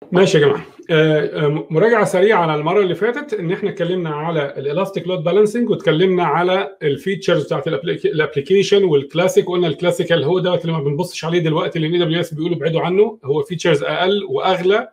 ماشي يا جماعه آه، آه، مراجعه سريعه على المره اللي فاتت ان احنا اتكلمنا على الالاستيك لود بالانسنج واتكلمنا على الفيتشرز بتاعت الابلكيشن والكلاسيك وقلنا الكلاسيكال هو دوت اللي ما بنبصش عليه دلوقتي لان اي دبليو اس بيقولوا ابعدوا عنه هو فيتشرز اقل واغلى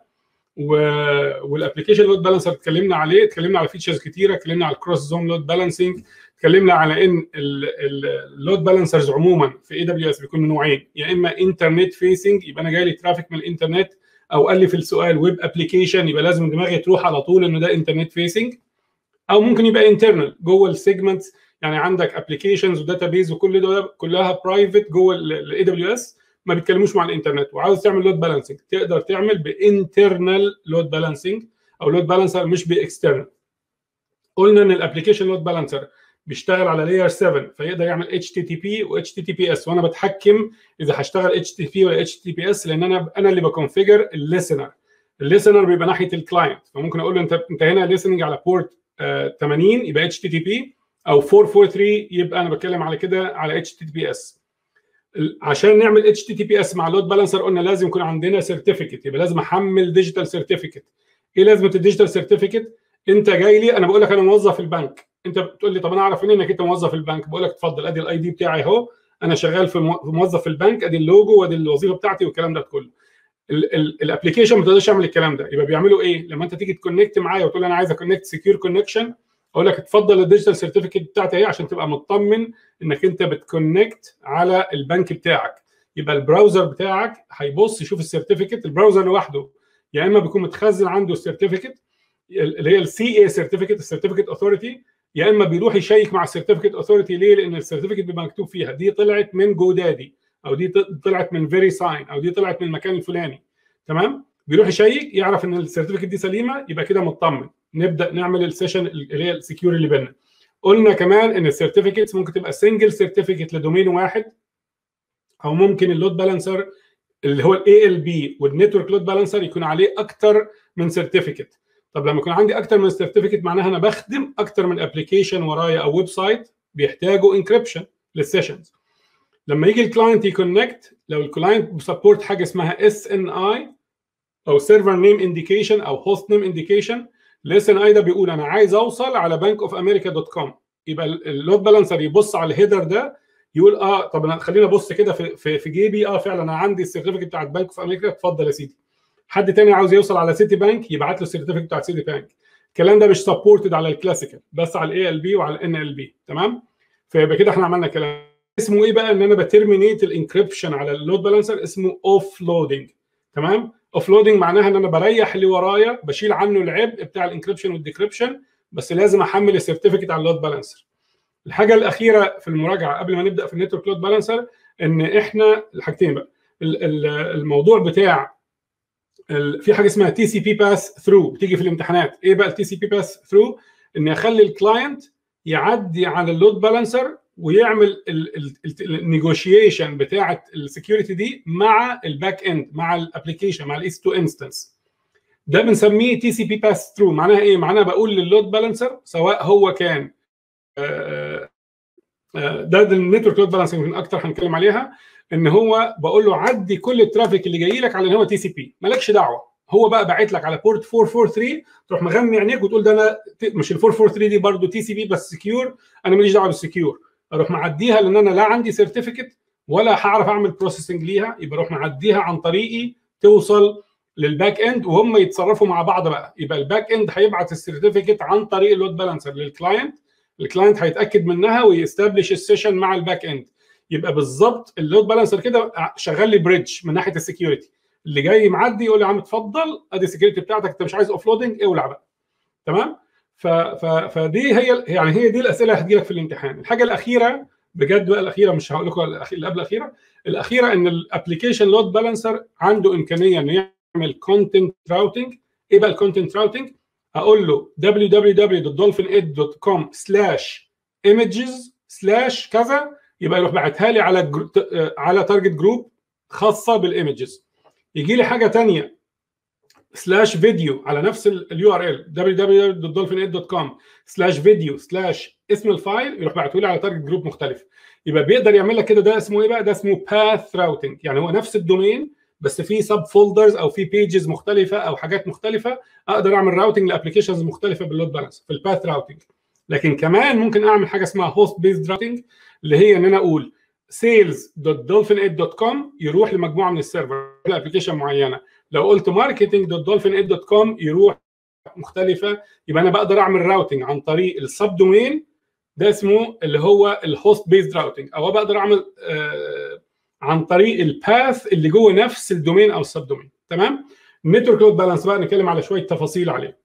والابلكيشن لود بالانسر اتكلمنا عليه اتكلمنا على فيتشرز كتيره اتكلمنا على الكروس زون لود بالانسنج اتكلمنا على ان اللود بالانسرز عموما في اي دبليو اس بيكون من نوعين يا اما انترنت فيسنج يبقى انا جاي لي ترافيك من الانترنت او قال لي في السؤال ويب ابلكيشن يبقى لازم دماغي تروح على طول انه ده انترنت فيسنج او ممكن يبقى انترنال جوه السيجمنتس يعني عندك ابلكيشنز وداتابيز وكل ده كلها برايفت جوه الاي دبليو اس ما بيتكلموش مع الانترنت وعاوز تعمل لود بالانسنج تقدر تعمل بانترنال لود بالانسنج او لود بالانسر مش باكسترنال قلنا ان الابلكيشن لود بالانسر بيشتغل على لاير 7 فيقدر يعمل اتش تي تي بي و اتش تي تي بي اس وانا بتحكم اذا هشتغل اتش تي بي ولا اتش تي بي اس لان انا انا اللي بكونفيجر الليسنر الليسنر بيبقى ناحيه الكلاينت فممكن اقول له انت انت هنا ليسننج على بورت 80 يبقى اتش تي تي بي او 443 يبقى انا بتكلم على كده على اتش تي تي بي اس عشان نعمل اتش تي تي بي اس مع لود بالانسر قلنا لازم يكون عندنا سيرتيفيكت يبقى لازم احمل ديجيتال سيرتيفيكت ايه لازمه الديجيتال سيرتيفيكت انت جاي لي انا بقول لك انا موظف في البنك انت بتقول لي طب انا اعرف منين انك انت موظف في البنك بقول لك اتفضل ادي الاي دي بتاعي اهو انا شغال في موظف في البنك ادي اللوجو وادي الوظيفه بتاعتي والكلام ده كله الابلكيشن ما تقدرش يعمل الكلام ده يبقى بيعملوا ايه لما انت تيجي تكونكت معايا وتقول انا عايز اكونكت سكيور كونكشن اقول لك اتفضل الديجيتال سيرتيفيكت بتاعتي اهي عشان تبقى مطمن انك انت بتكونكت على البنك بتاعك يبقى البراوزر بتاعك هيبص يشوف السيرتيفيكت البراوزر لوحده يا اما بيكون متخزن عنده السيرتيفيكت اللي هي السي اي سيرتيفيكت السيرتيفيكت اوثورتي يا اما بيروح يشيك مع السيرتيفيكت اوثورتي ليه؟ لان السيرتيفيكت بيبقى مكتوب فيها دي طلعت من جو دادي او دي طلعت من فيري ساين او دي طلعت من المكان الفلاني تمام؟ بيروح يشيك يعرف ان السيرتيفيكت دي سليمه يبقى كده مطمن نبدا نعمل السيشن اللي هي السكيور اللي بيننا قلنا كمان ان السيرتيفيكتس ممكن تبقى سنجل سيرتيفيكت لدومين واحد او ممكن اللود بالانسر اللي هو الاي ال بي والنتورك لود بالانسر يكون عليه اكتر من سيرتيفيكت طب لما يكون عندي اكتر من سيرتيفيكت معناها انا بخدم اكتر من ابلكيشن ورايا او ويب سايت بيحتاجوا انكريبشن للسيشنز لما يجي الكلاينت يكونكت لو الكلاينت بسبورت حاجه اسمها اس ان اي او سيرفر نيم انديكيشن او هوست نيم انديكيشن الاس ان اي ده بيقول انا عايز اوصل على بنك اوف امريكا دوت كوم يبقى اللود بالانسر يبص على الهيدر ده يقول اه طب انا خليني ابص كده في, في في جيبي اه فعلا انا عندي السيرتيفيكت بتاعت بنك اوف امريكا اتفضل يا سيدي حد تاني عاوز يوصل على سيتي بانك يبعت له السيرتيفيكت بتاع سيتي بانك الكلام ده مش سبورتد على الكلاسيكال بس على الاي ال بي وعلى الان ال بي تمام فيبقى كده احنا عملنا كلام اسمه ايه بقى ان انا بترمينيت الانكريبشن على اللود بالانسر اسمه اوف لودنج تمام اوف لودنج معناها ان انا بريح اللي ورايا بشيل عنه العبء بتاع الانكريبشن والديكريبشن بس لازم احمل السيرتيفيكت على اللود بالانسر الحاجه الاخيره في المراجعه قبل ما نبدا في النتورك لود بالانسر ان احنا الحاجتين بقى الموضوع بتاع في حاجه اسمها تي سي بي باس ثرو بتيجي في الامتحانات ايه بقى التي سي بي باس ثرو اني اخلي الكلاينت يعدي على اللود بالانسر ويعمل النيجوشيشن بتاعه السكيورتي دي مع الباك اند مع الابلكيشن مع الاس 2 انستنس ده بنسميه تي سي بي باس ثرو معناها ايه معناها بقول للود بالانسر سواء هو كان ده النتورك لود بالانسنج من اكتر هنتكلم عليها ان هو بقول له عدي كل الترافيك اللي جاي لك على ان هو تي سي بي مالكش دعوه هو بقى باعت لك على بورت 443 تروح مغمي عينيك وتقول ده انا مش ال 443 دي برضه تي سي بي بس سكيور انا ماليش دعوه بالسكيور اروح معديها لان انا لا عندي سيرتيفيكت ولا هعرف اعمل بروسيسنج ليها يبقى اروح معديها عن طريقي توصل للباك اند وهم يتصرفوا مع بعض بقى يبقى الباك اند هيبعت السيرتيفيكت عن طريق اللود بالانسر للكلاينت الكلاينت هيتاكد منها ويستبلش السيشن مع الباك اند يبقى بالظبط اللود بالانسر كده شغال لي بريدج من ناحيه السكيورتي اللي جاي معدي يقول لي يا عم اتفضل ادي السكيورتي بتاعتك انت مش عايز اوف لودنج اولع بقى تمام ف ف فدي هي يعني هي دي الاسئله اللي هتجي لك في الامتحان الحاجه الاخيره بجد بقى الاخيره مش هقول لكم اللي قبل الاخيره الاخيره ان الابلكيشن لود بالانسر عنده امكانيه انه يعمل كونتنت راوتنج ايه بقى الكونتنت راوتنج اقول له www.dolphin8.com slash images slash كذا يبقى يروح باعتها لي على جرو... على تارجت جروب خاصه بالايمجز يجي لي حاجه ثانيه سلاش فيديو على نفس اليو ار ال www.dolphin8.com سلاش فيديو سلاش اسم الفايل يروح باعته لي على تارجت جروب مختلف يبقى بيقدر يعمل لك كده ده اسمه ايه بقى ده اسمه باث راوتنج يعني هو نفس الدومين بس في سب فولدرز او في بيجز مختلفه او حاجات مختلفه اقدر اعمل راوتنج لابلكيشنز مختلفه باللود بالانس في الباث راوتنج لكن كمان ممكن اعمل حاجه اسمها هوست بيزد راوتنج اللي هي ان انا اقول sales.dolphin8.com يروح لمجموعه من السيرفر لابلكيشن معينه لو قلت marketing.dolphin8.com يروح مختلفه يبقى انا بقدر اعمل راوتنج عن طريق السب دومين ده اسمه اللي هو الهوست بيزد راوتنج او بقدر اعمل آه عن طريق الباث اللي جوه نفس الدومين او السب دومين تمام النتورك لود بالانس بقى نتكلم على شويه تفاصيل عليه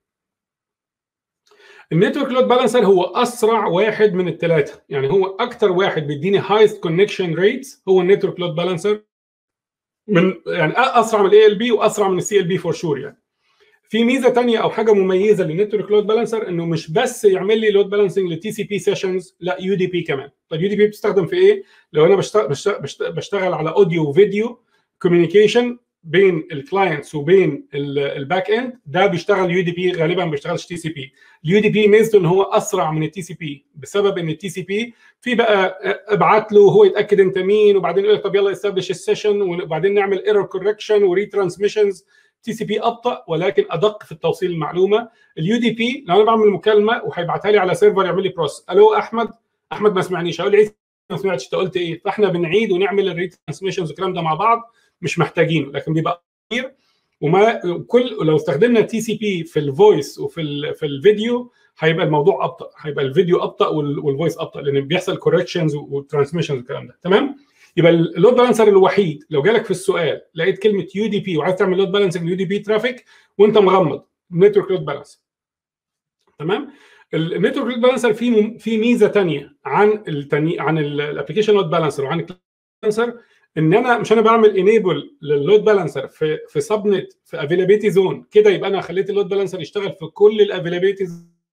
النتورك لود بالانسر هو اسرع واحد من الثلاثه يعني هو اكتر واحد بيديني هايست كونكشن ريتس هو النتورك لود بالانسر من يعني اسرع من الاي ال بي واسرع من السي ال بي فور شور يعني في ميزه ثانيه او حاجه مميزه للنتورك لود بالانسر انه مش بس يعمل لي لود بالانسنج لتي سي بي سيشنز لا يو دي بي كمان طيب يو دي بي بتستخدم في ايه لو انا بشتغل, بشتغل, بشتغل على اوديو وفيديو كوميونيكيشن بين الكلاينتس وبين الباك اند ده بيشتغل يو دي بي غالبا ما بيشتغلش تي سي بي اليو دي بي ميزته ان هو اسرع من التي سي بي بسبب ان التي سي بي في بقى ابعت له هو يتاكد انت مين وبعدين يقول لك طب يلا استبلش السيشن وبعدين نعمل ايرور كوركشن وريترانسميشنز تي سي بي ابطا ولكن ادق في التوصيل المعلومه اليو دي بي لو انا بعمل مكالمه وهيبعتها لي على سيرفر يعمل لي بروس الو احمد احمد ما سمعنيش هقول لي ما سمعتش انت قلت ايه فاحنا بنعيد ونعمل الريترانسميشنز والكلام ده مع بعض مش محتاجينه لكن بيبقى كتير وما كل لو استخدمنا تي سي بي في الفويس وفي ال في الفيديو هيبقى الموضوع ابطا هيبقى الفيديو ابطا والفويس ابطا لان بيحصل كوركشنز وترانسميشنز والكلام ده تمام يبقى اللود بالانسر الوحيد لو جالك في السؤال لقيت كلمه يو دي بي وعايز تعمل لود بالانسنج يو دي بي ترافيك وانت مغمض نتورك لود بالانسر تمام النتورك لود بالانسر فيه في ميزه ثانيه عن التاني عن الابلكيشن لود بالانسر وعن بالانسر ان انا مش انا بعمل انيبل لللود بالانسر في في سب نت في افيلابيلتي زون كده يبقى انا خليت اللود بالانسر يشتغل في كل الافيلابيلتي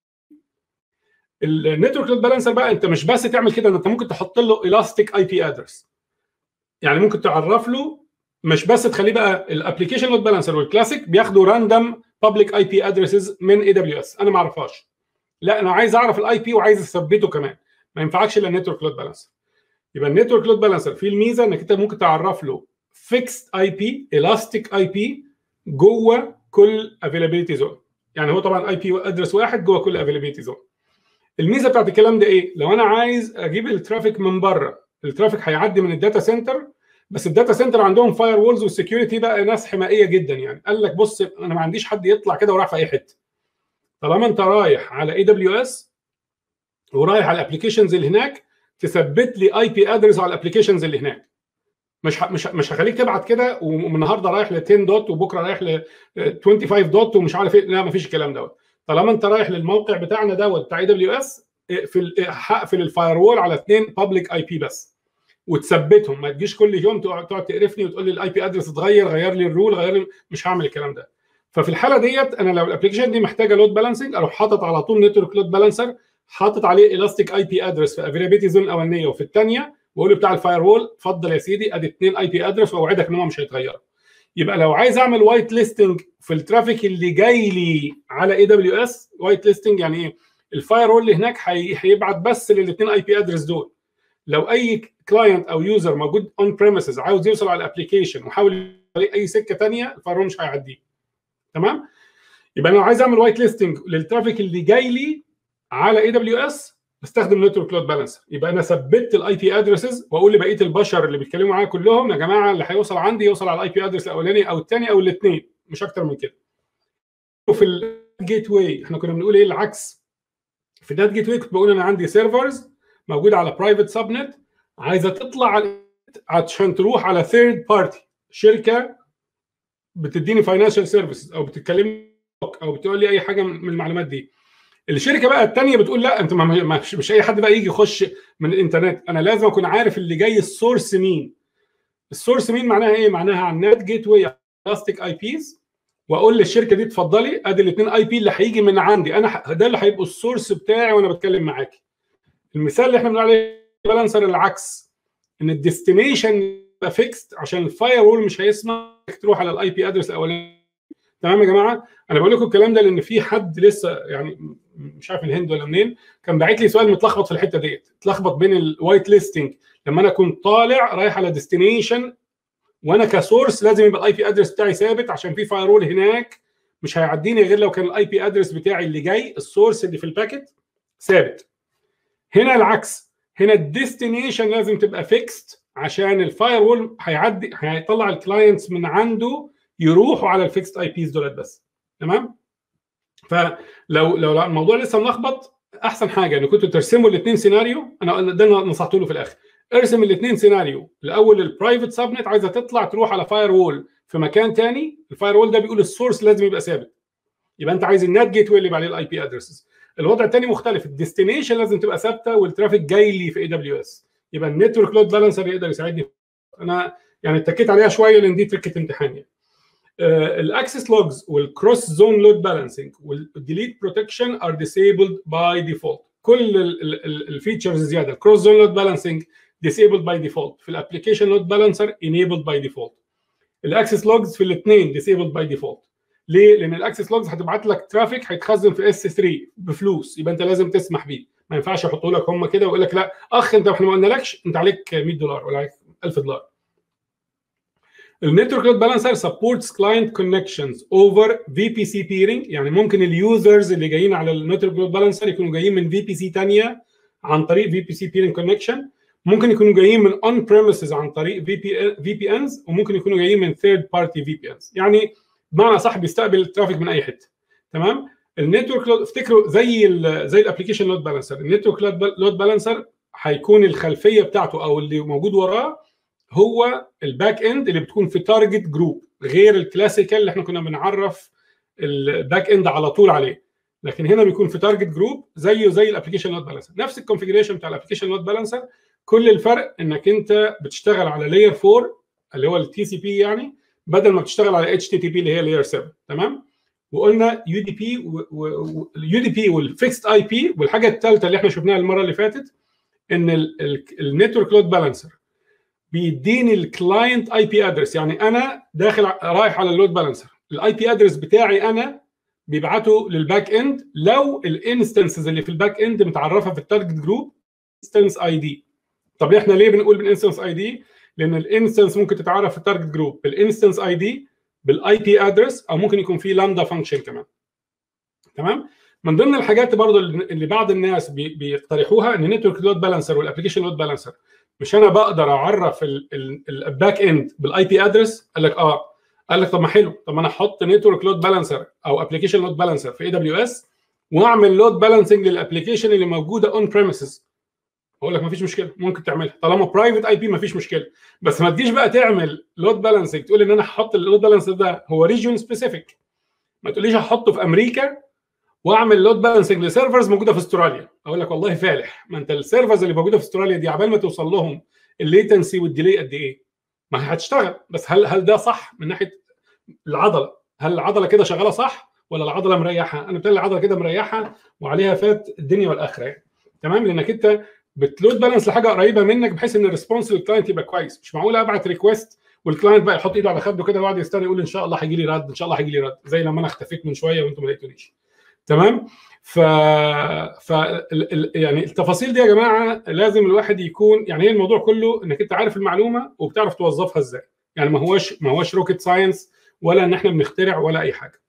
النتورك لود بالانسر بقى انت مش بس تعمل كده انت ممكن تحط له الاستيك اي بي ادرس يعني ممكن تعرف له مش بس تخليه بقى الابلكيشن لود بالانسر والكلاسيك بياخدوا راندوم بابليك اي بي ادريسز من اي دبليو اس انا ما اعرفهاش لا انا عايز اعرف الاي بي وعايز اثبته كمان ما ينفعكش الا نتورك لود بالانسر يبقى النتورك لود بالانسر فيه الميزه انك انت ممكن تعرف له فيكست اي بي الاستيك اي بي جوه كل افيلابيلتي زون يعني هو طبعا اي بي ادرس واحد جوه كل افيلابيلتي زون الميزه بتاعت الكلام ده ايه لو انا عايز اجيب الترافيك من بره الترافيك هيعدي من الداتا سنتر بس الداتا سنتر عندهم فاير وولز والسكيورتي بقى ناس حمائيه جدا يعني قال لك بص انا ما عنديش حد يطلع كده وراح في اي حته طالما انت رايح على اي دبليو اس ورايح على الابلكيشنز اللي هناك تثبت لي اي بي ادرس على الابلكيشنز اللي هناك مش ه... مش مش هخليك تبعت كده ومن النهارده رايح ل 10 دوت وبكره رايح ل 25 دوت ومش عارف ايه لا مفيش الكلام دوت طالما انت رايح للموقع بتاعنا دوت بتاع اي دبليو اس اقفل هقفل الفاير وول على اثنين بابليك اي بي بس وتثبتهم ما تجيش كل يوم تقعد تقرفني وتقول لي الاي بي ادرس اتغير غير لي الرول غير لي مش هعمل الكلام ده ففي الحاله ديت انا لو الابلكيشن دي محتاجه لود بالانسنج اروح حاطط على طول نتورك لود بالانسر حاطط عليه الاستيك اي بي ادرس في افيلابيلتي زون الاولانيه وفي الثانيه واقول له بتاع الفاير وول اتفضل يا سيدي ادي اثنين اي بي ادرس واوعدك ان هم مش هيتغيروا يبقى لو عايز اعمل وايت ليستنج في الترافيك اللي جاي لي على اي دبليو اس وايت ليستنج يعني ايه الفاير وول اللي هناك هيبعت بس للاثنين اي بي ادرس دول لو اي كلاينت او يوزر موجود اون بريمسز عاوز يوصل على الابلكيشن وحاول اي سكه ثانيه الفاير وول مش هيعديه تمام يبقى انا لو عايز اعمل وايت ليستنج للترافيك اللي جاي لي على اي دبليو اس بستخدم نتورك لود بالانسر يبقى انا ثبت الاي بي ادرسز واقول لبقيه البشر اللي بيتكلموا معايا كلهم يا جماعه اللي هيوصل عندي يوصل على الاي بي ادرس الاولاني او الثاني او الاثنين مش اكتر من كده وفي الجيت واي احنا كنا بنقول ايه العكس في ده جيت واي كنت بقول انا عندي سيرفرز موجوده على برايفت سب نت عايزه تطلع عشان تروح على ثيرد بارتي شركه بتديني فاينانشال سيرفيسز او بتتكلمني او بتقول لي اي حاجه من المعلومات دي الشركه بقى الثانيه بتقول لا انت مش, مش اي حد بقى يجي يخش من الانترنت انا لازم اكون عارف اللي جاي السورس مين السورس مين معناها ايه معناها على النت جيت واي بلاستيك اي بيز واقول للشركه دي اتفضلي ادي الاثنين اي بي اللي هيجي من عندي انا ده اللي هيبقوا السورس بتاعي وانا بتكلم معاكي المثال اللي احنا بنقول عليه بالانسر العكس ان الديستنيشن فيكست عشان الفاير وول مش هيسمح تروح على الاي بي ادرس الاولاني تمام يا جماعه انا بقول لكم الكلام ده لان في حد لسه يعني مش عارف الهند ولا منين كان باعت لي سؤال متلخبط في الحته ديت اتلخبط بين الوايت ليستنج لما انا كنت طالع رايح على ديستنيشن وانا كسورس لازم يبقى الاي بي ادرس بتاعي ثابت عشان في فايرول هناك مش هيعديني غير لو كان الاي بي ادرس بتاعي اللي جاي السورس اللي في الباكت ثابت هنا العكس هنا الديستنيشن لازم تبقى فيكست عشان الفاير وول هيعدي هيطلع الكلاينتس من عنده يروحوا على الفيكست اي بيز دولت بس تمام فلو لو الموضوع لسه ملخبط احسن حاجه ان كنتوا ترسموا الاثنين سيناريو انا ده نصحت له في الاخر ارسم الاثنين سيناريو الاول البرايفت سبنت عايزه تطلع تروح على فاير وول في مكان ثاني الفاير وول ده بيقول السورس لازم يبقى ثابت يبقى انت عايز النت جيت واي اللي عليه الاي بي ادرسز الوضع الثاني مختلف الديستنيشن لازم تبقى ثابته والترافيك جاي لي في اي دبليو اس يبقى النتورك لود بالانسر يقدر يساعدني انا يعني اتكيت عليها شويه لان دي تركه امتحان يعني الاكسس لوجز والكروس زون لود بالانسنج والديليت بروتكشن ار ديسيبلد باي ديفولت كل الفيتشرز زياده الكروس زون لود بالانسنج disabled by default في الابلكيشن لود بالانسر enabled by default الاكسس لوجز في الاثنين disabled by default ليه؟ لان الاكسس لوجز هتبعت لك ترافيك هيتخزن في اس 3 بفلوس يبقى انت لازم تسمح بيه ما ينفعش يحطوا لك هم كده ويقول لك لا اخ انت احنا ما قلنالكش انت عليك 100 دولار ولا عليك 1000 دولار النتورك لود بالانسر سبورتس كلاينت كونكشنز اوفر في بي سي بيرنج يعني ممكن اليوزرز اللي جايين على النتورك لود بالانسر يكونوا جايين من في بي سي ثانيه عن طريق في بي سي بيرنج كونكشن ممكن يكونوا جايين من اون بريمسز عن طريق في بي في بي انز وممكن يكونوا جايين من ثيرد بارتي في بي انز يعني بمعنى صح بيستقبل الترافيك من اي حته تمام النتورك لود افتكروا زي ال زي الابلكيشن لود بالانسر النتورك لود بالانسر هيكون الخلفيه بتاعته او اللي موجود وراه هو الباك اند اللي بتكون في تارجت جروب غير الكلاسيكال اللي احنا كنا بنعرف الباك اند على طول عليه لكن هنا بيكون في تارجت جروب زيه زي الابلكيشن لود بالانسر نفس الكونفجريشن بتاع الابلكيشن لود بالانسر كل الفرق انك انت بتشتغل على لاير 4 اللي هو التي سي بي يعني بدل ما بتشتغل على اتش تي تي بي اللي هي لاير 7 تمام وقلنا يو دي بي اليو دي بي والفيكست اي بي والحاجه الثالثه اللي احنا شفناها المره اللي فاتت ان النتورك لود بالانسر بيديني الكلاينت اي بي ادرس يعني انا داخل رايح على اللود بالانسر الاي بي ادرس بتاعي انا بيبعته للباك اند لو الانستنسز اللي في الباك اند متعرفه في التارجت جروب انستنس اي دي طب احنا ليه بنقول بالانستنس اي دي لان الانستنس ممكن تتعرف في التارجت جروب بالانستنس اي دي بالاي بي ادرس او ممكن يكون في لامدا فانكشن كمان تمام من ضمن الحاجات برضو اللي بعض الناس بيقترحوها ان نتورك لود بالانسر والابلكيشن لود بالانسر مش انا بقدر اعرف الباك اند بالاي بي ادرس قال لك اه قال لك طب ما حلو طب ما انا احط نتورك لود بالانسر او ابلكيشن لود بالانسر في اي دبليو اس واعمل لود بالانسنج للابلكيشن اللي موجوده اون بريمسز اقول لك مفيش مشكله ممكن تعملها طالما برايفت اي بي مفيش مشكله بس ما تجيش بقى تعمل لود بالانسنج تقول ان انا هحط اللود بالانس ده هو ريجون سبيسيفيك ما تقوليش هحطه في امريكا واعمل لود بالانسنج لسيرفرز موجوده في استراليا اقول لك والله فالح ما انت السيرفرز اللي موجوده في استراليا دي عبال ما توصل لهم الليتنسي والديلي قد ايه ما هتشتغل بس هل هل ده صح من ناحيه العضله هل العضله كده شغاله صح ولا العضله مريحه انا بتقول العضله كده مريحه وعليها فات الدنيا والاخره يعني تمام لانك انت بتلود بالانس لحاجه قريبه منك بحيث ان الريسبونس للكلاينت يبقى كويس مش معقول ابعت ريكوست والكلاينت بقى يحط ايده على خده كده ويقعد يستنى يقول ان شاء الله هيجي لي رد ان شاء الله هيجي لي رد زي لما انا اختفيت من شويه وانتم ما لقيتونيش تمام ف... ف ال... يعني التفاصيل دي يا جماعه لازم الواحد يكون يعني هي الموضوع كله انك انت عارف المعلومه وبتعرف توظفها ازاي يعني ما هوش ما هوش روكيت ساينس ولا ان احنا بنخترع ولا اي حاجه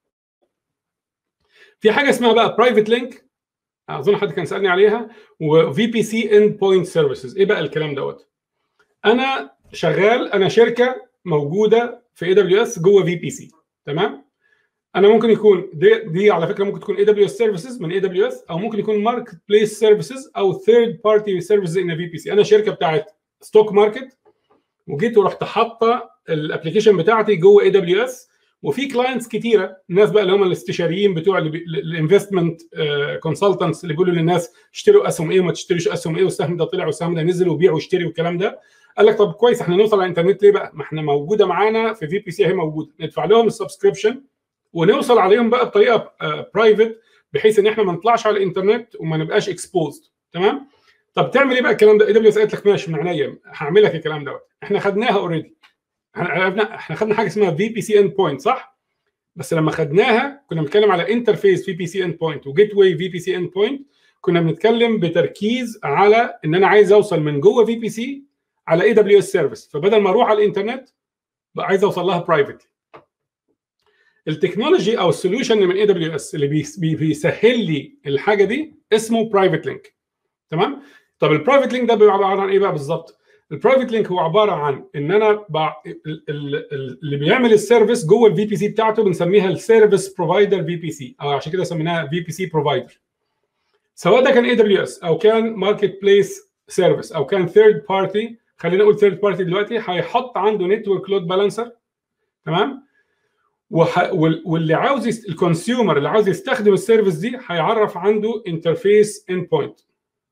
في حاجه اسمها بقى برايفت لينك اظن حد كان سالني عليها وفي بي سي اند بوينت سيرفيسز ايه بقى الكلام دوت انا شغال انا شركه موجوده في اي دبليو اس جوه في بي سي تمام انا ممكن يكون دي, دي على فكره ممكن تكون اي دبليو اس سيرفيسز من اي دبليو اس او ممكن يكون ماركت بليس سيرفيسز او ثيرد بارتي سيرفيسز ان في بي سي انا شركه بتاعت ستوك ماركت وجيت ورحت حاطه الابلكيشن بتاعتي جوه اي دبليو اس وفي كلاينتس كتيره الناس بقى اللي هم الاستشاريين بتوع الانفستمنت كونسلتنتس اللي بيقولوا للناس اشتروا اسهم ايه وما تشتريش اسهم ايه والسهم ده طلع والسهم ده نزل وبيع واشتري والكلام ده قال لك طب كويس احنا نوصل على الانترنت ليه بقى؟ ما احنا موجوده معانا في في بي سي اهي موجوده ندفع لهم السبسكريبشن ونوصل عليهم بقى بطريقه برايفت بحيث ان احنا ما نطلعش على الانترنت وما نبقاش اكسبوزد تمام؟ طب تعمل ايه بقى الكلام ده؟ اي دبليو اس قالت لك ماشي من عينيا هعمل لك الكلام دوت احنا خدناها اوريدي احنا احنا خدنا حاجه اسمها في بي سي اند بوينت صح؟ بس لما خدناها كنا بنتكلم على انترفيس في بي سي اند بوينت وجيت واي في بي سي اند بوينت كنا بنتكلم بتركيز على ان انا عايز اوصل من جوه في بي سي على اي دبليو اس سيرفيس فبدل ما اروح على الانترنت عايز اوصل لها برايفتلي التكنولوجي او السوليوشن من اي دبليو اس اللي بيسهل لي الحاجه دي اسمه برايفت لينك تمام طب البرايفت لينك ده بيبقى عباره عن ايه بقى بالظبط البرايفت لينك هو عباره عن ان انا بع... اللي بيعمل السيرفيس جوه الفي بي سي بتاعته بنسميها السيرفيس بروفايدر في بي سي او عشان كده سميناها في بي سي بروفايدر سواء ده كان اي دبليو اس او كان ماركت بليس سيرفيس او كان ثيرد بارتي خلينا نقول ثيرد بارتي دلوقتي هيحط عنده نتورك لود بالانسر تمام وح... واللي عاوز يست... الكونسيومر اللي عاوز يستخدم السيرفيس دي هيعرف عنده انترفيس اند بوينت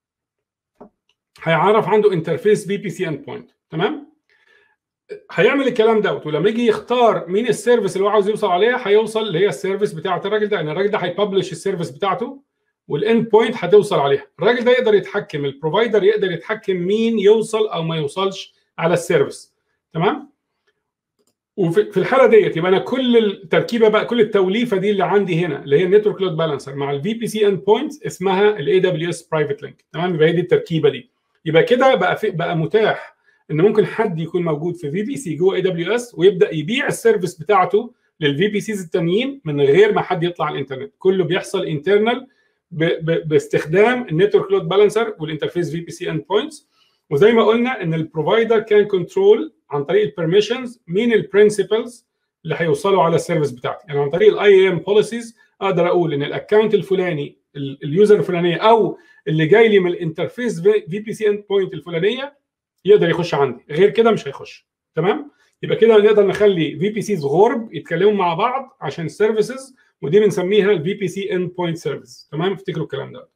هيعرف عنده انترفيس في بي سي اند بوينت تمام هيعمل الكلام دوت ولما يجي يختار مين السيرفيس اللي هو عاوز يوصل عليها هيوصل اللي هي السيرفيس بتاعه الراجل ده ان الراجل ده هيببلش السيرفيس بتاعته والاند بوينت هتوصل عليها الراجل ده يقدر يتحكم البروفايدر يقدر يتحكم مين يوصل او ما يوصلش على السيرفيس تمام وفي الحاله ديت يبقى انا كل التركيبه بقى كل التوليفه دي اللي عندي هنا اللي هي النتورك لود بالانسر مع الفي بي سي اند بوينت اسمها الاي دبليو اس برايفت لينك تمام يبقى هي دي التركيبه دي يبقى كده بقى في بقى متاح ان ممكن حد يكون موجود في في بي سي جوه اي دبليو اس ويبدا يبيع السيرفيس بتاعته للفي بي سيز التانيين من غير ما حد يطلع على الانترنت كله بيحصل انترنال باستخدام النتورك لود بالانسر والانترفيس في بي سي اند بوينتس وزي ما قلنا ان البروفايدر كان كنترول عن طريق البرميشنز مين البرنسبلز اللي هيوصلوا على السيرفيس بتاعتي يعني عن طريق الاي ام بوليسيز اقدر اقول ان الاكونت الفلاني اليوزر الفلانيه او اللي جاي لي من الانترفيس في بي سي اند بوينت الفلانيه يقدر يخش عندي غير كده مش هيخش تمام يبقى كده نقدر نخلي في بي سيز غرب يتكلموا مع بعض عشان السيرفيسز ودي بنسميها الفي بي سي اند بوينت سيرفيس تمام افتكروا الكلام ده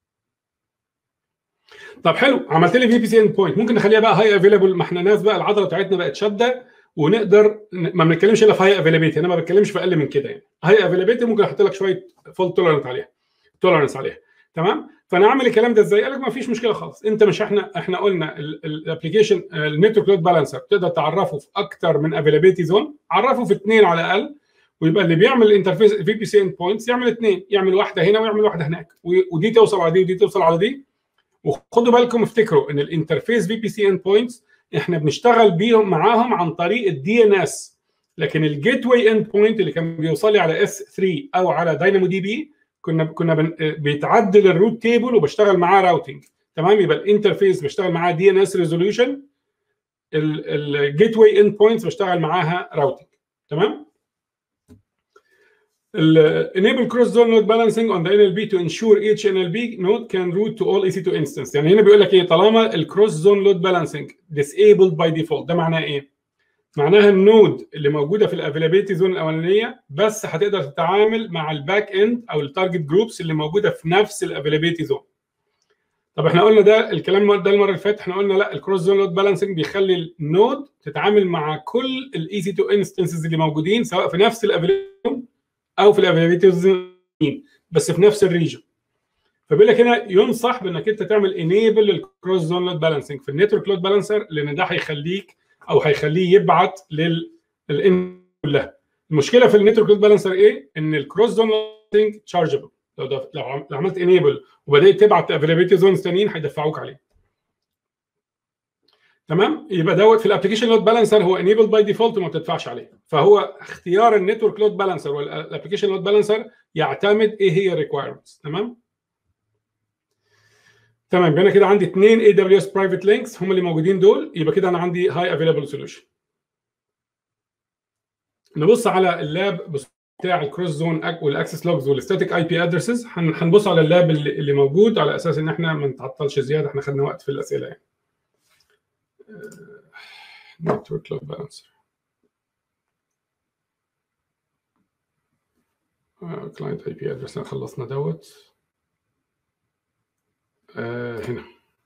طب حلو عملت لي في بي سي اند بوينت ممكن نخليها بقى هاي افيلابل ما احنا ناس بقى العضله بتاعتنا بقت شاده ونقدر ما بنتكلمش الا في هاي افيلابيلتي انا ما بتكلمش في اقل من كده يعني هاي افيلابيلتي ممكن احط لك شويه فول تولرنت عليها تولرنس عليها تمام فانا اعمل الكلام ده ازاي؟ قال لك ما فيش مشكله خالص انت مش احنا احنا قلنا الابلكيشن النتورك لود بالانسر تقدر تعرفه في اكتر من افيلابيلتي زون عرفه في اثنين على الاقل ويبقى اللي بيعمل الانترفيس في بي سي اند بوينتس يعمل اثنين يعمل واحده هنا ويعمل واحده هناك ودي توصل على دي ودي توصل على دي وخدوا بالكم افتكروا ان الانترفيس في بي سي اند بوينتس احنا بنشتغل بيهم معاهم عن طريق الدي ان اس لكن الجيت واي اند بوينت اللي كان بيوصل لي على اس 3 او على داينامو دي بي كنا كنا بيتعدل الروت تيبل وبشتغل معاه راوتنج تمام يبقى الانترفيس بشتغل معاه دي ان اس ريزوليوشن الجيت واي اند بوينتس بشتغل معاها راوتنج تمام enable cross zone load balancing on the NLP to ensure each NLP node can route to all EC2 instance يعني هنا بيقول لك ايه طالما الكروس زون لود بالانسنج disabled by default ده معناه ايه؟ معناها النود اللي موجوده في الافيلابيلتي زون الاولانيه بس هتقدر تتعامل مع الباك اند او التارجت جروبس اللي موجوده في نفس الافيلابيلتي زون طب احنا قلنا ده الكلام ده المره اللي فاتت احنا قلنا لا الكروس زون لود بالانسنج بيخلي النود تتعامل مع كل الاي سي 2 انستنسز اللي موجودين سواء في نفس الافيلابيلتي او في الافيلابيلتي بس في نفس الريجن فبيقول لك هنا ينصح بانك انت تعمل انيبل للكروس زون لود بالانسنج في النتورك لود بالانسر لان ده هيخليك او هيخليه يبعت لل كلها المشكله في النتورك لود بالانسر ايه؟ ان الكروس زون لود تشارجبل لو ده لو عملت انيبل وبدات تبعت افيلابيلتي زونز ثانيين هيدفعوك عليه تمام يبقى دوت في الابلكيشن لود بالانسر هو انيبل باي ديفولت وما بتدفعش عليه فهو اختيار النتورك لود بالانسر والابلكيشن لود بالانسر يعتمد ايه هي الريكوايرمنتس تمام تمام يبقى انا كده عندي اثنين اي دبليو اس برايفت لينكس هم اللي موجودين دول يبقى كده انا عندي هاي افيلابل سوليوشن نبص على اللاب بتاع الكروس زون والاكسس لوجز والستاتيك اي بي ادرسز هنبص على اللاب اللي, اللي موجود على اساس ان احنا ما نتعطلش زياده احنا خدنا وقت في الاسئله يعني نتورك لود بالانسر كلاينت اي بي ادرس خلصنا دوت آه هنا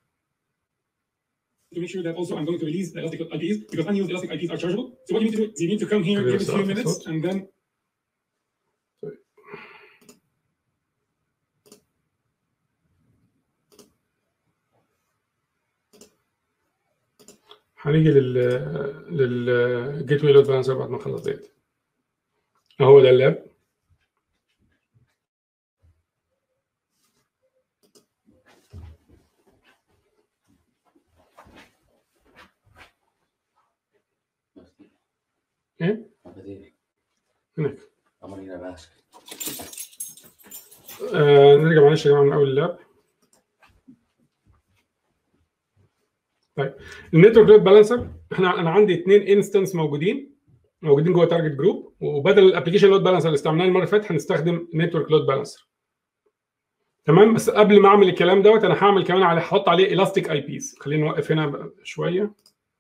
to make sure that also I'm going to release the elastic IPs because unused elastic IPs are chargeable. So what you need to do is you need to come here, give it a few minutes, and then هنيجي لل للجيت واي لود بالانسر بعد ما نخلص ديت اهو ده اللاب ايه Apa dia? هناك Amanina bahas. آه نرجع معلش يا جماعه من اول اللاب طيب النتورك لود بالانسر احنا انا عندي اثنين انستنس موجودين موجودين جوه تارجت جروب وبدل الابلكيشن لود بالانسر اللي استعملناه المره اللي فاتت هنستخدم نتورك لود بالانسر تمام بس قبل ما اعمل الكلام دوت انا هعمل كمان عليه هحط عليه الاستيك اي بيز خلينا نوقف هنا بقى شويه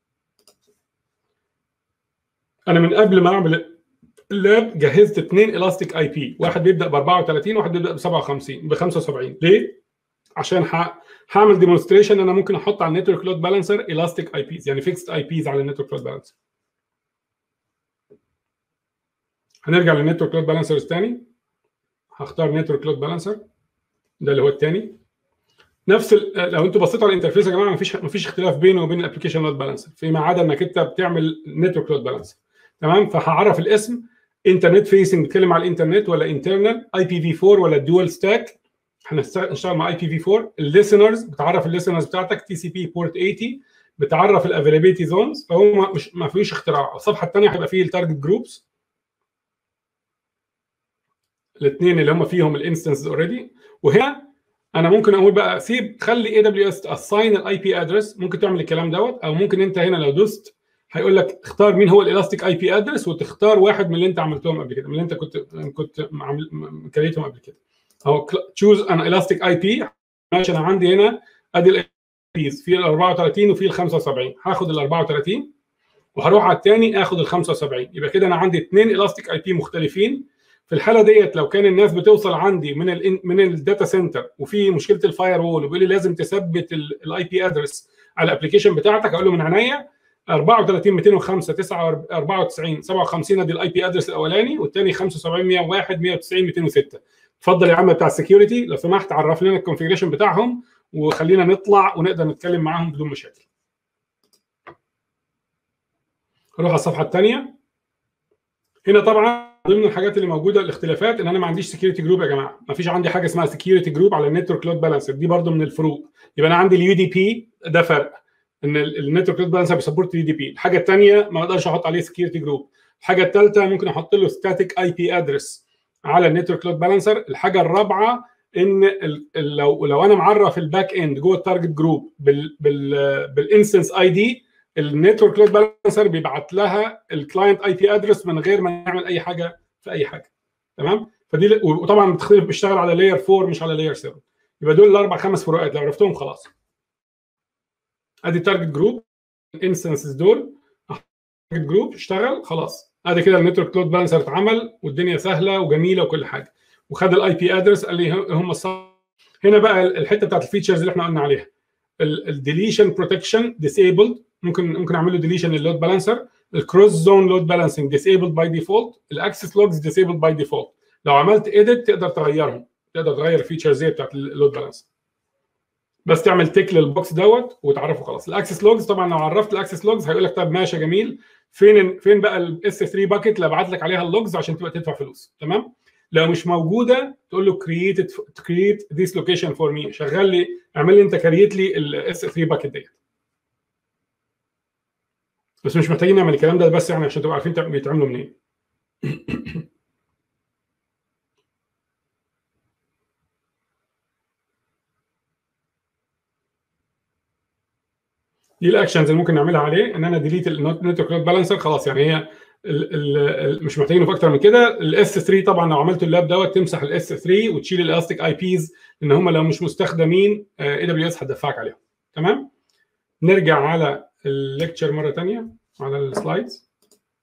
انا من قبل ما اعمل اللاب جهزت اثنين الاستيك اي بي واحد بيبدا ب 34 وواحد بيبدا ب 57 ب 75 ليه عشان ه- هعمل ديمونستريشن انا ممكن احط على النتورك لود بالانسر الاستيك اي بيز يعني فيكست اي بيز على النتورك لود بالانسر هنرجع للنتورك لود بالانسرز تاني هختار نتورك لود بالانسر ده اللي هو الثاني نفس ال- لو انتوا بصيتوا على الانترفيس يا جماعه مفيش مفيش اختلاف بينه وبين الابلكيشن لود بالانسر فيما عدا انك انت بتعمل نتورك لود بالانسر تمام فهعرف الاسم انترنت فيسنج بيتكلم على الانترنت ولا انترنال اي بي في 4 ولا دول ستاك هنشتغل مع اي بي في 4 الليسنرز بتعرف الليسنرز بتاعتك تي سي بي بورت 80 بتعرف الافيلابيلتي زونز فهو ما- مش ما فيش اختراع الصفحه الثانيه هيبقى فيه التارجت جروبس الاثنين اللي هم فيهم الانستنس اوريدي وهنا انا ممكن اقول بقى سيب خلي اي دبليو اس تاساين الاي بي ادرس ممكن تعمل الكلام دوت او ممكن انت هنا لو دوست هيقول لك اختار مين هو الالاستيك اي بي ادرس وتختار واحد من اللي انت عملتهم قبل كده من اللي انت كنت كنت عامل كريتهم قبل كده او تشوز ان الاستيك اي بي ماشي انا عندي هنا ادي الاي بيز في ال 34 وفي ال 75 هاخد ال 34 وهروح على الثاني اخد ال 75 يبقى كده انا عندي اثنين الاستيك اي بي مختلفين في الحاله ديت لو كان الناس بتوصل عندي من ال من الداتا سنتر وفي مشكله الفاير وول وبيقول لي لازم تثبت الاي بي ادرس على الابلكيشن بتاعتك اقول له من عينيا 34 205 9 94 57 ادي الاي بي ادرس الاولاني والثاني 75 101 190 206 اتفضل يا عم بتاع السكيورتي لو سمحت عرف لنا الكونفيجريشن بتاعهم وخلينا نطلع ونقدر نتكلم معاهم بدون مشاكل نروح على الصفحه الثانيه هنا طبعا ضمن الحاجات اللي موجوده الاختلافات ان انا ما عنديش سكيورتي جروب يا جماعه ما فيش عندي حاجه اسمها سكيورتي جروب على النتورك لود بالانسر دي برضو من الفروق يبقى انا عندي اليو دي بي ده فرق ان النتورك لود بالانسر بيسبورت اليو دي بي الحاجه الثانيه ما اقدرش احط عليه سكيورتي جروب الحاجه الثالثه ممكن احط له ستاتيك اي بي ادرس على النتورك لود بالانسر الحاجه الرابعه ان ال- ال- لو لو انا معرف الباك اند جوه التارجت جروب بال بال بالانستنس اي دي النتورك لود بالانسر بيبعت لها الكلاينت اي بي ادرس من غير ما نعمل اي حاجه في اي حاجه تمام فدي ل- وطبعا بتختلف بيشتغل على لاير 4 مش على لاير 7 يبقى دول الاربع خمس فروقات لو عرفتهم خلاص ادي التارجت جروب الانستنسز دول التارجت جروب اشتغل خلاص ادي كده النتورك لود بالانسر اتعمل والدنيا سهله وجميله وكل حاجه وخد الاي بي ادرس قال لي هم الصح هنا بقى الحته بتاعت الفيتشرز اللي احنا قلنا عليها الديليشن بروتكشن ديسيبلد ممكن ممكن اعمل له ديليشن للود بالانسر الكروس زون لود بالانسنج ديسيبلد باي ديفولت الاكسس لوجز ديسيبلد باي ديفولت لو عملت اديت تقدر تغيرهم تقدر تغير الفيتشرز دي بتاعت اللود بالانسر بس تعمل تيك للبوكس دوت وتعرفه خلاص الاكسس لوجز طبعا لو عرفت الاكسس لوجز هيقول لك طب ماشي يا جميل فين فين بقى الاس 3 باكيت اللي ابعت لك عليها اللوجز عشان تبقى تدفع فلوس تمام لو مش موجوده تقول له كرييت كرييت ذيس لوكيشن فور مي شغل لي اعمل لي انت كرييت لي الاس 3 باكيت ديت بس مش محتاجين نعمل الكلام ده بس يعني عشان تبقوا عارفين تعم- بيتعملوا منين دي الاكشنز اللي ممكن نعملها عليه ان انا ديليت النتورك لود بالانسر خلاص يعني هي ال ال ال مش محتاجينه في اكتر من كده الاس 3 طبعا لو عملت اللاب دوت تمسح الاس 3 وتشيل الاستيك اي بيز لان هم لو مش مستخدمين اي دبليو اس هتدفعك عليهم تمام نرجع على الليكتشر مره ثانيه على السلايدز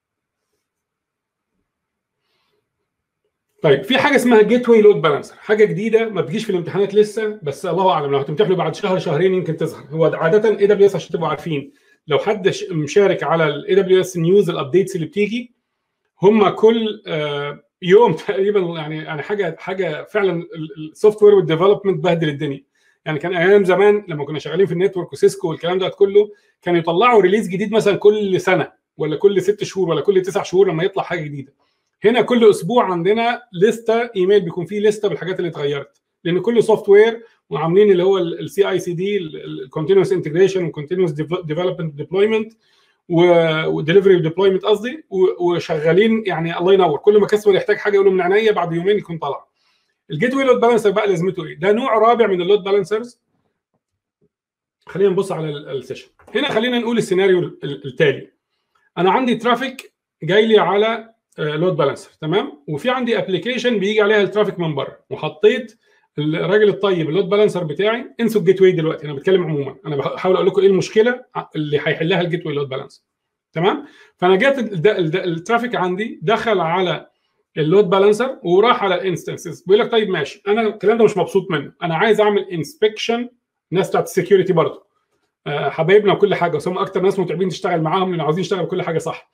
طيب في حاجه اسمها جيت واي لود بالانسر حاجه جديده ما بتجيش في الامتحانات لسه بس الله اعلم لو هتمتحنوا بعد شهر شهرين يمكن تظهر هو عاده اي دبليو اس عشان تبقوا عارفين لو حد ش- مشارك على الاي دبليو اس نيوز الابديتس اللي بتيجي هم كل آه، يوم تقريبا يعني يعني حاجه حاجه فعلا السوفت وير والديفلوبمنت بهدل الدنيا يعني كان ايام زمان لما كنا شغالين في النتورك وسيسكو والكلام ده كله كانوا يطلعوا ريليز جديد مثلا كل سنه ولا كل ست شهور ولا كل تسع شهور لما يطلع حاجه جديده هنا كل اسبوع عندنا لسته ايميل بيكون فيه لسته بالحاجات اللي اتغيرت لان كل سوفت وير وعاملين اللي هو السي اي سي دي الكونتينوس انتجريشن والكونتينوس ديفلوبمنت ديبلويمنت ودليفري وديبلويمنت قصدي و- وشغالين يعني الله ينور كل ما كاستمر يحتاج حاجه يقول له من عينيا بعد يومين يكون طلع الجيت واي لود بالانسر بقى لازمته ايه؟ ده نوع رابع من اللود بالانسرز خلينا نبص على ال- السيشن هنا خلينا نقول السيناريو ال- ال- التالي انا عندي ترافيك جاي لي على لود بالانسر تمام وفي عندي ابلكيشن بيجي عليها الترافيك من بره وحطيت الراجل الطيب اللود بالانسر بتاعي انسوا الجيت واي دلوقتي انا بتكلم عموما انا بحاول اقول لكم ايه المشكله اللي هيحلها الجيت واي لود بالانسر تمام فانا جات الد- الد- الترافيك عندي دخل على اللود بالانسر وراح على الانستنسز بيقول لك طيب ماشي انا الكلام ده مش مبسوط منه انا عايز اعمل انسبكشن الناس بتاعت السكيورتي برضه آه، حبايبنا وكل حاجه بس هم اكتر ناس متعبين تشتغل معاهم لان عاوزين يشتغلوا كل حاجه صح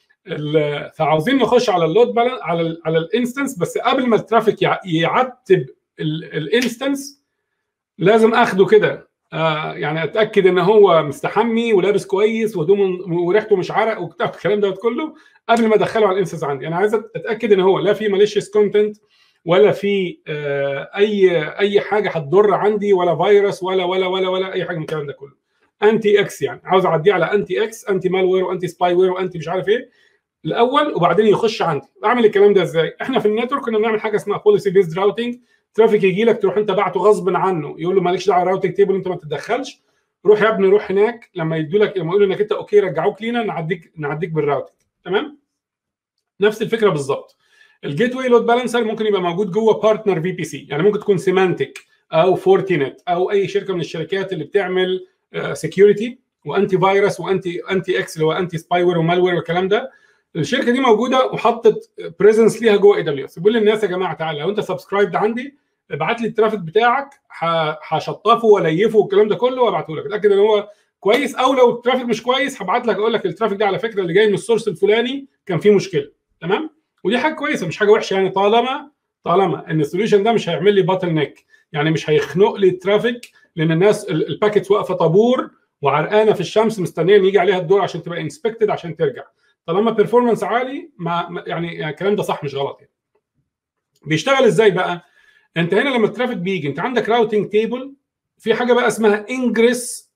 ال- فعاوزين نخش على اللود بالانس على ال على الانستنس بس قبل ما الترافيك يع- يعتب الانستنس لازم اخده كده آه يعني اتاكد ان هو مستحمي ولابس كويس وهدومه وريحته مش عرق وبتاع الكلام ده كله قبل ما ادخله على الانستنس عندي انا عايز اتاكد ان هو لا في ماليشيس كونتنت ولا في آه اي اي حاجه هتضر عندي ولا فيروس ولا ولا ولا ولا اي حاجه من الكلام ده كله انتي اكس يعني عاوز اعديه على انتي اكس انتي مالوير وانتي سباي وير وانتي مش عارف ايه الاول وبعدين يخش عندي اعمل الكلام ده ازاي احنا في النتورك كنا بنعمل حاجه اسمها بوليسي بيزد راوتنج ترافيك يجي لك تروح انت بعته غصب عنه يقول له مالكش دعوه راوتنج تيبل انت ما تتدخلش روح يا ابني روح هناك لما يدوا لك لما يقولوا انك انت اوكي رجعوك لينا نعديك نعديك بالراوتنج تمام نفس الفكره بالظبط الجيت واي لود بالانسر ممكن يبقى موجود جوه بارتنر في بي سي يعني ممكن تكون سيمانتك او فورتينت او اي شركه من الشركات اللي بتعمل سكيورتي وانتي فيروس وانتي انتي اكس اللي هو انتي سباي وير ومالوير والكلام ده الشركه دي موجوده وحطت بريزنس ليها جوه اي دبليو اس بيقول للناس يا جماعه تعالى لو انت سبسكرايبد عندي ابعت لي الترافيك بتاعك ه- هشطفه واليفه والكلام ده كله وابعته لك اتاكد ان هو كويس او لو الترافيك مش كويس هبعت لك اقول لك الترافيك ده على فكره اللي جاي من السورس الفلاني كان فيه مشكله تمام ودي حاجه كويسه مش حاجه وحشه يعني طالما طالما ان السوليوشن ده مش هيعمل لي باتل نيك يعني مش هيخنق لي الترافيك لان الناس ال- الباكيتس واقفه طابور وعرقانه في الشمس مستنيه ان يجي عليها الدور عشان تبقى انسبكتد عشان ترجع طالما بيرفورمانس عالي ما ما- يعني يعني الكلام ده صح مش غلط يعني. بيشتغل ازاي بقى؟ انت هنا لما الترافيك بيجي انت عندك راوتنج تيبل في حاجه بقى اسمها انجريس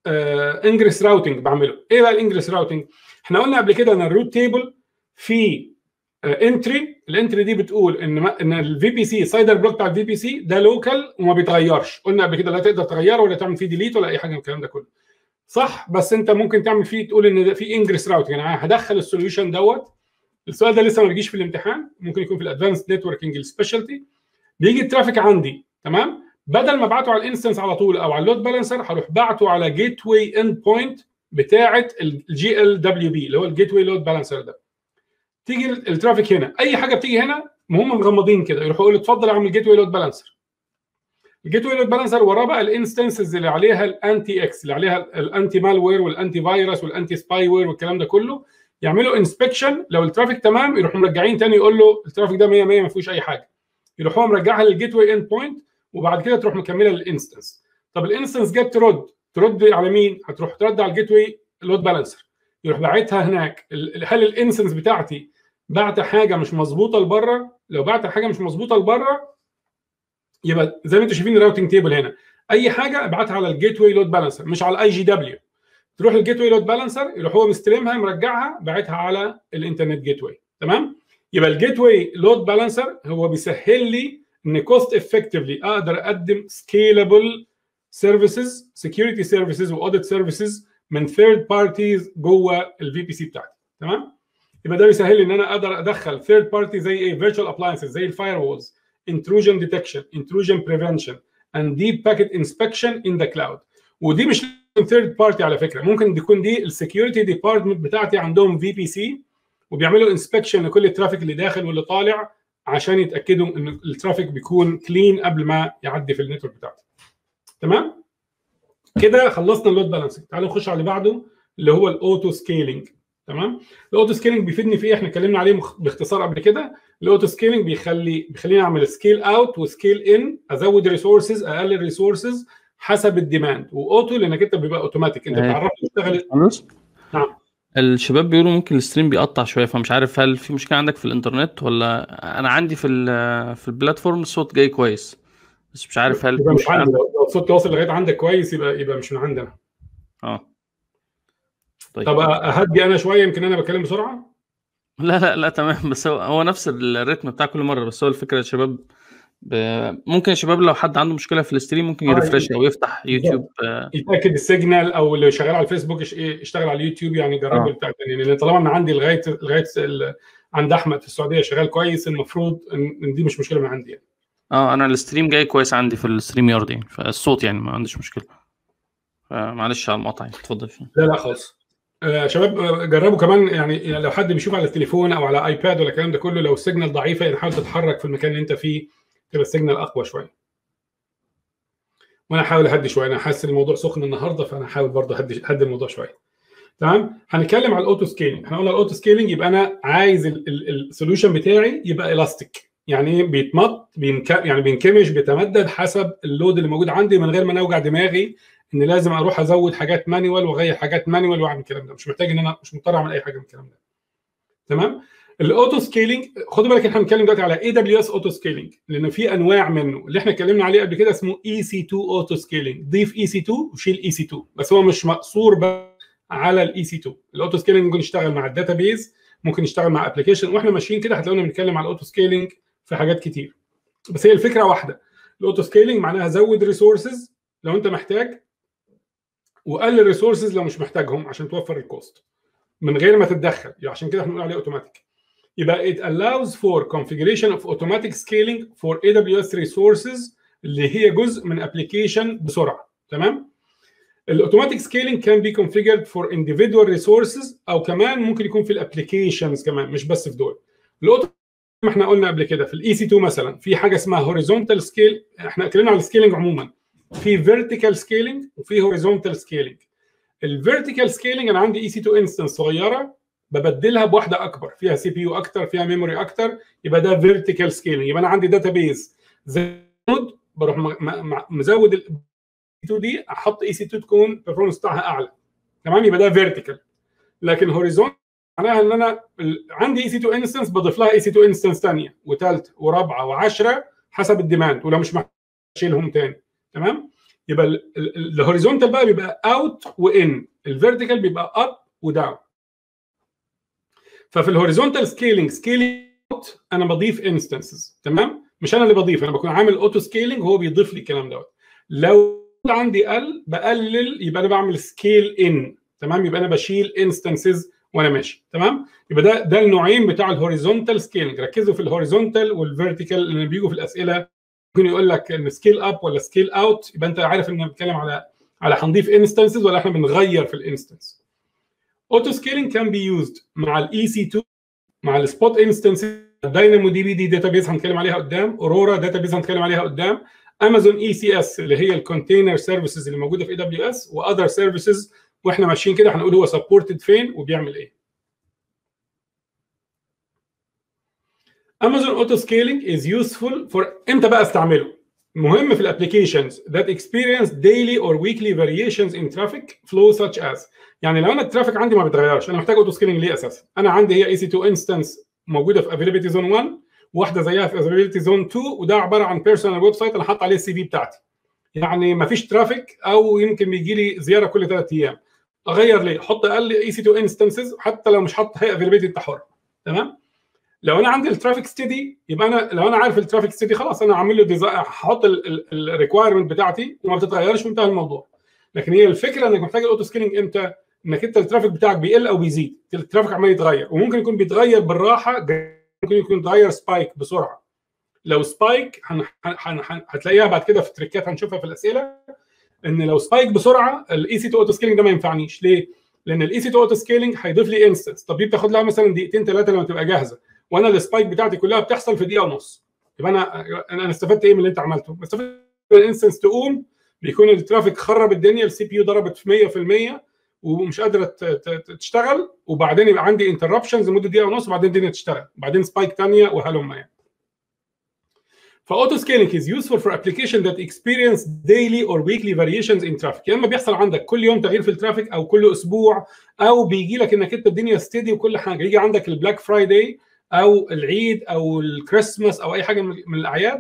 انجريس راوتنج بعمله ايه بقى الانجريس راوتنج؟ احنا قلنا قبل كده ان الروت تيبل في انتري الانتري دي بتقول ان ما ان الفي بي سي سايدر بلوك بتاع الفي بي سي ده لوكال وما بيتغيرش قلنا قبل كده لا تقدر تغيره ولا تعمل فيه ديليت ولا اي حاجه من الكلام ده كله صح بس انت ممكن تعمل فيه تقول ان ده في انجريس راوتنج يعني هدخل السوليوشن دوت السؤال ده لسه ما بيجيش في الامتحان ممكن يكون في الادفانسد نتوركينج السبيشالتي بيجي الترافيك عندي تمام بدل ما ابعته على الانستنس على طول او على اللود بالانسر هروح بعته على جيت واي اند بوينت بتاعه الجي ال دبليو بي اللي هو الجيت واي لود بالانسر ده تيجي ال- الترافيك هنا اي حاجه بتيجي هنا هم مغمضين كده يروحوا يقولوا اتفضل اعمل جيت واي لود بالانسر الجيت واي لود بالانسر وراه بقى الانستنسز اللي عليها الانتي اكس اللي عليها الانتي مالوير والانتي فيروس والانتي سباي وير والكلام ده كله يعملوا انسبكشن لو الترافيك تمام يروحوا مرجعين تاني يقول له الترافيك ده 100 100 ما فيهوش اي حاجه يروحوا مرجعها للجيت واي اند بوينت وبعد كده تروح مكمله للانستنس طب الانستنس جت ترد ترد على مين؟ هتروح ترد على الجيت واي لود بالانسر يروح باعتها هناك ال- هل الانستنس بتاعتي بعت حاجه مش مظبوطه لبره لو بعت حاجه مش مظبوطه لبره يبقى زي ما انتم شايفين الراوتنج تيبل هنا اي حاجه ابعتها على الجيت واي لود بالانسر مش على الاي جي دبليو تروح الجيت واي لود بالانسر يروح هو مستلمها مرجعها باعتها على الانترنت جيت واي تمام يبقى الجيت واي لود بالانسر هو بيسهل لي ان كوست افكتفلي اقدر اقدم سكيلبل سيرفيسز سكيورتي سيرفيسز واوديت سيرفيسز من ثيرد بارتيز جوه الفي بي سي بتاعتي تمام يبقى ده بيسهل لي ان انا اقدر ادخل ثيرد بارتي زي ايه فيرتشوال ابلاينسز زي الفاير وولز intrusion detection intrusion prevention and deep packet inspection in the cloud ودي مش ثيرد بارتي على فكره ممكن تكون دي السكيورتي ديبارتمنت بتاعتي عندهم في بي سي وبيعملوا انسبكشن لكل الترافيك اللي داخل واللي طالع عشان يتاكدوا ان الترافيك بيكون كلين قبل ما يعدي في النتورك بتاعتي تمام كده خلصنا اللود بالانسنج تعالوا نخش على اللي بعده اللي هو الاوتو سكيلينج تمام الاوتو سكيلينج بيفيدني في ايه احنا اتكلمنا عليه مخ... باختصار قبل كده الاوتو سكيلينج بيخلي بيخليني اعمل سكيل اوت وسكيل ان ازود ريسورسز اقلل ريسورسز حسب الديماند واوتو لانك انت بيبقى اوتوماتيك انت آه. بتعرف تشتغل خلاص نعم. الشباب بيقولوا ممكن الستريم بيقطع شويه فمش عارف هل في مشكله عندك في الانترنت ولا انا عندي في ال- في البلاتفورم الصوت جاي كويس بس مش عارف هل يبقى في مش مشكله عندي لو لو الصوت واصل لغايه عندك كويس يبقى يبقى مش من عندنا اه طيب طب اهدي انا شويه يمكن انا بتكلم بسرعه لا لا لا تمام بس هو هو نفس الريتم بتاع كل مره بس هو الفكره يا شباب ب... ممكن يا شباب لو حد عنده مشكله في الاستريم ممكن آه، يرفرش او يفتح يوتيوب آه، يتاكد السيجنال او اللي شغال على الفيسبوك يش- إيه، يشتغل على اليوتيوب يعني جربوا آه. البتاع التاني لان طالما انا عندي لغايه لغايه ال- عند احمد في السعوديه شغال كويس المفروض ان إن دي مش مشكله من عندي يعني. اه انا الستريم جاي كويس عندي في الستريم يارد يعني فالصوت يعني ما عنديش مشكله معلش على المقاطعه يعني اتفضل لا لا خالص آه شباب آه، جربوا كمان يعني يعني لو حد بيشوف على التليفون او على ايباد ولا الكلام ده كله لو السيجنال ضعيفه يعني حاول تتحرك في المكان اللي انت فيه تبقى السيجنال اقوى شويه وانا هحاول اهدي شويه انا حاسس ان الموضوع سخن النهارده فانا هحاول برضه اهدي اهدي الموضوع شويه تمام هنتكلم على الاوتو سكيلينج احنا قلنا الاوتو سكيلينج يبقى انا عايز السوليوشن بتاعي يبقى الاستيك يعني ايه بيتمط بينك... يعني بينكمش بيتمدد حسب اللود اللي موجود عندي من غير ما انا اوجع دماغي ان لازم اروح ازود حاجات مانيوال واغير حاجات مانيوال واعمل الكلام ده مش محتاج ان انا مش مضطر اعمل اي حاجه من الكلام ده تمام الاوتو سكيلينج خدوا بالك احنا بنتكلم دلوقتي على اي دبليو اس اوتو سكيلينج لان في انواع منه اللي احنا اتكلمنا عليه قبل كده اسمه اي سي 2 اوتو سكيلينج ضيف اي سي 2 وشيل اي سي 2 بس هو مش مقصور بس على الاي سي 2 الاوتو سكيلينج ممكن يشتغل مع الداتابيز ممكن يشتغل مع ابلكيشن واحنا ماشيين كده هتلاقونا بنتكلم على الاوتو سكيلينج في حاجات كتير بس هي الفكره واحده الاوتو سكيلينج معناها زود ريسورسز لو انت محتاج وقلل ريسورسز لو مش محتاجهم عشان توفر الكوست من غير ما تتدخل يعني عشان كده احنا بنقول عليه اوتوماتيك يبقى it allows for configuration of automatic scaling for AWS resources اللي هي جزء من ابلكيشن بسرعه تمام الاوتوماتيك سكيلينج كان بي configured for individual resources او كمان ممكن يكون في الابلكيشنز كمان مش بس في دول الاوتو ما احنا قلنا قبل كده في الاي سي 2 مثلا في حاجه اسمها هوريزونتال سكيل احنا اتكلمنا على السكيلينج عموما في فيرتيكال سكيلينج وفي هوريزونتال سكيلينج الفيرتيكال سكيلينج انا عندي اي سي 2 انستنس صغيره ببدلها بواحده اكبر فيها سي بي يو اكتر فيها ميموري اكتر يبقى ده فيرتيكال سكيلينج يبقى انا عندي داتابيز زي نود بروح م- م- مزود ال 2 دي احط اي سي 2 تكون البرفورمانس بتاعها اعلى تمام يبقى ده فيرتيكال لكن هوريزون معناها ان انا ال- عندي اي سي 2 انستنس بضيف لها اي سي 2 انستنس ثانيه وثالثه ورابعه وعشره حسب الديماند ولو مش محتاج اشيلهم تاني تمام يبقى الهوريزونتال بقى بيبقى اوت وان الفيرتيكال بيبقى اب وداون ففي الهوريزونتال سكيلينج سكيلينج اوت انا بضيف انستنسز تمام مش انا اللي بضيف انا بكون عامل اوتو سكيلينج وهو بيضيف لي الكلام دوت لو عندي قل بقلل يبقى انا بعمل سكيل ان تمام يبقى انا بشيل انستنسز وانا ماشي تمام يبقى ده ده النوعين بتاع الهوريزونتال سكيلينج ركزوا في الهوريزونتال والفيرتيكال اللي بيجوا في الاسئله ممكن يقول لك ان سكيل اب ولا سكيل اوت يبقى انت عارف ان بنتكلم على على هنضيف انستنسز ولا احنا بنغير في الانستنس اوتو سكيلينج كان بي يوزد مع الاي سي 2 مع السبوت انستنس داينامو دي بي دي داتابيز هنتكلم عليها قدام اورورا داتابيز هنتكلم عليها قدام امازون اي سي اس اللي هي الكونتينر سيرفيسز اللي موجوده في اي دبليو اس واذر سيرفيسز واحنا ماشيين كده هنقول هو سبورتد فين وبيعمل ايه امازون اوتو سكيلينج از يوسفول فور امتى بقى استعمله مهم في الابلكيشنز that experience daily or weekly variations in traffic flow such as يعني لو انا الترافيك عندي ما بيتغيرش انا محتاج اوتو سكيلينج ليه اساسا انا عندي هي اي سي 2 انستنس موجوده في افيلابيلتي زون 1 واحده زيها في افيلابيلتي زون 2 وده عباره عن بيرسونال ويب سايت انا حاطط عليه السي في بتاعتي يعني ما فيش ترافيك او يمكن بيجي لي زياره كل ثلاث ايام اغير ليه احط اقل اي سي 2 انستنسز حتى لو مش حاطط هي افيلابيلتي انت حر تمام لو انا عندي الترافيك ستدي يبقى انا لو انا عارف الترافيك ستدي خلاص انا عامل له ديزاين هحط الريكوايرمنت بتاعتي وما بتتغيرش وانتهى الموضوع لكن هي الفكره انك محتاج الاوتو سكيلينج امتى انك انت الترافيك بتاعك بيقل او بيزيد الترافيك عمال يتغير وممكن يكون بيتغير بالراحه ممكن يكون يتغير سبايك بسرعه لو سبايك هن... هن... هن... هتلاقيها بعد كده في التريكات هنشوفها في الاسئله ان لو سبايك بسرعه الاي سي 2 اوتو سكيلينج ده ما ينفعنيش ليه؟ لان الاي سي 2 اوتو سكيلينج هيضيف لي انستنس طب دي بتاخد لها مثلا دقيقتين ثلاثه لما تبقى جاهزه وانا السبايك بتاعتي كلها بتحصل في دقيقه ونص يبقى انا انا استفدت ايه من اللي انت عملته؟ استفدت من الانستنس تقوم بيكون الترافيك خرب الدنيا السي بي يو ضربت في 100% ومش قادره تشتغل وبعدين يبقى عندي انتربشنز لمده دقيقه ونص وبعدين الدنيا تشتغل بعدين سبايك ثانيه وهلم يعني فاوتو سكيلينج از يوسفول فور ابلكيشن ذات اكسبيرينس ديلي اور ويكلي فاريشنز ان ترافيك يا اما بيحصل عندك كل يوم تغيير في الترافيك او كل اسبوع او بيجي لك انك انت الدنيا ستيدي وكل حاجه يجي عندك البلاك فرايداي او العيد او الكريسماس او اي حاجه من الاعياد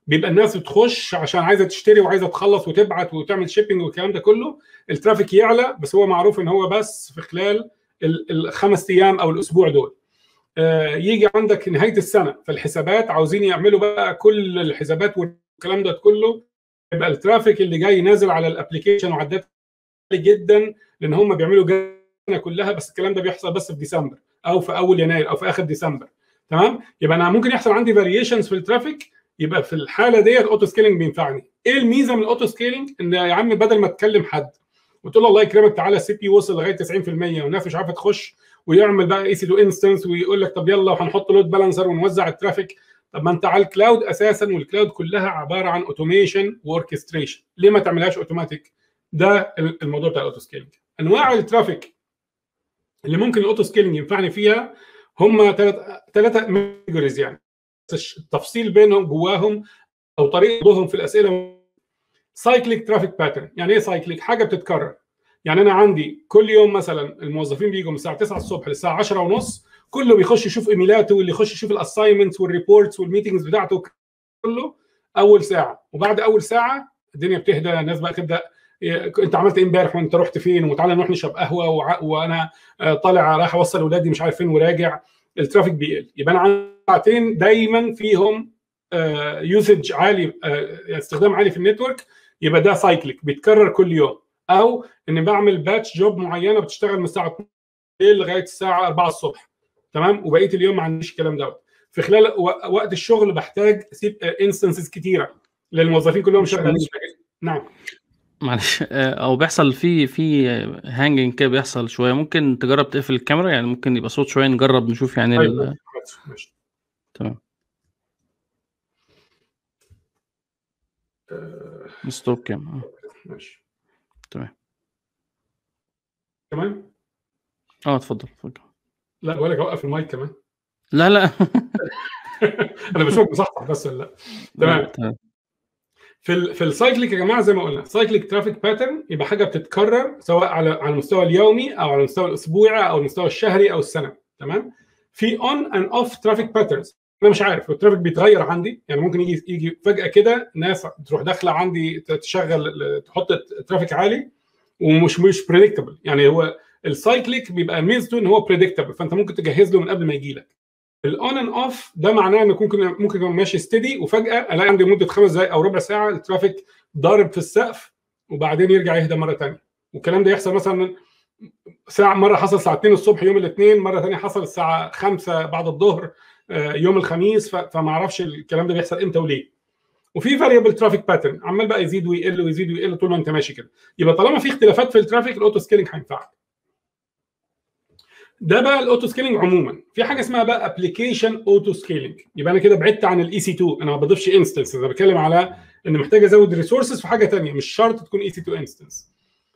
بيبقى الناس بتخش عشان عايزه تشتري وعايزه تخلص وتبعت وتعمل شيبنج والكلام ده كله الترافيك يعلى بس هو معروف ان هو بس في خلال ال- الخمس ايام او الاسبوع دول آه، يجي عندك نهايه السنه فالحسابات عاوزين يعملوا بقى كل الحسابات والكلام ده كله يبقى الترافيك اللي جاي نازل على الابلكيشن وعلى الداتا عالي جدا لان هم بيعملوا جنة كلها بس الكلام ده بيحصل بس في ديسمبر او في اول يناير او في اخر ديسمبر تمام يبقى انا ممكن يحصل عندي فاريشنز في الترافيك يبقى في الحاله ديت الاوتو سكيلينج بينفعني ايه الميزه من الاوتو سكيلينج ان يا عم بدل ما تكلم حد وتقول له الله يكرمك تعالى السي بي وصل لغايه 90% والناس مش عارفه تخش ويعمل بقى اي سي دو انستنس ويقول لك طب يلا وهنحط لود بالانسر ونوزع الترافيك طب ما انت على الكلاود اساسا والكلاود كلها عباره عن اوتوميشن واوركستريشن ليه ما تعملهاش اوتوماتيك ده الموضوع بتاع الاوتو سكيلينج انواع الترافيك اللي ممكن الاوتو سكيلينج ينفعني فيها هم ثلاث ثلاثه ميجوريز يعني بس التفصيل بينهم جواهم او طريقتهم في الاسئله سايكليك ترافيك باترن يعني ايه سايكليك حاجه بتتكرر يعني انا عندي كل يوم مثلا الموظفين بيجوا من الساعه 9 الصبح للساعه 10 ونص كله بيخش يشوف ايميلاته واللي يخش يشوف الاساينمنتس والريبورتس والميتنجز بتاعته كله اول ساعه وبعد اول ساعه الدنيا بتهدى الناس بقى تبدا انت عملت ايه امبارح وانت رحت فين وتعالى نروح نشرب قهوه وع... وانا طالع رايح اوصل اولادي مش عارف فين وراجع الترافيك بيقل يبقى انا عندي ساعتين دايما فيهم يوزج عالي استخدام عالي في النتورك يبقى ده سايكليك بيتكرر كل يوم او اني بعمل باتش جوب معينه بتشتغل من الساعه 2 بالليل لغايه الساعه 4 الصبح تمام وبقيه اليوم ما عنديش الكلام دوت في خلال وقت الشغل بحتاج اسيب انستنسز كتيره للموظفين كلهم شغالين نعم معلش او بيحصل في في هانجنج كده بيحصل شويه ممكن تجرب تقفل الكاميرا يعني ممكن يبقى صوت شويه نجرب نشوف يعني طيب ال... ماشي تمام آه، ستوب كام ماشي تمام كمان اه اتفضل اتفضل لا بقول لك اوقف المايك كمان لا لا انا بشوفك مصحصح بس ولا لا تمام تمام في ال في السايكليك يا جماعه زي ما قلنا سايكليك ترافيك باترن يبقى حاجه بتتكرر سواء على على المستوى اليومي او على المستوى الاسبوعي او المستوى الشهري او السنوي تمام في اون اند اوف ترافيك باترنز انا مش عارف الترافيك بيتغير عندي يعني ممكن يجي يجي فجاه كده ناس تروح داخله عندي تشغل تحط ترافيك عالي ومش مش بريدكتبل يعني هو السايكليك بيبقى ميزته ان هو بريدكتبل فانت ممكن تجهز له من قبل ما يجي لك الاون اند اوف ده معناه ان ممكن ممكن يكون ماشي ستدي وفجاه الاقي عندي مده خمس دقائق او ربع ساعه الترافيك ضارب في السقف وبعدين يرجع يهدى مره ثانيه والكلام ده يحصل مثلا ساعه مره حصل الساعه 2 الصبح يوم الاثنين مره ثانيه حصل الساعه 5 بعد الظهر يوم الخميس فما اعرفش الكلام ده بيحصل امتى وليه وفي فاريبل ترافيك باترن عمال بقى يزيد ويقل ويزيد ويقل طول ما انت ماشي كده يبقى طالما في اختلافات في الترافيك الاوتو سكيلينج هينفعك ده بقى الاوتو سكيلينج عموما في حاجه اسمها بقى ابلكيشن اوتو سكيلينج يبقى انا كده بعدت عن الاي سي 2 انا ما بضيفش انستنس انا بتكلم على ان محتاج ازود ريسورسز في حاجه ثانيه مش شرط تكون اي سي 2 انستنس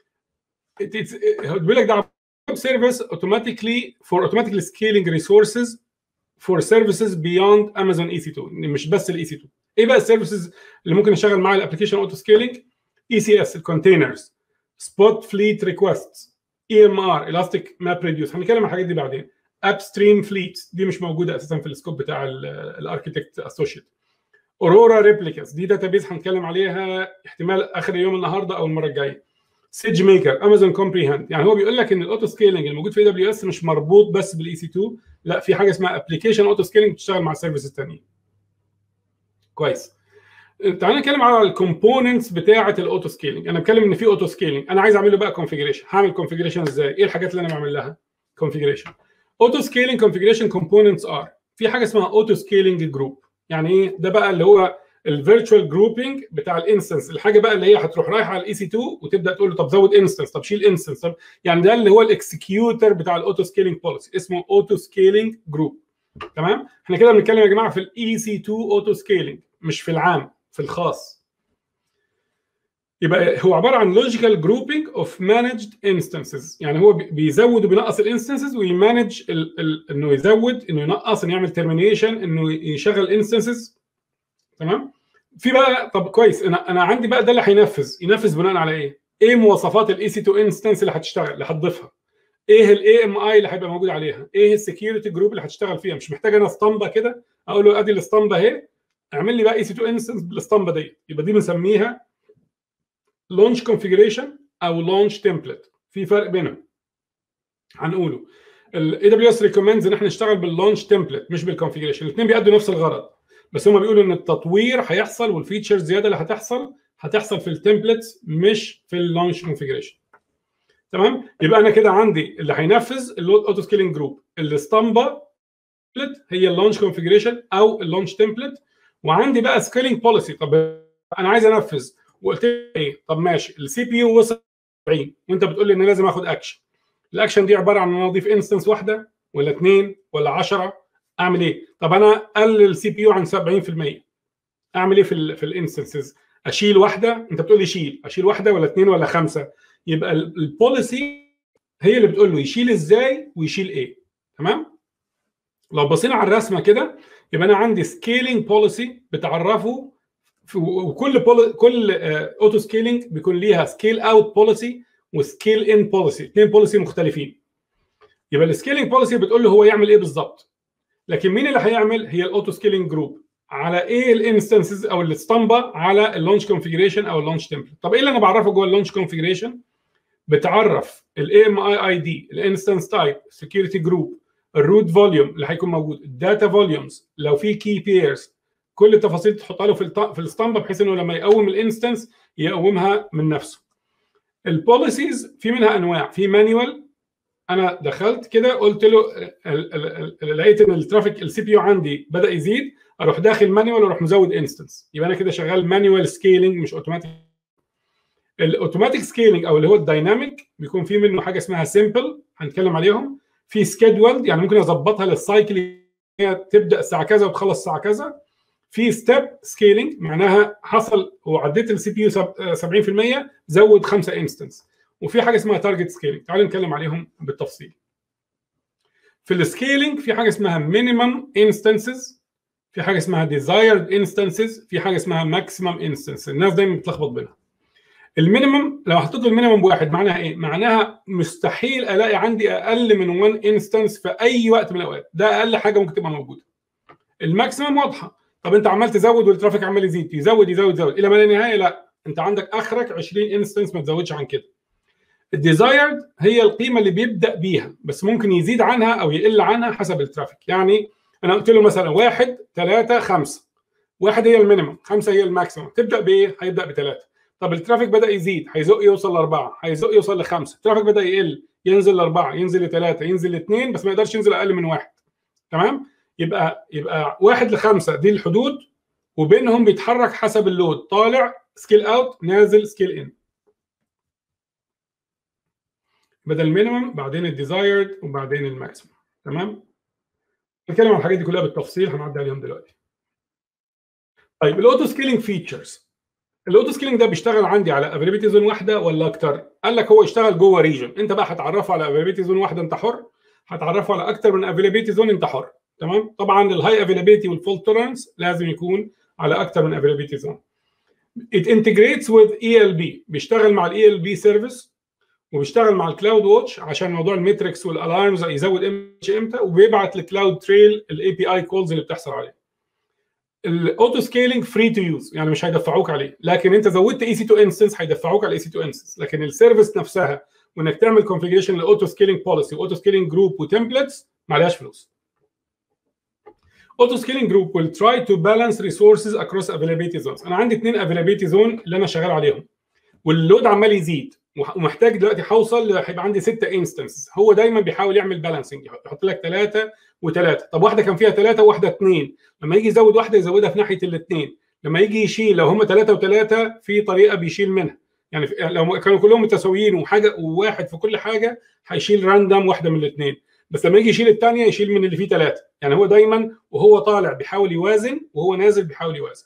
بيقول لك ده سيرفيس اوتوماتيكلي فور اوتوماتيكلي سكيلينج ريسورسز فور سيرفيسز بيوند امازون اي سي 2 مش بس الاي سي 2 ايه بقى السيرفيسز اللي ممكن اشتغل معاها الابلكيشن اوتو سكيلينج اي سي اس الكونتينرز سبوت فليت ريكويست اي ام ار الاستيك ماب ريديوس هنتكلم عن الحاجات دي بعدين اب ستريم فليت دي مش موجوده اساسا في السكوب بتاع الاركتكت اسوشيت اورورا ريبليكاس دي داتابيز هنتكلم عليها احتمال اخر يوم النهارده او المره الجايه سيج ميكر امازون كومبريهند يعني هو بيقول لك ان الاوتو سكيلينج الموجود في اي دبليو اس مش مربوط بس بالاي سي 2 لا في حاجه اسمها ابلكيشن اوتو سكيلينج بتشتغل مع السيرفيس الثانيين كويس تعالى نتكلم على الكومبوننتس بتاعه الاوتو سكيلينج انا بتكلم ان في اوتو سكيلينج انا عايز اعمل له بقى كونفيجريشن هعمل كونفيجريشن ازاي ايه الحاجات اللي انا بعمل لها كونفيجريشن اوتو سكيلينج كونفيجريشن كومبوننتس ار في حاجه اسمها اوتو سكيلينج جروب يعني ايه ده بقى اللي هو الفيرتشوال جروبنج بتاع الانستنس الحاجه بقى اللي هي هتروح رايحه على الاي سي 2 وتبدا تقول له طب زود انستنس طب شيل انستنس طب يعني ده اللي هو الاكسكيوتر بتاع الاوتو سكيلينج بوليسي اسمه اوتو سكيلينج جروب تمام احنا كده بنتكلم يا جماعه في الاي سي 2 اوتو سكيلينج مش في العام في الخاص يبقى هو عباره عن لوجيكال جروبنج اوف مانجد انستنسز يعني هو بيزود وبينقص الانستنسز ويمانج انه يزود انه ينقص انه يعمل ترمينيشن انه يشغل انستنسز تمام في بقى طب كويس انا انا عندي بقى ده اللي هينفذ ينفذ بناء على ايه؟ ايه مواصفات الاي سي 2 انستنس اللي هتشتغل اللي هتضيفها؟ ايه الاي ام اي اللي هيبقى موجود عليها؟ ايه السكيورتي جروب اللي هتشتغل فيها؟ مش محتاج انا اسطمبه كده اقول له ادي الاسطمبه اهي اعمل لي بقى اي سي 2 انستنس بالاسطمبه ديت يبقى دي بنسميها لونش كونفيجريشن او لونش تمبلت في فرق بينهم هنقوله الاي دبليو اس ريكومندز ان احنا نشتغل باللونش تمبلت مش بالكونفيجريشن الاثنين بيأدوا نفس الغرض بس هم بيقولوا ان التطوير هيحصل والفيتشرز زياده اللي هتحصل هتحصل في التمبلتس مش في اللونش كونفيجريشن تمام يبقى انا كده عندي اللي هينفذ اللود اوتو سكيلينج جروب الاسطمبه هي اللونش كونفيجريشن او اللونش تمبلت وعندي بقى سكيلينج بوليسي طب انا عايز انفذ وقلت لي ايه طب ماشي السي بي يو وصل 70 وانت بتقول لي ان لازم اخد اكشن الاكشن دي عباره عن ان انا اضيف انستنس واحده ولا اثنين ولا 10 اعمل ايه طب انا اقلل السي بي يو عن 70% اعمل ايه في ال في الانستنسز اشيل واحده انت بتقول لي شيل اشيل واحده ولا اثنين ولا خمسه يبقى البوليسي هي اللي بتقول له يشيل ازاي ويشيل ايه تمام لو بصينا على الرسمه كده يبقى انا عندي سكيلينج بوليسي بتعرفه وكل بول... كل اوتو سكيلينج بيكون ليها سكيل اوت بوليسي وسكيل ان بوليسي اثنين بوليسي مختلفين يبقى السكيلينج بوليسي بتقول له هو يعمل ايه بالظبط لكن مين اللي هيعمل هي الاوتو سكيلينج جروب على ايه الانستنسز او الاسطمبه على اللونش كونفيجريشن او اللونش تمبلت طب ايه اللي انا بعرفه جوه اللونش كونفيجريشن بتعرف الاي ام اي اي دي الانستنس تايب سكيورتي جروب الروت فوليوم اللي هيكون موجود الداتا فوليومز لو في كي بيرز كل التفاصيل تحطها له في في الاسطمبه بحيث انه لما يقوم الانستنس يقومها من نفسه البوليسيز في منها انواع في مانيوال انا دخلت كده قلت له لقيت ان الترافيك السي بي يو عندي بدا يزيد اروح داخل مانيوال واروح مزود انستنس يبقى انا كده شغال مانيوال سكيلينج مش اوتوماتيك الاوتوماتيك سكيلينج او اللي هو الدايناميك بيكون في منه حاجه اسمها سمبل هنتكلم عليهم في سكيدولد يعني ممكن اظبطها للسايكل تبدا الساعه كذا وتخلص الساعه كذا في ستيب سكيلينج معناها حصل وعديت السي بي يو 70% زود خمسه انستنس وفي حاجه اسمها تارجت سكيلينج تعالوا نتكلم عليهم بالتفصيل في السكيلينج في حاجه اسمها مينيمم انستنسز في حاجه اسمها ديزايرد انستنسز في حاجه اسمها ماكسيمم انستنس الناس دايما بتلخبط بينها المينيمم لو حطيت المينيمم بواحد معناها ايه؟ معناها مستحيل الاقي عندي اقل من 1 انستنس في اي وقت من الاوقات ده اقل حاجه ممكن تبقى موجوده الماكسيمم واضحه طب انت عمال تزود والترافيك عمال يزيد يزود يزود يزود الى ما لا نهايه لا انت عندك اخرك 20 انستنس ما تزودش عن كده الديزايرد هي القيمه اللي بيبدا بيها بس ممكن يزيد عنها او يقل عنها حسب الترافيك يعني انا قلت له مثلا واحد ثلاثة خمسة واحد هي المينيمم خمسة هي الماكسيمم تبدا بايه؟ هيبدا بثلاثة طب الترافيك بدا يزيد هيزق يوصل لاربعه هيزق يوصل لخمسه الترافيك بدا يقل ينزل لاربعه ينزل لثلاثه ينزل لاثنين بس ما يقدرش ينزل اقل من واحد تمام يبقى يبقى واحد لخمسه دي الحدود وبينهم بيتحرك حسب اللود طالع سكيل اوت نازل سكيل ان بدل المينيمم بعدين الديزايرد وبعدين الماكسيمم تمام نتكلم عن الحاجات دي كلها بالتفصيل هنعدي عليهم دلوقتي طيب الاوتو سكيلينج فيتشرز الاوتو سكيلينج ده بيشتغل عندي على افيلابيلتي زون واحده ولا اكتر قال لك هو يشتغل جوه ريجن انت بقى هتعرفه على افيلابيلتي زون واحده انت حر هتعرفه على اكتر من افيلابيلتي زون انت حر تمام طبعا الهاي افيلابيلتي والفول تولرنس لازم يكون على اكتر من افيلابيلتي زون it integrates with ELB بيشتغل مع الاي ال بي سيرفيس وبيشتغل مع الكلاود واتش عشان موضوع الميتريكس والالارمز يزود امتى وبيبعت لكلاود تريل الاي بي اي كولز اللي بتحصل عليه الاوتو سكيلينج فري تو يوز يعني مش هيدفعوك عليه لكن انت زودت اي سي 2 انستنس هيدفعوك على الاي سي 2 انستنس لكن السيرفيس نفسها وانك تعمل كونفيجريشن لاوتو سكيلينج بوليسي واوتو سكيلينج جروب وتمبلتس ما عليهاش فلوس اوتو سكيلينج جروب will try to balance resources across availability zones انا عندي اثنين availability زون اللي انا شغال عليهم واللود عمال يزيد ومحتاج دلوقتي هوصل هيبقى عندي ستة انستنس هو دايما بيحاول يعمل بالانسنج يحط لك ثلاثه وثلاثه طب واحده كان فيها ثلاثه وواحده اثنين لما يجي يزود واحده يزودها في ناحيه الاثنين لما يجي يشيل لو هم ثلاثه وثلاثه في طريقه بيشيل منها يعني لو كانوا كلهم متساويين وحاجه وواحد في كل حاجه هيشيل راندم واحده من الاثنين بس لما يجي يشيل الثانيه يشيل من اللي فيه ثلاثه يعني هو دايما وهو طالع بيحاول يوازن وهو نازل بيحاول يوازن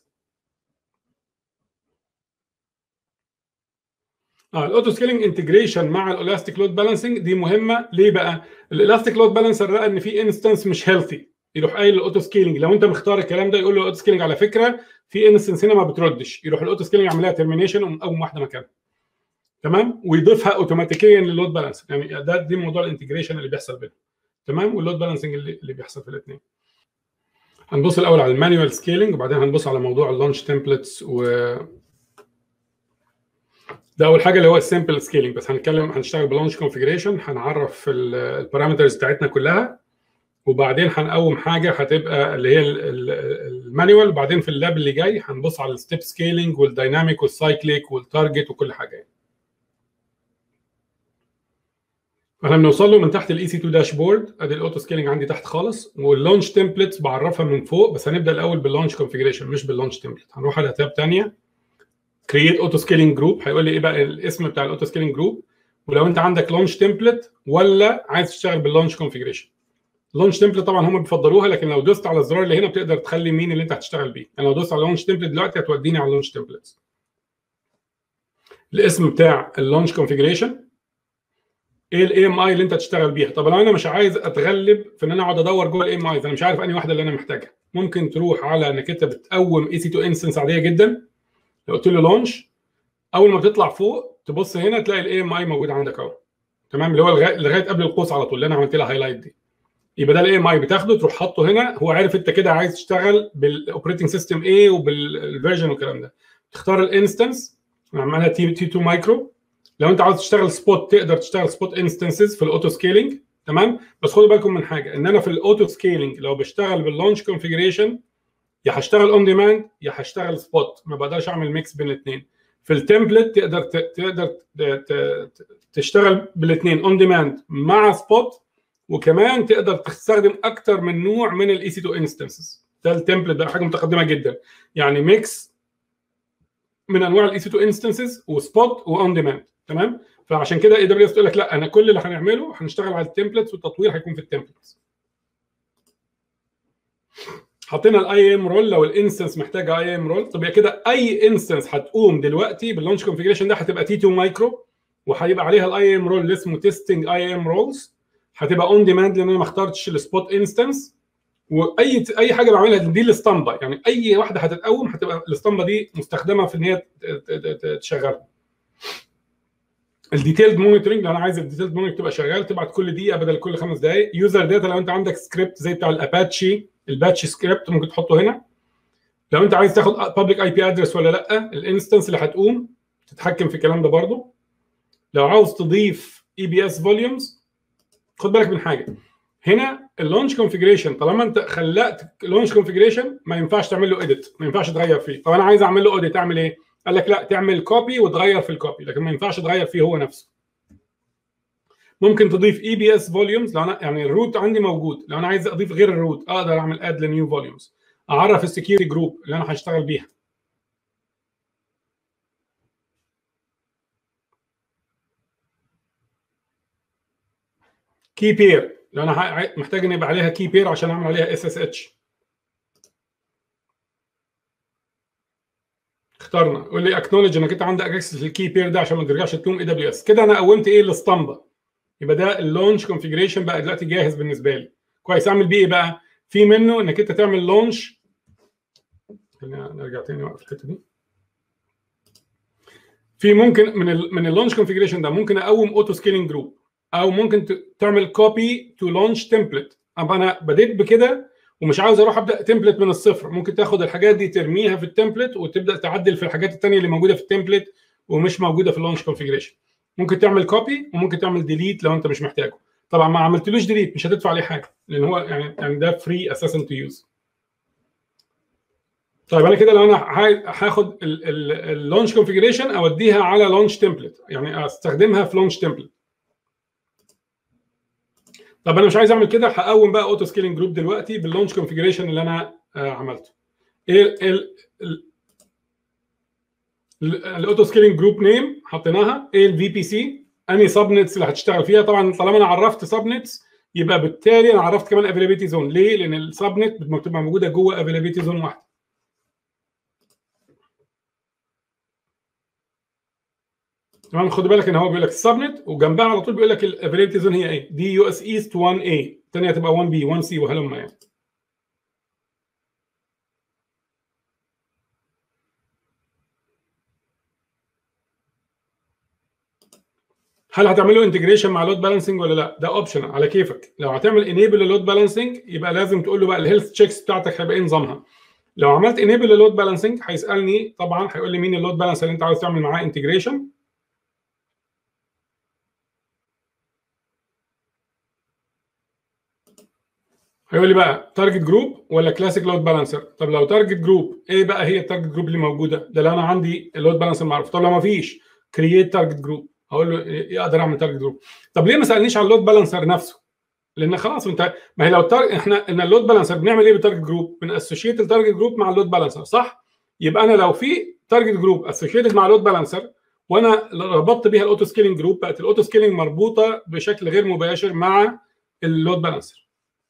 اه الاوتو سكيلينج انتجريشن مع الالاستيك لود بالانسنج دي مهمه ليه بقى؟ الالاستيك لود بالانسر لقى ان في انستنس مش هيلثي يروح قايل الاوتو سكيلينج لو انت مختار الكلام ده يقول له الاوتو سكيلينج على فكره في انستنس هنا ما بتردش يروح الاوتو سكيلينج يعملها ترمينيشن ومقوم واحده مكانها تمام ويضيفها اوتوماتيكيا للود بالانس يعني ده دي موضوع الانتجريشن اللي بيحصل بينهم تمام واللود بالانسنج اللي, اللي بيحصل في الاثنين هنبص الاول على المانيوال سكيلينج وبعدين هنبص على موضوع اللانش تمبلتس و ده اول حاجه اللي هو السمبل سكيلينج بس هنتكلم هنشتغل بلانش كونفيجريشن هنعرف البارامترز بتاعتنا كلها وبعدين هنقوم حاجه هتبقى اللي هي المانيوال وبعدين في اللاب اللي جاي هنبص على الستيب سكيلينج والدايناميك والسايكليك والتارجت وكل حاجه يعني. احنا بنوصل له من تحت الاي سي 2 داشبورد ادي الاوتو سكيلينج عندي تحت خالص واللونش تمبلتس بعرفها من فوق بس هنبدا الاول باللونش كونفيجريشن مش باللونش تمبلت هنروح على تاب ثانيه كرييت اوتو سكيلينج جروب هيقول لي ايه بقى الاسم بتاع الاوتو سكيلينج جروب ولو انت عندك لونش تمبلت ولا عايز تشتغل باللونش كونفيجريشن لونش تمبلت طبعا هم بيفضلوها لكن لو دوست على الزرار اللي هنا بتقدر تخلي مين اللي انت هتشتغل بيه يعني لو دوست على لونش تمبلت دلوقتي هتوديني على اللونش تمبلت الاسم بتاع اللونش كونفيجريشن ايه الاي ام اي اللي انت هتشتغل بيها طب لو انا مش عايز اتغلب في ان انا اقعد ادور جوه الاي ام اي انا مش عارف انهي واحده اللي انا محتاجها ممكن تروح على انك انت بتقوم اي سي 2 انستنس عاديه جدا لو قلت له لونش اول ما بتطلع فوق تبص هنا تلاقي الاي ام اي موجود عندك اهو تمام اللي هو لغايه لغايه قبل القوس على طول اللي انا عملت لها هايلايت دي يبقى ده الاي ام اي بتاخده تروح حاطه هنا هو عارف انت كده عايز تشتغل بالاوبريتنج سيستم ايه وبالفيرجن والكلام ده تختار الانستنس عملها تي تي 2 مايكرو لو انت عاوز تشتغل سبوت تقدر تشتغل سبوت انستنسز في الاوتو سكيلينج تمام بس خدوا بالكم من حاجه ان انا في الاوتو سكيلينج لو بشتغل باللونش كونفيجريشن يا هشتغل اون ديماند يا هشتغل سبوت ما بقدرش اعمل ميكس بين الاثنين في التمبلت تقدر تقدر تشتغل بالاثنين اون ديماند مع سبوت وكمان تقدر تستخدم اكتر من نوع من الاي سي 2 انستنسز ده التمبلت ده حاجه متقدمه جدا يعني ميكس من انواع الاي سي 2 انستنسز وسبوت واون ديماند تمام فعشان كده اي دبليو اس تقول لك لا انا كل اللي هنعمله هنشتغل على التمبلتس والتطوير هيكون في التمبلتس حطينا الاي ام رول لو الانستنس محتاجه اي ام رول طب كده اي انستنس هتقوم دلوقتي باللونش كونفيجريشن ده هتبقى تي 2 مايكرو وهيبقى عليها الاي ام رول اللي اسمه تيستنج اي ام رولز هتبقى اون ديماند لان انا ما اخترتش السبوت انستنس واي اي حاجه بعملها دي الاسطمبه يعني اي واحده هتتقوم هتبقى الاسطمبه دي مستخدمه في ان هي تشغلها الديتيلد مونيتورنج لو انا عايز الديتيلد مونيتورنج تبقى شغال تبعت كل دقيقه بدل كل خمس دقائق يوزر داتا لو انت عندك سكريبت زي بتاع الاباتشي الباتش سكريبت ممكن تحطه هنا لو انت عايز تاخد بابليك اي بي ادرس ولا لا الانستنس اللي هتقوم تتحكم في الكلام ده برضه لو عاوز تضيف اي بي اس فوليومز خد بالك من حاجه هنا اللونش كونفيجريشن طالما انت خلقت لونش كونفيجريشن ما ينفعش تعمل له اديت ما ينفعش تغير فيه طب انا عايز اعمل له اديت اعمل ايه قال لك لا تعمل كوبي وتغير في الكوبي لكن ما ينفعش تغير فيه هو نفسه ممكن تضيف اي بي اس فوليومز لو انا يعني الروت عندي موجود لو انا عايز اضيف غير الروت اقدر اعمل اد لنيو فوليومز اعرف السكيورتي جروب اللي انا هشتغل بيها كي بير لو انا محتاج ان يبقى عليها كي بير عشان اعمل عليها اس اس اتش اخترنا قول لي اكنولج انك انت عندك اكسس للكي بير ده عشان ما ترجعش تلوم اي دبليو اس كده انا قومت ايه الاسطمبه يبقى ده اللونش كونفيجريشن بقى دلوقتي جاهز بالنسبه لي كويس اعمل بيه ايه بقى في منه انك انت تعمل لونش خلينا نرجع تاني نوقف الحته دي في ممكن من ال من اللونش كونفيجريشن ده ممكن اقوم اوتو سكيلينج جروب او ممكن تعمل كوبي تو لونش تمبلت ابقى انا بديت بكده ومش عاوز اروح ابدا تمبلت من الصفر ممكن تاخد الحاجات دي ترميها في التمبلت وتبدا تعدل في الحاجات الثانيه اللي موجوده في التمبلت ومش موجوده في اللونش كونفيجريشن ممكن تعمل كوبي وممكن تعمل ديليت لو انت مش محتاجه طبعا ما عملتلوش ديليت مش هتدفع عليه حاجه لان هو يعني يعني ده فري اساسا تو يوز طيب انا كده لو انا هاخد اللونش كونفيجريشن اوديها على لونش تمبلت يعني استخدمها في لونش تمبلت طب انا مش عايز اعمل كده هقوم بقى اوتو سكيلينج جروب دلوقتي باللونش كونفيجريشن اللي انا آه عملته ايه الاوتو سكيلينج جروب نيم حطيناها ايه الفي بي سي انهي سب نتس اللي هتشتغل فيها طبعا طالما انا عرفت سب نتس يبقى بالتالي انا عرفت كمان افيلابيلتي زون ليه؟ لان السب نت بتبقى موجوده جوه افيلابيلتي زون واحده تمام خد بالك ان هو بيقول لك السبنت وجنبها على طول بيقول لك الافيلابيلتي زون هي ايه؟ دي يو اس ايست 1 a الثانيه هتبقى 1 b 1 c وهلم يعني هل هتعمل له انتجريشن مع لود بالانسنج ولا لا ده اوبشن على كيفك لو هتعمل انيبل للود بالانسنج يبقى لازم تقول له بقى الهيلث تشيكس بتاعتك هيبقى ايه نظامها لو عملت انيبل للود بالانسنج هيسالني طبعا هيقول لي مين اللود بالانس اللي انت عاوز تعمل معاه انتجريشن هيقول لي بقى تارجت جروب ولا كلاسيك لود بالانسر طب لو تارجت جروب ايه بقى هي التارجت جروب اللي موجوده ده لو انا عندي اللود بالانسر معروف طب لو ما فيش كرييت تارجت جروب هقول له ايه اقدر اعمل تارجت جروب طب ليه ما سالنيش على اللود بالانسر نفسه لان خلاص انت ما هي لو تار... احنا ان اللود بالانسر بنعمل ايه بالتارجت جروب بناسوشيت التارجت جروب مع اللود بالانسر صح يبقى انا لو في تارجت جروب اسوشيتد مع اللود بالانسر وانا ربطت بيها الاوتو سكيلينج جروب بقت الاوتو سكيلينج مربوطه بشكل غير مباشر مع اللود بالانسر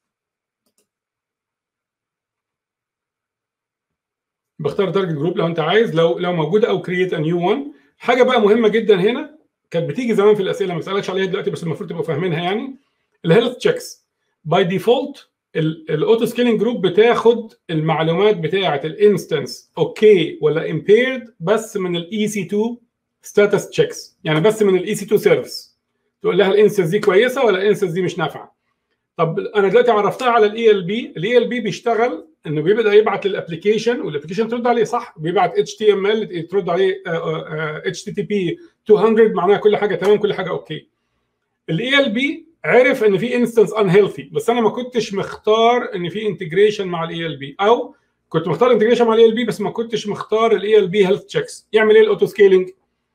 بختار تارجت جروب لو انت عايز لو لو موجوده او كرييت ا نيو وان حاجه بقى مهمه جدا هنا كانت بتيجي زمان في الاسئله ما بسالكش عليها دلوقتي بس المفروض تبقوا فاهمينها يعني الهيلث تشيكس باي ديفولت الاوتو سكيلينج جروب بتاخد المعلومات بتاعه الانستنس اوكي ولا امبيرد بس من الاي سي 2 ستاتس تشيكس يعني بس من الاي سي 2 سيرفيس تقول لها الانستنس دي كويسه ولا الانستنس دي مش نافعه طب انا دلوقتي عرفتها على الاي ال بي الاي ال بي بيشتغل انه بيبدا يبعت للابلكيشن والابلكيشن ترد عليه صح بيبعت اتش تي ام ال ترد عليه اتش تي تي بي 200 معناها كل حاجه تمام كل حاجه اوكي الاي ال بي عرف ان في انستنس ان هيلثي بس انا ما كنتش مختار ان في انتجريشن مع الاي ال بي او كنت مختار انتجريشن مع الاي ال بي بس ما كنتش مختار الاي ال بي هيلث تشيكس يعمل ايه الاوتو سكيلينج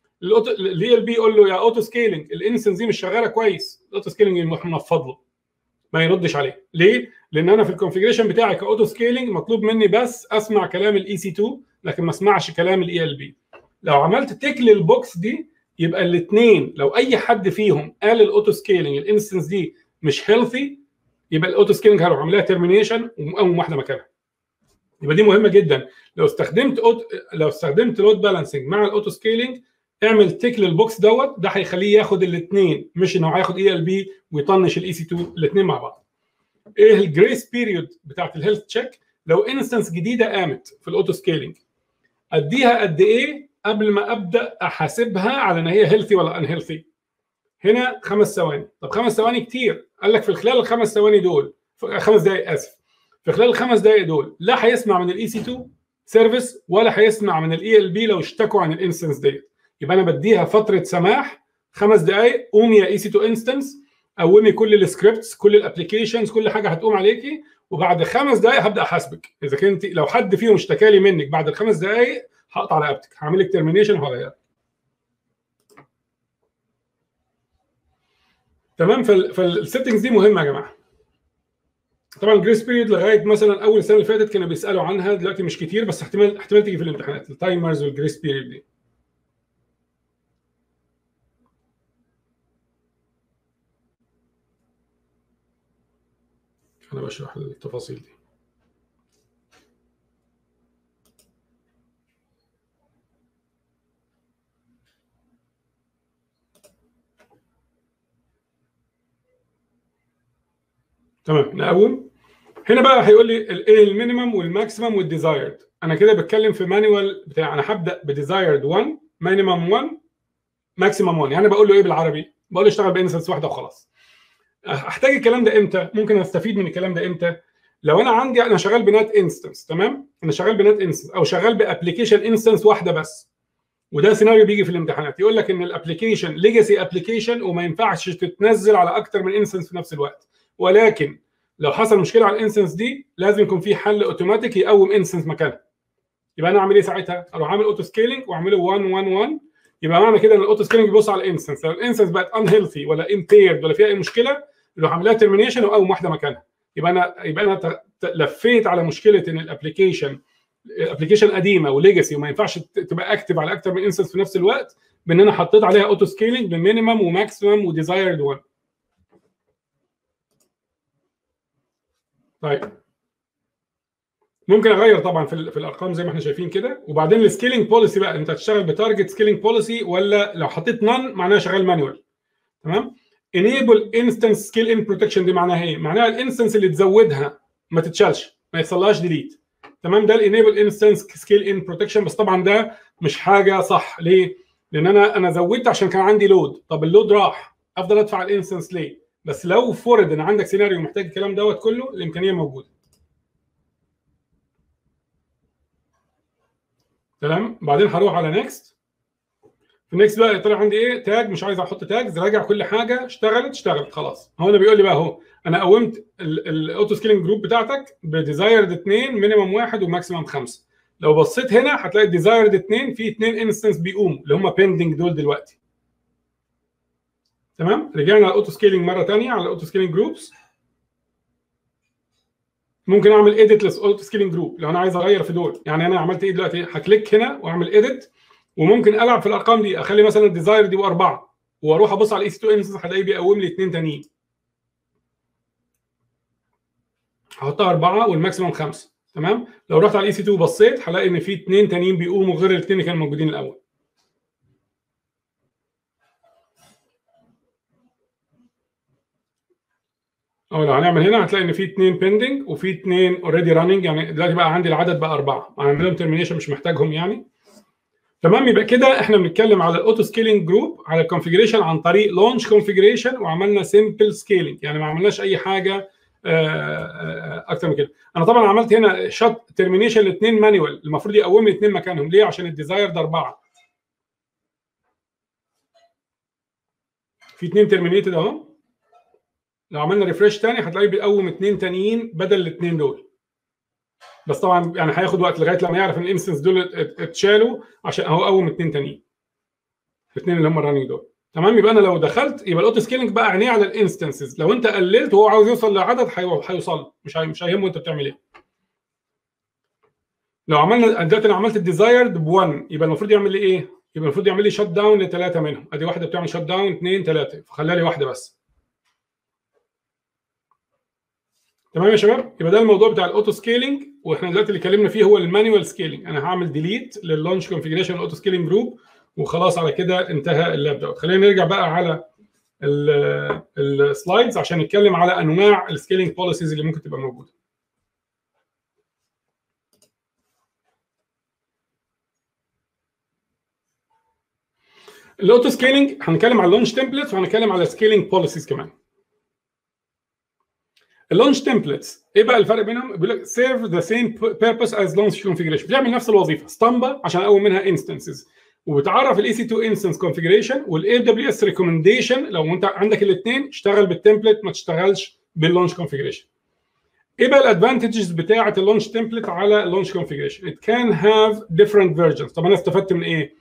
الاي ال بي يقول له يا اوتو سكيلينج الانستنس دي مش شغاله كويس الاوتو سكيلينج يروح منفض له ما يردش عليه ليه لان انا في الكونفيجريشن بتاعي كاوتو سكيلينج مطلوب مني بس اسمع كلام الاي سي 2 لكن ما اسمعش كلام الاي ال بي لو عملت تيك للبوكس دي يبقى الاثنين لو اي حد فيهم قال الاوتو سكيلينج الانستنس دي مش هيلثي يبقى الاوتو سكيلينج هروح عاملها ترمينيشن ومقوم واحده مكانها يبقى دي مهمه جدا لو استخدمت أوت... لو استخدمت لود بالانسنج مع الاوتو سكيلينج اعمل تيك للبوكس دوت ده هيخليه ياخد الاثنين مش انه هياخد اي ال بي ويطنش الاي سي 2 الاثنين مع بعض ايه الجريس بيريود بتاعت الهيلث تشيك لو انستنس جديده قامت في الاوتو سكيلينج اديها قد ايه قبل ما ابدا احاسبها على ان هي هيلثي ولا ان هيلثي هنا خمس ثواني طب خمس ثواني كتير قال لك في خلال الخمس ثواني دول خمس دقائق اسف في خلال الخمس دقائق دول لا هيسمع من الاي سي 2 سيرفيس ولا هيسمع من الاي ال بي لو اشتكوا عن الانستنس ديت يبقى انا بديها فتره سماح خمس دقائق قومي يا اي سي 2 انستنس قومي كل السكريبتس كل الابلكيشنز كل حاجه هتقوم عليكي وبعد خمس دقائق هبدا احاسبك اذا كنت لو حد فيهم اشتكى لي منك بعد الخمس دقائق هقطع رقبتك هعمل لك ترمينيشن وهغيرك تمام فالسيتنجز دي مهمه يا جماعه طبعا الجريس بيريد لغايه مثلا اول السنه اللي فاتت كانوا بيسالوا عنها دلوقتي مش كتير بس احتمال احتمال تيجي في الامتحانات التايمرز والجريس بيريد دي انا بشرح التفاصيل دي تمام نقوم هنا بقى هيقول لي ايه المينيمم والماكسيمم والديزايرد انا كده بتكلم في مانوال بتاع انا هبدا بديزايرد 1 مينيمم 1 ماكسيمم 1 يعني بقول له ايه بالعربي بقول له اشتغل بانسنس واحده وخلاص احتاج الكلام ده امتى ممكن استفيد من الكلام ده امتى لو انا عندي انا شغال بنات انستنس تمام انا شغال بنات انستنس او شغال بابلكيشن انستنس واحده بس وده سيناريو بيجي في الامتحانات يقول لك ان الابلكيشن ليجاسي ابلكيشن وما ينفعش تتنزل على اكتر من انستنس في نفس الوقت ولكن لو حصل مشكله على الانستنس دي لازم يكون في حل اوتوماتيك يقوم انستنس مكانها يبقى انا اعمل ايه ساعتها؟ اروح اعمل اوتو سكيلينج واعمله 1 1 1 يبقى معنى كده ان الاوتو سكيلينج بيبص على الانستنس لو الانستنس بقت ان هيلثي ولا امبيرد ولا فيها اي مشكله يروح عاملها ترمينيشن واقوم واحده مكانها يبقى انا يبقى انا لفيت على مشكله ان الابلكيشن ابلكيشن قديمه وليجاسي وما ينفعش تبقى اكتف على اكتر من انستنس في نفس الوقت بان انا حطيت عليها اوتو سكيلينج بمينيمم وماكسيمم وديزايرد 1 طيب ممكن اغير طبعا في, في الارقام زي ما احنا شايفين كده وبعدين السكيلينج بوليسي بقى انت هتشتغل بتارجت سكيلينج بوليسي ولا لو حطيت نون معناها شغال مانوال تمام enable instance skill in protection دي معناها ايه؟ معناها الانستنس اللي تزودها ما تتشالش ما يحصلهاش ديليت تمام ده الانيبل انستنس سكيل ان بروتكشن بس طبعا ده مش حاجه صح ليه؟ لان انا انا زودت عشان كان عندي لود طب اللود راح افضل ادفع الانستنس ليه بس لو فرض ان عندك سيناريو محتاج الكلام دوت كله الامكانيه موجوده تمام بعدين هروح على نيكست في النكست بقى طلع عندي ايه تاج مش عايز احط تاجز راجع كل حاجه اشتغلت اشتغلت خلاص هو انا بيقول لي بقى اهو انا قومت الاوتو سكيلنج جروب بتاعتك بديزايرد 2 مينيمم 1 وماكسيمم 5 لو بصيت هنا هتلاقي الديزايرد 2 في 2 انستنس بيقوموا اللي هم بيندنج دول دلوقتي تمام رجعنا على الاوتو سكيلنج مره ثانيه على الاوتو سكيلنج جروبس ممكن اعمل ايديت للاوتو سكيلنج جروب لو انا عايز اغير في دول يعني انا عملت ايه دلوقتي هكليك هنا واعمل ايديت وممكن العب في الارقام دي اخلي مثلا الديزاير دي باربعه واروح ابص على الاي سي 2 انستنس هلاقيه بيقوم لي اثنين تانيين هحطها اربعه والماكسيموم خمسه تمام لو رحت على الاي سي 2 وبصيت هلاقي ان في اثنين تانيين بيقوموا غير الاثنين اللي كانوا موجودين الاول او لو هنعمل هنا هتلاقي ان في اثنين بيندنج وفي اثنين اوريدي راننج يعني دلوقتي بقى عندي العدد بقى اربعه هعمل لهم ترمينيشن مش محتاجهم يعني تمام يبقى كده احنا بنتكلم على الاوتو سكيلينج جروب على الكونفيجريشن عن طريق لونش كونفيجريشن وعملنا سمبل سكيلينج يعني ما عملناش اي حاجه اكتر من كده انا طبعا عملت هنا شات ترمينيشن الاثنين مانيوال المفروض يقوم لي اثنين مكانهم ليه عشان الديزاير ده اربعه في اثنين ترمينيتد اهو لو عملنا ريفرش تاني هتلاقيه بيقوم اثنين تانيين بدل الاثنين دول بس طبعا يعني هياخد وقت لغايه لما يعرف ان الانستنس دول اتشالوا عشان هو قوم اثنين تانيين الاثنين اللي هم الراننج دول تمام يبقى انا لو دخلت يبقى الاوتو سكيلنج بقى عينيه على الانستنسز لو انت قللت وهو عاوز يوصل لعدد هيوصل مش مش هيهمه انت بتعمل ايه لو عملنا دلوقتي انا عملت الديزايرد ب 1 يبقى المفروض يعمل لي ايه؟ يبقى المفروض يعمل لي شت داون لثلاثه منهم ادي واحده بتعمل شت داون اثنين ثلاثه فخليها لي واحده بس تمام يا شباب يبقى ده الموضوع بتاع الاوتو سكيلينج واحنا دلوقتي اللي اتكلمنا فيه هو المانيوال سكيلينج انا هعمل ديليت لللونش كونفيجريشن الاوتو سكيلينج جروب وخلاص على كده انتهى اللاب دوت خلينا نرجع بقى على السلايدز عشان نتكلم على انواع السكيلينج بوليسيز اللي ممكن تبقى موجوده الاوتو سكيلينج هنتكلم على اللونش تمبلتس وهنتكلم على سكيلينج بوليسيز كمان اللونش تمبلتس ايه بقى الفرق بينهم؟ بيقول لك سيرف ذا سيم بيربس از لونش كونفيجريشن بتعمل نفس الوظيفه اسطمبه عشان اقوم منها انستنسز وبتعرف الاي سي 2 انستنس كونفيجريشن والاي دبليو اس ريكومنديشن لو انت عندك الاثنين اشتغل بالتمبلت ما تشتغلش باللونش كونفيجريشن ايه بقى الادفانتجز بتاعه اللونش تمبلت على اللونش كونفيجريشن؟ it can have different versions طب انا استفدت من ايه؟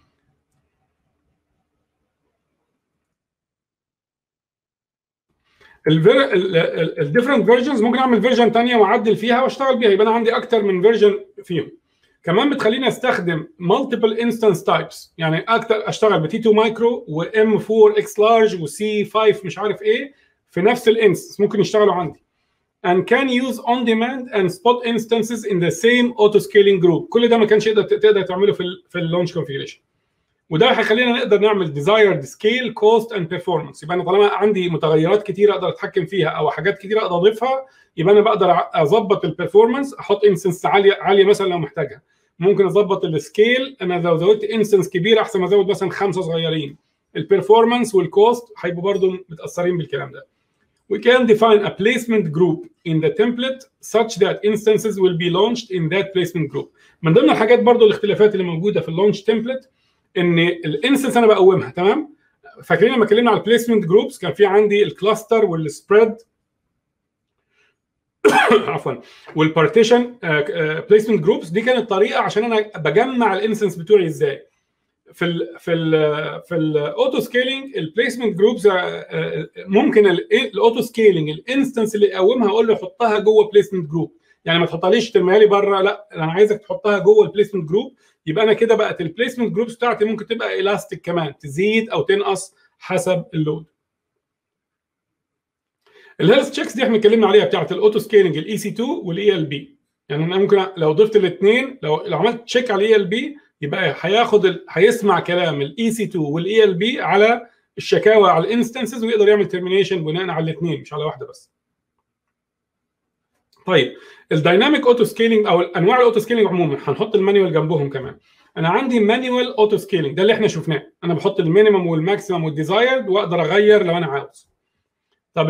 الديفرنت فيرجنز ممكن اعمل فيرجن ثانيه واعدل فيها واشتغل بيها يبقى انا عندي اكتر من فيرجن فيهم كمان بتخليني استخدم مالتيبل انستنس تايبس يعني اكتر اشتغل ب تي 2 مايكرو وام 4 اكس لارج وسي 5 مش عارف ايه في نفس الانستنس ممكن يشتغلوا عندي and can use on demand and spot instances in the same auto scaling group كل ده ما كانش يقدر تقدر تعمله في ال في اللونش كونفيجريشن وده هيخلينا نقدر نعمل desired scale cost and performance يبقى انا طالما عندي متغيرات كتيره اقدر اتحكم فيها او حاجات كتيره اقدر اضيفها يبقى انا بقدر اظبط البرفورمانس احط انستنس عاليه عاليه مثلا لو محتاجها ممكن اظبط السكيل انا لو زودت انستنس كبيره احسن ما ازود مثلا خمسه صغيرين البرفورمانس والكوست هيبقوا برضو متاثرين بالكلام ده We can define a placement group in the template such that instances will be launched in that placement group. من ضمن الحاجات برضو الاختلافات اللي موجوده في اللونش تمبلت ان الانستنس انا بقومها تمام فاكرين لما اتكلمنا على البليسمنت جروبس كان في عندي الكلاستر والسبريد عفوا والبارتيشن بليسمنت جروبس دي كانت طريقه عشان انا بجمع الانستنس بتوعي ازاي في ال في ال في الاوتو سكيلينج البليسمنت جروبس ممكن الاوتو سكيلينج الانستنس اللي اقومها اقول له حطها جوه بليسمنت جروب يعني ما تحطهاليش ترميها لي بره لا انا عايزك تحطها جوه البليسمنت جروب يبقى انا كده بقت البليسمنت جروبس بتاعتي ممكن تبقى الاستيك كمان تزيد او تنقص حسب اللود الهيلث تشيكس دي احنا اتكلمنا عليها بتاعت الاوتو سكيلينج الاي سي 2 والاي ال بي يعني انا ممكن لو ضفت الاثنين لو لو عملت تشيك على الاي ال بي يبقى هياخد ال... هيسمع كلام الاي سي 2 والاي ال بي على الشكاوى على الانستنسز ويقدر يعمل ترمينيشن بناء على الاثنين مش على واحده بس. طيب الدايناميك اوتو سكيلينج او انواع الاوتو سكيلينج عموما هنحط المانيوال جنبهم كمان. انا عندي مانيوال اوتو سكيلينج ده اللي احنا شفناه انا بحط المينيمم والماكسيمم والديزايرد واقدر اغير لو انا عاوز طب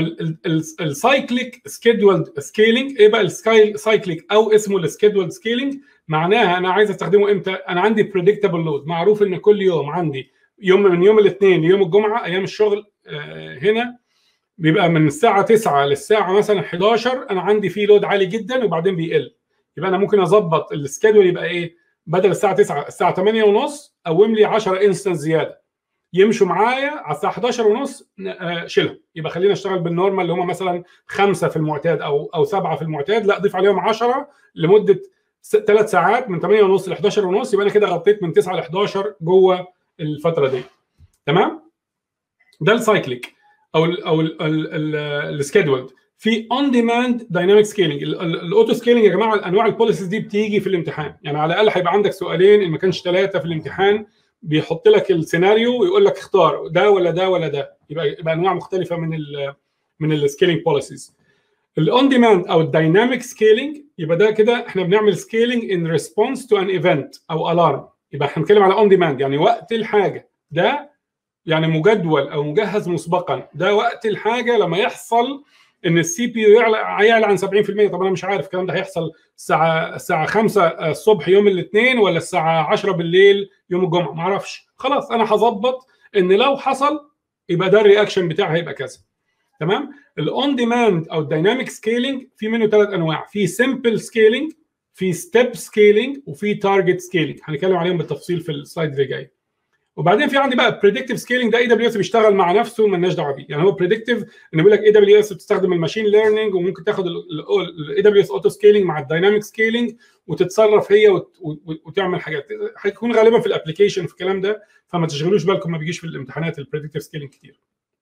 السايكليك سكيدولد سكيلينج ايه بقى السايكليك او اسمه السكيدولد سكيلينج معناها انا عايز استخدمه امتى انا عندي بريدكتبل لود معروف ان كل يوم عندي يوم من يوم الاثنين ليوم الجمعه ايام الشغل آه، هنا بيبقى من الساعه 9 للساعه مثلا 11 انا عندي فيه لود عالي جدا وبعدين بيقل يبقى انا ممكن اظبط السكيدول يبقى ايه بدل الساعه 9 الساعه 8 ونص قوم لي 10 انستنس زياده يمشوا معايا على الساعه 11 ونص آه، شيلهم يبقى خلينا اشتغل بالنورمال اللي هم مثلا خمسه في المعتاد او او سبعه في المعتاد لا اضيف عليهم 10 لمده ثلاث ساعات من 8 ونص ل 11 ونص يبقى انا كده غطيت من 9 ل 11 جوه الفتره دي تمام ده السايكليك او ال او السكيدولد في اون ديماند دايناميك سكيلينج الاوتو سكيلينج يا جماعه انواع البوليسيز دي بتيجي في الامتحان يعني على الاقل هيبقى عندك سؤالين ان ما كانش ثلاثه في الامتحان بيحط لك السيناريو ويقول لك اختار ده ولا ده ولا ده يبقى يبقى انواع مختلفه من ال من السكيلينج بوليسيز الاون ديماند او الدايناميك سكيلينج يبقى ده كده احنا بنعمل سكيلينج ان ريسبونس تو ان ايفنت او الارم يبقى احنا بنتكلم على اون ديماند يعني وقت الحاجه ده يعني مجدول او مجهز مسبقا ده وقت الحاجه لما يحصل ان السي بي يو يعلى يعلى عن 70% طب انا مش عارف الكلام ده هيحصل الساعه الساعه 5 الصبح يوم الاثنين ولا الساعه 10 بالليل يوم الجمعه ما اعرفش خلاص انا هظبط ان لو حصل يبقى ده الرياكشن بتاعي هيبقى كذا تمام الاون ديماند او الدايناميك سكيلينج في منه ثلاث انواع في سمبل سكيلينج في ستيب سكيلينج وفي تارجت سكيلينج هنتكلم عليهم بالتفصيل في السلايد اللي جاي وبعدين في عندي بقى بريدكتيف سكيلينج ده اي دبليو اس بيشتغل مع نفسه مالناش دعوه بيه يعني هو بريدكتيف ان بيقول لك اي دبليو اس بتستخدم الماشين ليرنينج وممكن تاخد الاي دبليو اس اوتو سكيلينج مع الدايناميك سكيلينج وتتصرف هي وت... وتعمل حاجات هيكون غالبا في الابلكيشن في الكلام ده فما تشغلوش بالكم ما بيجيش في الامتحانات البريدكتيف سكيلينج كتير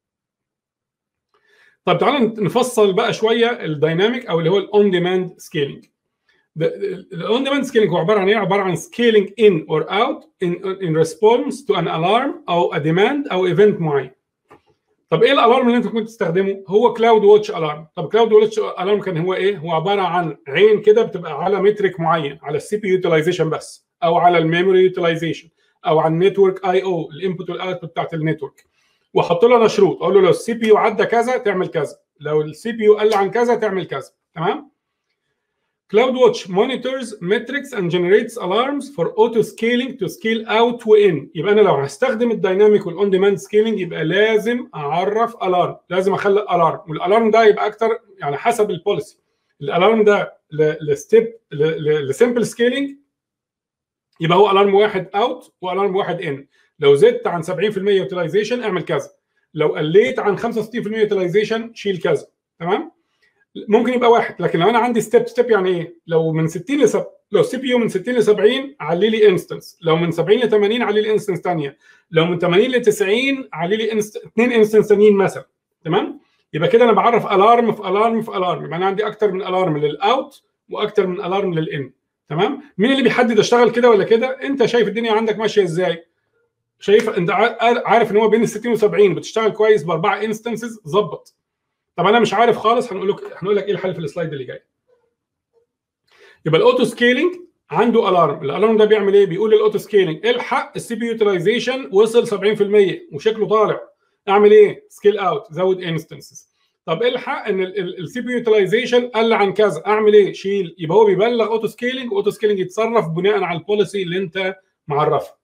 طب تعالوا نفصل بقى شويه الدايناميك او اللي هو الاون ديماند سكيلينج الاون ديماند سكيلينج هو عباره عن ايه؟ عباره عن سكيلينج ان اور اوت ان ريسبونس تو ان الارم او ا ديماند او ايفنت معين. طب ايه الالارم اللي انت كنت تستخدمه؟ هو كلاود واتش الارم، طب كلاود واتش الارم كان هو ايه؟ هو عباره عن عين كده بتبقى على مترك معين على السي بي يوتيلايزيشن بس او على الميموري يوتيلايزيشن او على النتورك اي او الانبوت والاوتبوت بتاعت النتورك واحط له انا شروط اقول له لو السي بي يو عدى كذا تعمل كذا لو السي بي يو قل عن كذا تعمل كذا تمام؟ CloudWatch monitors metrics and generates alarms for auto scaling to scale out وin يبقى انا لو هستخدم الدايناميك والاون ديماند سكيلينج يبقى لازم اعرف الارم لازم اخلي الارم والالارم ده يبقى اكتر يعني حسب البوليسي الالارم ده لستيب لسمبل سكيلينج يبقى هو الارم واحد اوت والارم واحد ان لو زدت عن 70% يوتيلايزيشن اعمل كذا لو قليت عن 65% يوتيلايزيشن شيل كذا تمام ممكن يبقى واحد لكن لو انا عندي ستيب ستيب يعني ايه لو من 60 ل لو السي بي يو من 60 ل 70 علي لي انستنس لو من 70 ل 80 علي لي انستنس ثانيه لو من 80 ل 90 علي لي انست... اثنين انستنس ثانيين مثلا تمام يبقى كده انا بعرف الارم في الارم في الارم يبقى انا عندي اكتر من الارم للاوت واكتر من الارم للان تمام مين اللي بيحدد اشتغل كده ولا كده انت شايف الدنيا عندك ماشيه ازاي شايف انت عارف ان هو بين ال 60 و 70 بتشتغل كويس باربعه انستنسز ظبط طب انا مش عارف خالص هنقول لك هنقول لك ايه الحل في السلايد اللي جاي يبقى الاوتو سكيلينج عنده الارم الالارم ده بيعمل ايه بيقول للاوتو سكيلينج الحق السي بي يوتيلايزيشن وصل 70% وشكله طالع اعمل ايه سكيل اوت زود انستنسز طب الحق ان السي بي يوتيلايزيشن قل عن كذا اعمل ايه شيل يبقى هو بيبلغ اوتو سكيلينج اوتو سكيلينج يتصرف بناء على البوليسي اللي انت معرفها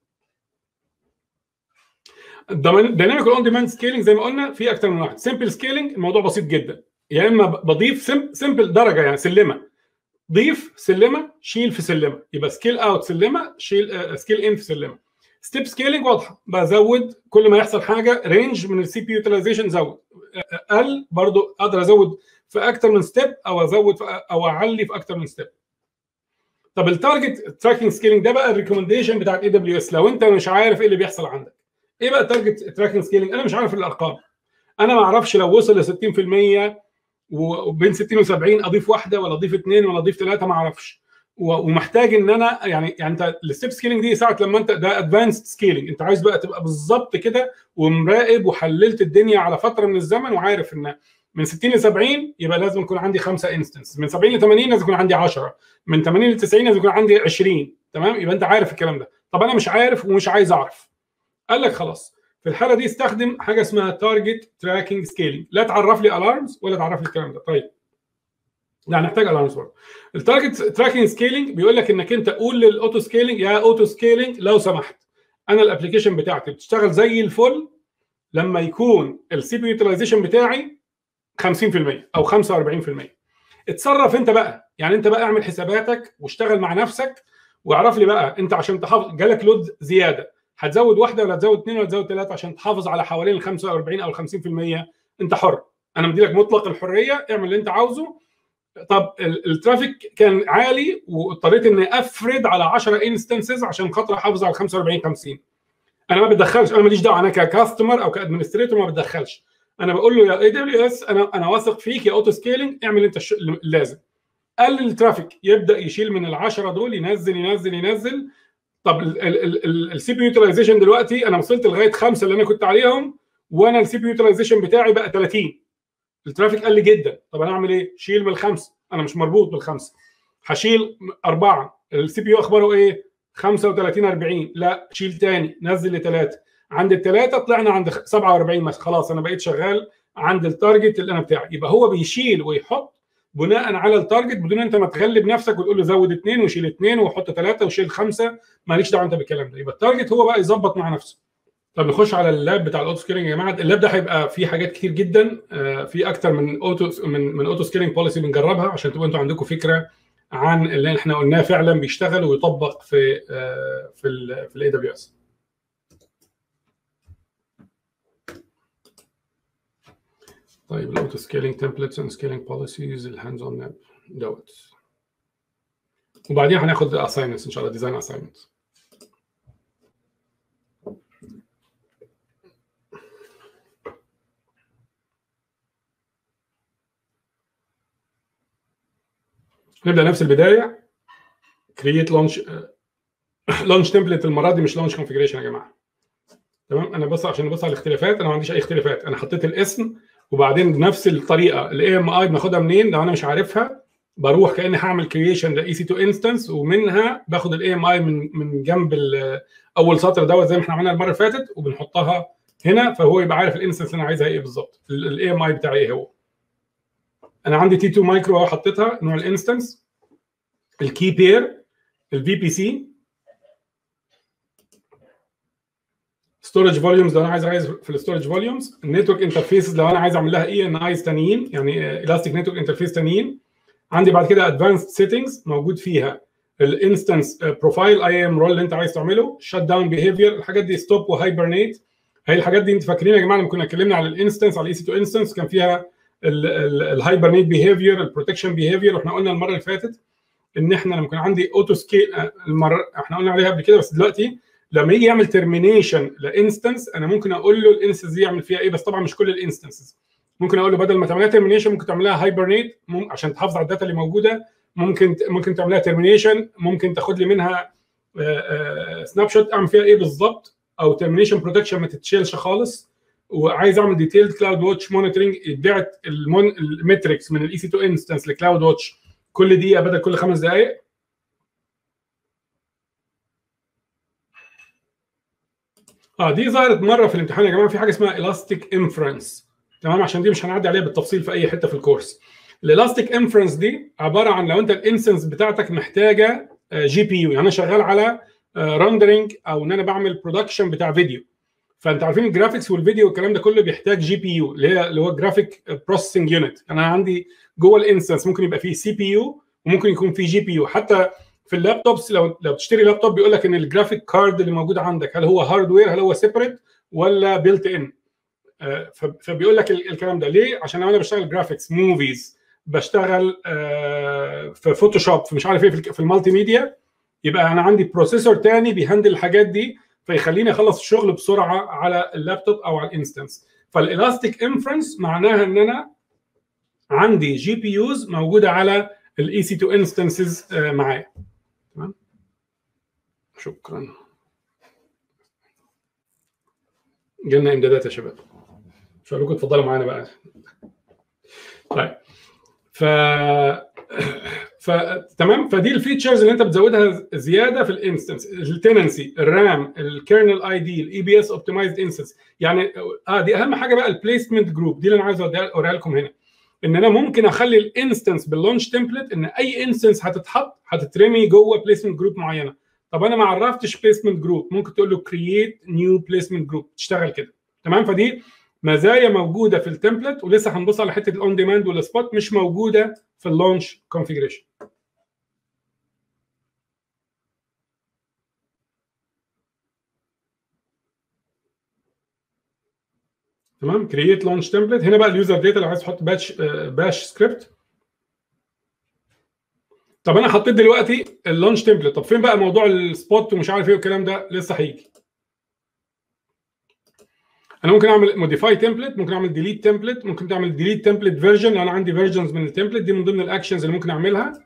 الدايناميك اون ديماند سكيلينج زي ما قلنا في اكتر من واحد سمبل سكيلينج الموضوع بسيط جدا يا اما بضيف سمبل درجه يعني سلمه ضيف سلمه شيل في سلمه يبقى سكيل اوت سلمه شيل سكيل ان في سلمه ستيب سكيلينج واضحه بزود كل ما يحصل حاجه رينج من السي بي يوتيلايزيشن زود قل برضو اقدر ازود في اكتر من ستيب او ازود او اعلي في اكتر من ستيب طب التارجت تراكنج سكيلينج ده بقى الريكومنديشن بتاعت اي دبليو اس لو انت مش عارف ايه اللي بيحصل عندك ايه بقى التارجت تراكنج سكيلينج انا مش عارف الارقام انا ما اعرفش لو وصل ل 60% وبين 60 و70 اضيف واحده ولا اضيف اثنين ولا اضيف ثلاثه ما اعرفش ومحتاج ان انا يعني يعني انت الستيب سكيلينج دي ساعه لما انت ده ادفانسد سكيلينج انت عايز بقى تبقى بالظبط كده ومراقب وحللت الدنيا على فتره من الزمن وعارف ان من 60 ل 70 يبقى لازم يكون عندي خمسه انستنس من 70 ل 80 لازم يكون عندي 10 من 80 ل 90 لازم يكون عندي 20 تمام يبقى انت عارف الكلام ده طب انا مش عارف ومش عايز اعرف قال لك خلاص في الحاله دي استخدم حاجه اسمها تارجت تراكنج سكيلينج لا تعرف لي الارمز ولا تعرف لي الكلام ده طيب لا هنحتاج الارمز برضه التارجت تراكنج سكيلينج بيقول لك انك انت قول للاوتو سكيلينج يا اوتو سكيلينج لو سمحت انا الابلكيشن بتاعتي بتشتغل زي الفل لما يكون السي بي يوتيلايزيشن بتاعي 50% او 45% اتصرف انت بقى يعني انت بقى اعمل حساباتك واشتغل مع نفسك واعرف لي بقى انت عشان تحافظ جالك لود زياده هتزود واحده ولا تزود اثنين ولا تزود ثلاثه عشان تحافظ على حوالين ال 45 او ال 50% انت حر انا مديلك مطلق الحريه اعمل اللي انت عاوزه طب الترافيك كان عالي واضطريت اني افرد على 10 انستنسز عشان خاطر احافظ على 45 50 انا ما بتدخلش انا ماليش دعوه انا ككاستمر او كادمنستريتور ما بتدخلش انا بقول له يا اي دبليو اس انا انا واثق فيك يا اوتو سكيلينج اعمل انت اللازم قلل الترافيك يبدا يشيل من ال 10 دول ينزل ينزل ينزل طب السي بي يوتيلايزيشن دلوقتي انا وصلت لغايه خمسه اللي انا كنت عليهم وانا السي بي يوتيلايزيشن بتاعي بقى 30 الترافيك قل جدا طب انا اعمل ايه؟ شيل من الخمسه انا مش مربوط بالخمسه هشيل اربعه السي بي يو اخباره ايه؟ 35 40 لا شيل تاني نزل لثلاثه عند الثلاثه طلعنا عند 47 مثلا خلاص انا بقيت شغال عند التارجت اللي انا بتاعي يبقى هو بيشيل ويحط بناء على التارجت بدون انت ما تغلب نفسك وتقول له زود اثنين وشيل اثنين وحط ثلاثه وشيل خمسه ماليش دعوه انت بالكلام ده يبقى التارجت هو بقى يظبط مع نفسه طب نخش على اللاب بتاع الاوتو سكيلينج يا جماعه اللاب ده هيبقى فيه حاجات كتير جدا في اكتر من اوتو من من اوتو سكيلينج بوليسي بنجربها عشان تبقوا انتوا عندكم فكره عن اللي احنا قلناه فعلا بيشتغل ويطبق في في ال في الاي دبليو اس طيب الاوتو سكيلينج تمبلتس اند سكيلينج بوليسيز الهاندز اون ماب دوت وبعدين هناخد اساينمنتس ان شاء الله ديزاين اساينمنت نبدا نفس البدايه كرييت لونش لونش تمبلت المره دي مش لونش كونفجريشن يا جماعه تمام انا بص عشان نبص على الاختلافات انا ما عنديش اي اختلافات انا حطيت الاسم وبعدين بنفس الطريقه الاي ام اي بناخدها منين لو انا مش عارفها بروح كاني هعمل كرييشن لاي سي 2 انستنس ومنها باخد الاي ام اي من من جنب اول سطر دوت زي ما احنا عملنا المره اللي فاتت وبنحطها هنا فهو يبقى عارف الانستنس اللي انا عايزها ايه بالظبط الاي ام اي بتاعي ايه هو انا عندي تي 2 مايكرو اهو حطيتها نوع الانستنس الكي بير الفي بي سي ستورج فوليومز لو انا عايز عايز في الستورج فوليومز النتورك انترفيسز لو انا عايز اعمل لها اي ان ايز تانيين يعني الاستيك نتورك انترفيس تانيين عندي بعد كده ادفانسد سيتنجز موجود فيها الانستنس بروفايل اي ام رول اللي انت عايز تعمله شت داون بيهيفير الحاجات دي ستوب وهايبرنيت هي الحاجات دي انت فاكرين يا جماعه لما كنا اتكلمنا على الانستنس على الاي سي 2 انستنس كان فيها الهايبرنيت بيهيفير البروتكشن بيهيفير واحنا قلنا المره اللي فاتت ان احنا لما كان عندي اوتو سكيل المره احنا قلنا عليها قبل كده بس دلوقتي لما يجي يعمل ترمينيشن لانستنس انا ممكن اقول له الانستنس دي يعمل فيها ايه بس طبعا مش كل الانستنسز ممكن اقول له بدل ما تعملها ترمينيشن ممكن تعملها هايبرنيت عشان تحافظ على الداتا اللي موجوده ممكن ممكن تعملها ترمينيشن ممكن تاخد لي منها سناب شوت اعمل فيها ايه بالظبط او ترمينيشن بروتكشن ما تتشيلش خالص وعايز اعمل ديتيلد كلاود واتش مونيتورنج يتبعت المتركس من الاي سي 2 انستنس لكلاود واتش كل دقيقه بدل كل خمس دقائق اه دي ظهرت مره في الامتحان يا جماعه في حاجه اسمها الاستيك انفرنس تمام عشان دي مش هنعدي عليها بالتفصيل في اي حته في الكورس الالاستيك انفرنس دي عباره عن لو انت الانستنس بتاعتك محتاجه جي بي يو يعني انا شغال على رندرنج او ان انا بعمل برودكشن بتاع فيديو فانت عارفين الجرافيكس والفيديو والكلام ده كله بيحتاج جي بي يو اللي هي اللي هو جرافيك بروسيسنج يونت انا عندي جوه الانستنس ممكن يبقى فيه سي بي يو وممكن يكون فيه جي بي يو حتى في اللابتوبس لو لو بتشتري لابتوب بيقول لك ان الجرافيك كارد اللي موجود عندك هل هو هاردوير هل هو سيبريت ولا بيلت ان فبيقول لك الكلام ده ليه عشان لو انا بشتغل جرافيكس موفيز بشتغل في فوتوشوب في مش عارف ايه في المالتي ميديا يبقى انا عندي بروسيسور تاني بيهندل الحاجات دي فيخليني اخلص الشغل بسرعه على اللابتوب او على الانستنس فالالاستيك انفرنس معناها ان انا عندي جي بي يوز موجوده على الاي سي 2 انستنسز معايا تمام شكرا جالنا امدادات يا شباب مش هقول لكم اتفضلوا معانا بقى طيب ف فتمام فدي الفيتشرز اللي انت بتزودها زياده في الانستنس التننسي الرام الكيرنل اي دي الاي بي اس اوبتمايزد انستنس يعني اه دي اهم حاجه بقى البليسمنت جروب دي اللي انا عايز اوريها لكم هنا ان انا ممكن اخلي الانستنس باللونش تمبلت ان اي انستنس هتتحط هتترمي جوه بليسمنت جروب معينه طب انا ما عرفتش بليسمنت جروب ممكن تقول له كرييت نيو بليسمنت جروب تشتغل كده تمام فدي مزايا موجوده في التمبلت ولسه هنبص على حته الاون ديماند والسبوت مش موجوده في اللونش كونفيجريشن تمام كرييت لونش تمبلت هنا بقى اليوزر داتا لو عايز تحط باتش باش سكريبت طب انا حطيت دلوقتي اللونش تمبلت طب فين بقى موضوع السبوت ومش عارف ايه والكلام ده لسه هيجي انا ممكن اعمل موديفاي تمبلت ممكن اعمل ديليت تمبلت ممكن تعمل ديليت تمبلت فيرجن لو انا عندي فيرجنز من التمبلت دي من ضمن الاكشنز اللي ممكن اعملها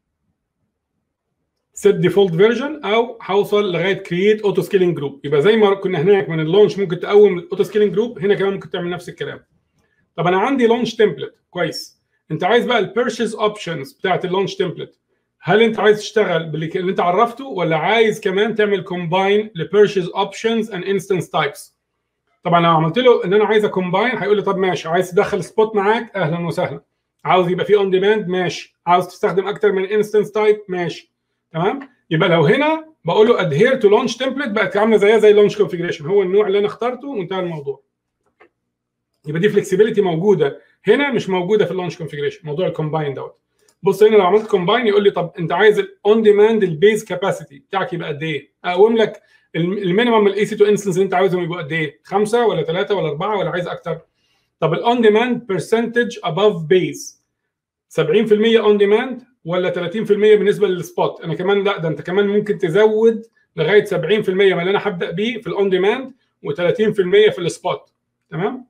set default version او هوصل لغايه create auto scaling group يبقى زي ما كنا هناك من اللونش ممكن تقوم الاوتو سكيلينج جروب هنا كمان ممكن تعمل نفس الكلام طب انا عندي لونش تمبلت كويس انت عايز بقى البيرشيز اوبشنز بتاعت اللونش تمبلت هل انت عايز تشتغل باللي اللي انت عرفته ولا عايز كمان تعمل كومباين لبيرشيز اوبشنز اند انستنس تايبس طبعا لو عملت له ان انا عايز اكومباين هيقول لي طب ماشي عايز تدخل سبوت معاك اهلا وسهلا عاوز يبقى في اون ديماند ماشي عاوز تستخدم اكتر من انستنس تايب ماشي تمام يبقى لو هنا بقول له ادهير تو لونش تمبلت بقت عامله زيها زي اللونش كونفيجريشن هو النوع اللي انا اخترته وانتهى الموضوع يبقى دي فلكسبيليتي موجوده هنا مش موجوده في اللونش كونفيجريشن موضوع الكومباين دوت بص هنا لو عملت كومباين يقول لي طب انت عايز الاون ديماند البيز كاباسيتي بتاعك يبقى قد ايه؟ اقوم لك المينيمم الاي سي تو انستنس اللي انت عاوزهم يبقوا قد ايه؟ خمسه ولا ثلاثه ولا اربعه ولا عايز اكتر؟ طب الاون ديماند برسنتج اباف بيز 70% اون ديماند ولا 30% بالنسبه للسبوت انا كمان لا ده انت كمان ممكن تزود لغايه 70% من اللي انا هبدا بيه في الاون ديماند و30% في السبوت تمام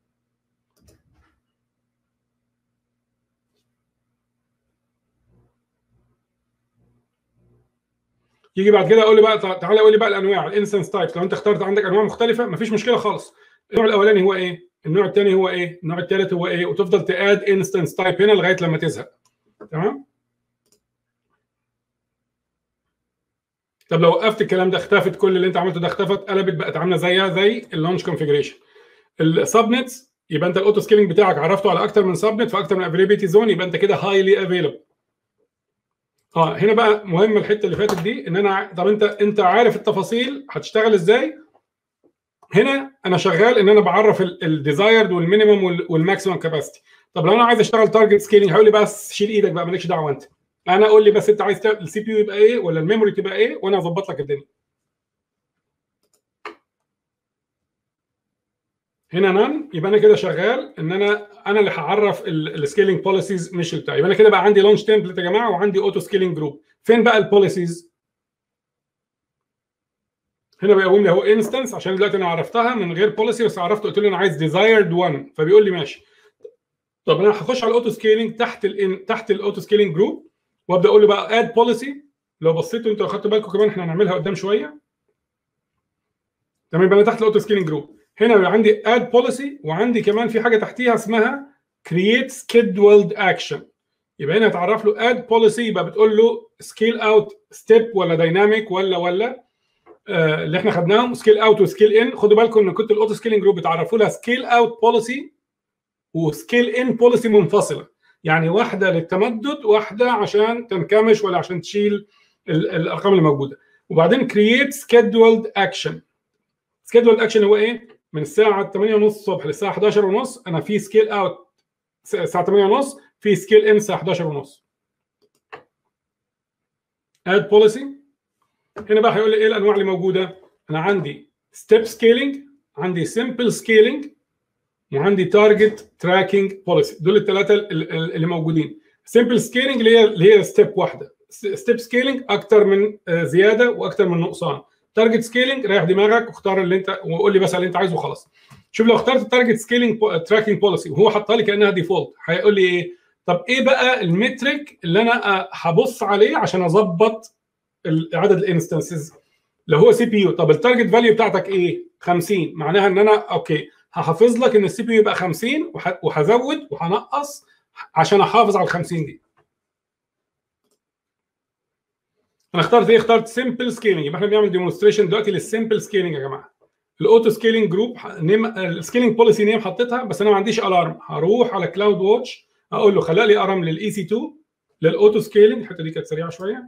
يجي بعد كده اقول لي بقى تعالى قول لي بقى الانواع الانستنس تايبس لو انت اخترت عندك انواع مختلفه مفيش مشكله خالص النوع الاولاني هو ايه النوع الثاني هو ايه النوع الثالث هو ايه وتفضل تاد انستنس تايب هنا لغايه لما تزهق تمام طب لو وقفت الكلام ده اختفت كل اللي انت عملته ده اختفت قلبت بقت عامله زيها زي اللونش كونفيجريشن السبنتس يبقى انت الاوتو سكيلينج بتاعك عرفته على اكتر من سبنت في اكتر من افيلابيلتي زون يبقى انت كده هايلي افيلبل اه هنا بقى مهم الحته اللي فاتت دي ان انا طب انت انت عارف التفاصيل هتشتغل ازاي هنا انا شغال ان انا بعرف الديزايرد والمينيمم والماكسيمم كاباسيتي طب لو انا عايز اشتغل تارجت سكيلينج هيقول لي بس شيل ايدك بقى مالكش دعوه انت انا اقول لي بس انت عايز السي بي يو يبقى ايه ولا الميموري تبقى ايه وانا اظبط لك الدنيا هنا نان يبقى انا كده شغال ان انا انا اللي هعرف السكيلينج بوليسيز مش بتاعي يبقى انا كده بقى عندي لونش تمبلت يا جماعه وعندي اوتو سكيلينج جروب فين بقى البوليسيز هنا بيقوم لي اهو انستنس عشان دلوقتي انا عرفتها من غير بوليسي بس عرفت قلت له انا عايز ديزايرد 1 فبيقول لي ماشي طب انا هخش على الاوتو سكيلينج تحت ال تحت الاوتو سكيلينج جروب وابدا اقول له بقى اد بوليسي لو بصيتوا انتوا خدتوا بالكم كمان احنا هنعملها قدام شويه تمام يبقى انا تحت الاوتو سكيلينج جروب هنا عندي اد بوليسي وعندي كمان في حاجه تحتيها اسمها create scheduled action يبقى هنا هتعرف له اد بوليسي يبقى بتقول له سكيل اوت ستيب ولا دايناميك ولا ولا آه اللي احنا خدناهم سكيل اوت وسكيل ان خدوا بالكم ان كنت الاوتو سكيلينج جروب بتعرفوا لها سكيل اوت بوليسي وسكيل ان بوليسي منفصله يعني واحده للتمدد واحده عشان تنكمش ولا عشان تشيل الارقام اللي موجوده وبعدين create scheduled action scheduled action هو ايه من الساعه 8:30 الصبح للساعه 11:30 انا في سكيل اوت الساعه 8:30 في سكيل ان الساعه 11:30 اد بوليسي هنا بقى هيقول لي ايه الانواع اللي موجوده انا عندي ستيب سكيلينج عندي سمبل سكيلينج وعندي تارجت تراكنج بوليسي دول الثلاثه اللي موجودين سمبل سكيلينج اللي هي اللي هي ستيب واحده ستيب سكيلينج اكتر من زياده واكتر من نقصان تارجت سكيلينج ريح دماغك واختار اللي انت وقول لي بس اللي انت عايزه وخلاص شوف لو اخترت التارجت سكيلينج تراكنج بوليسي وهو حطها لي كانها ديفولت هيقول لي ايه طب ايه بقى المترك اللي انا هبص عليه عشان اظبط عدد الانستنسز لو هو سي بي يو طب التارجت فاليو بتاعتك ايه 50 معناها ان انا اوكي هحافظ لك ان السي بي يو يبقى 50 وهزود وهنقص عشان احافظ على ال 50 دي انا اخترت ايه اخترت سمبل سكيلينج يبقى احنا بنعمل ديمونستريشن دلوقتي للسمبل سكيلينج يا جماعه الاوتو سكيلينج جروب نيم السكيلينج بوليسي نيم حطيتها بس انا ما عنديش الارم هروح على كلاود واتش اقول له خلق لي ارم للاي سي 2 للاوتو سكيلينج الحته دي كانت سريعه شويه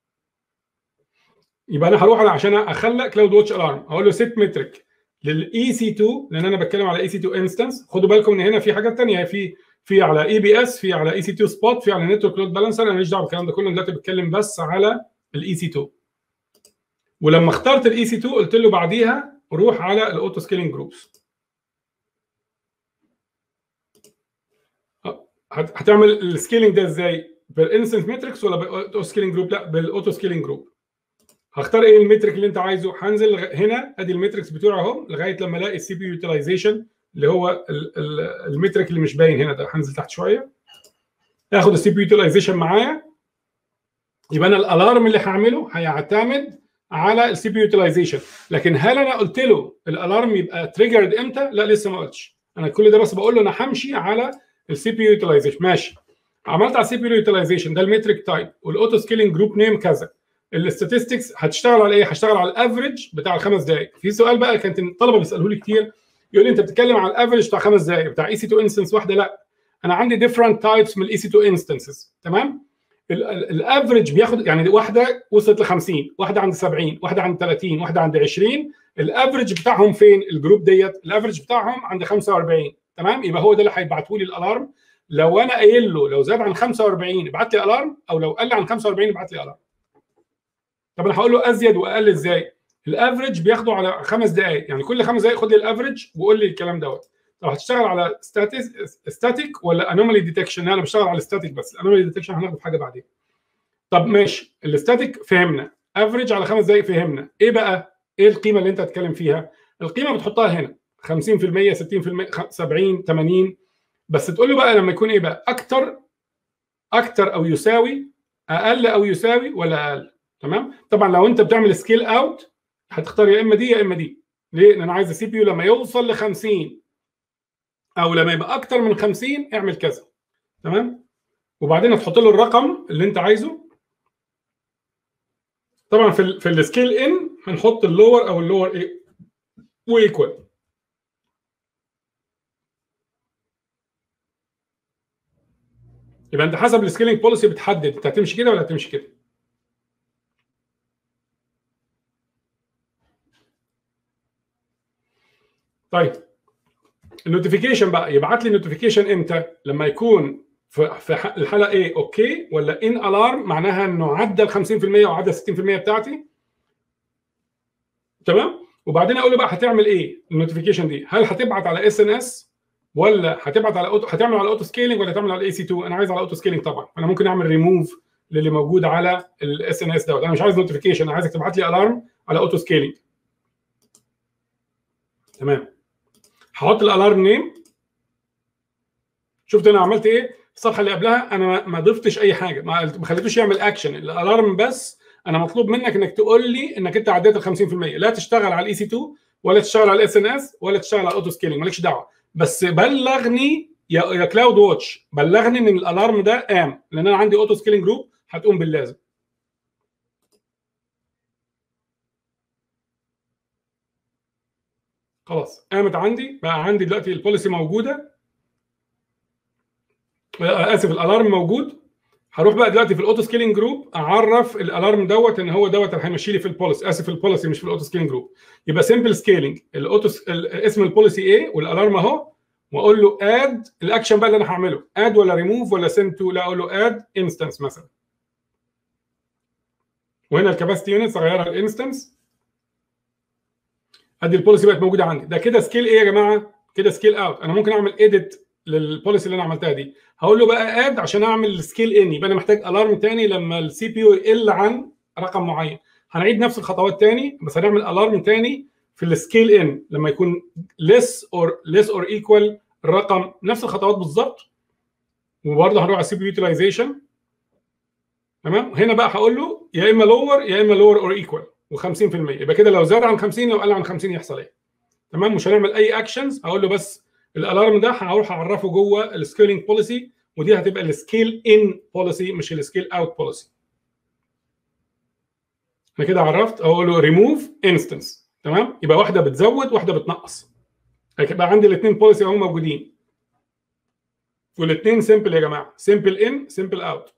يبقى انا هروح على عشان اخلق كلاود واتش الارم اقول له سيت مترك للاي سي 2 لان انا بتكلم على اي سي 2 انستنس خدوا بالكم ان هنا في حاجات ثانيه في في على اي بي اس في على اي سي 2 سبوت في على نتورك لود بالانسر انا ماليش دعوه بالكلام ده كله دلوقتي بتكلم بس على الاي سي 2 ولما اخترت الاي سي 2 قلت له بعديها روح على الاوتو سكيلينج جروبس هتعمل السكيلينج ده ازاي؟ بالانستنس ماتريكس ولا بالاوتو سكيلينج جروب؟ لا بالاوتو سكيلينج جروب هختار ايه المترك اللي انت عايزه هنزل هنا ادي المتركس بتوعي اهو لغايه لما الاقي السي بي يوتيلايزيشن اللي هو المترك اللي مش باين هنا ده هنزل تحت شويه اخد السي بي يوتيلايزيشن معايا يبقى انا الالارم اللي هعمله هيعتمد على السي بي يوتيلايزيشن لكن هل انا قلت له الالارم يبقى تريجرد امتى؟ لا لسه ما قلتش انا كل ده بس بقول له انا همشي على السي بي يوتيلايزيشن ماشي عملت على السي بي يوتيلايزيشن ده المترك تايب والاوتو سكيلينج جروب نيم كذا الاستاتستكس هتشتغل على ايه؟ هشتغل على الافريج بتاع الخمس دقائق في سؤال بقى كانت الطلبه بيسالوه لي كتير يقول لي انت بتتكلم على الافريج بتاع خمس دقائق بتاع اي سي 2 انستنس واحده لا انا عندي ديفرنت تايبس من الاي سي 2 انستنسز تمام الافريج بياخد يعني واحده وصلت ل 50 واحده عند 70 واحده عند 30 واحده عند 20 الافريج بتاعهم فين الجروب ديت الافريج بتاعهم عند 45 تمام يبقى هو ده اللي هيبعته لي الالارم لو انا قايل له لو زاد عن 45 ابعت لي الارم او لو قل عن 45 ابعت لي الارم طب انا هقول له ازيد واقل ازاي الافريج بياخده على خمس دقائق يعني كل خمس دقائق خد لي الافريج وقول لي الكلام دوت طب هتشتغل على ستاتيك ولا انومالي ديتكشن انا بشتغل على ستاتيك بس الانومالي ديتكشن هناخده في حاجه بعدين طب ماشي الستاتيك فهمنا افريج على خمس دقائق فهمنا ايه بقى ايه القيمه اللي انت هتتكلم فيها القيمه بتحطها هنا 50% 60% 70 80 بس تقول له بقى لما يكون ايه بقى اكتر اكتر او يساوي اقل او يساوي ولا اقل تمام طبعا لو انت بتعمل سكيل اوت هتختار يا اما دي يا اما دي ليه لان انا عايز السي بي يو لما يوصل ل 50 او لما يبقى اكتر من 50 اعمل كذا تمام وبعدين هتحط له الرقم اللي انت عايزه طبعا في ال في السكيل ان هنحط اللور او اللور ايه وايكوال يبقى انت حسب السكيلينج بوليسي بتحدد انت هتمشي كده ولا هتمشي كده طيب النوتيفيكيشن بقى يبعت لي نوتيفيكيشن امتى لما يكون في في الحاله ايه اوكي ولا ان الارم معناها انه عدى ال 50% او عدى ال 60% بتاعتي تمام وبعدين اقول له بقى هتعمل ايه النوتيفيكيشن دي هل هتبعت على اس ان اس ولا هتبعت على اوتو هتعمل على اوتو سكيلينج ولا هتعمل على اي سي 2 انا عايز على اوتو سكيلينج طبعا انا ممكن اعمل ريموف للي موجود على الاس ان اس دوت انا مش عايز نوتيفيكيشن انا عايزك تبعت لي الارم على اوتو سكيلينج تمام هحط الالارم نيم شفت انا عملت ايه الصفحه اللي قبلها انا ما ضفتش اي حاجه ما خليتوش يعمل اكشن الالارم بس انا مطلوب منك انك تقول لي انك انت عديت ال 50% لا تشتغل على الاي سي 2 ولا تشتغل على الاس ان اس ولا تشتغل على الاوتو سكيلينج مالكش دعوه بس بلغني يا يا كلاود واتش بلغني ان الالارم ده قام لان انا عندي اوتو سكيلينج جروب هتقوم باللازم خلاص قامت عندي بقى عندي دلوقتي البوليسي موجوده اسف الالارم موجود هروح بقى دلوقتي في الاوتو سكيلينج جروب اعرف الالارم دوت ان هو دوت اللي هيمشي لي في البوليسي اسف البوليسي مش في الاوتو سكيلينج جروب يبقى سمبل سكيلينج الاوتو اسم البوليسي ايه والالارم اهو واقول له اد الاكشن بقى اللي انا هعمله اد ولا ريموف ولا سند تو لا اقول له اد انستنس مثلا وهنا الكاباسيتي يونتس اغيرها الانستنس ادي البوليسي بقت موجوده عندي ده كده سكيل ايه يا جماعه كده سكيل اوت انا ممكن اعمل اديت للبوليسي اللي انا عملتها دي هقول له بقى اد عشان اعمل سكيل ان يبقى انا محتاج الارم تاني لما السي بي يو يقل عن رقم معين هنعيد نفس الخطوات تاني بس هنعمل الارم تاني في السكيل ان لما يكون less or less or equal الرقم نفس الخطوات بالظبط وبرضه هنروح على السي بي يوتيلايزيشن تمام هنا بقى هقول له يا اما لور يا اما لور اور ايكوال و50% يبقى كده لو زاد عن 50 لو قل عن 50 يحصل ايه تمام مش هنعمل اي اكشنز هقول له بس الالارم ده هروح اعرفه جوه السكيلينج بوليسي ودي هتبقى السكيل ان بوليسي مش السكيل اوت بوليسي انا كده عرفت اقول له ريموف انستنس تمام يبقى واحده بتزود واحده بتنقص هيبقى عندي الاثنين بوليسي اهو موجودين والاثنين سمبل يا جماعه سمبل ان سمبل اوت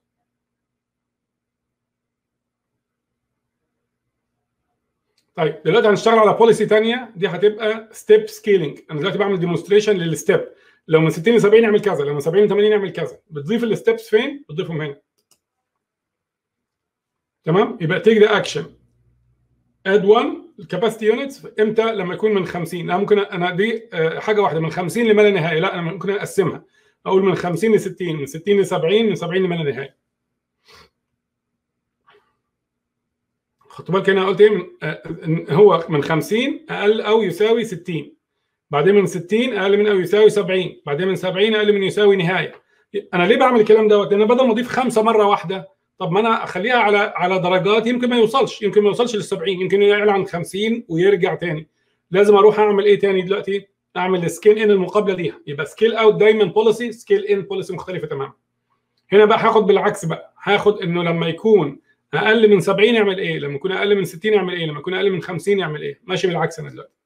طيب دلوقتي هنشتغل على بوليسي ثانيه دي هتبقى ستيب سكيلينج انا دلوقتي بعمل ديمونستريشن للستيب لو من 60 ل 70 اعمل كذا لو من 70 ل 80 اعمل كذا بتضيف الستبس فين بتضيفهم هنا تمام يبقى تيك ذا اكشن اد 1 الكاباسيتي يونتس امتى لما يكون من 50 انا ممكن انا دي آه، حاجه واحده من 50 لما لا نهايه لا انا ممكن اقسمها اقول من 50 ل 60 من 60 ل 70 من 70 لما لا نهايه خدتوا بالك هنا قلت ايه من آه، إن هو من 50 اقل او يساوي 60 بعدين من 60 اقل من او يساوي 70 بعدين من 70 اقل من يساوي نهايه انا ليه بعمل الكلام دوت لان بدل ما اضيف خمسه مره واحده طب ما انا اخليها على على درجات يمكن ما يوصلش يمكن ما يوصلش لل 70 يمكن يعلى عن 50 ويرجع تاني لازم اروح اعمل ايه تاني دلوقتي اعمل سكيل ان المقابله ليها يبقى سكيل اوت دايما بوليسي سكيل ان بوليسي مختلفه تماما هنا بقى هاخد بالعكس بقى هاخد انه لما يكون اقل من 70 يعمل ايه لما يكون اقل من 60 يعمل ايه لما يكون اقل من 50 يعمل ايه ماشي بالعكس انا دلوقتي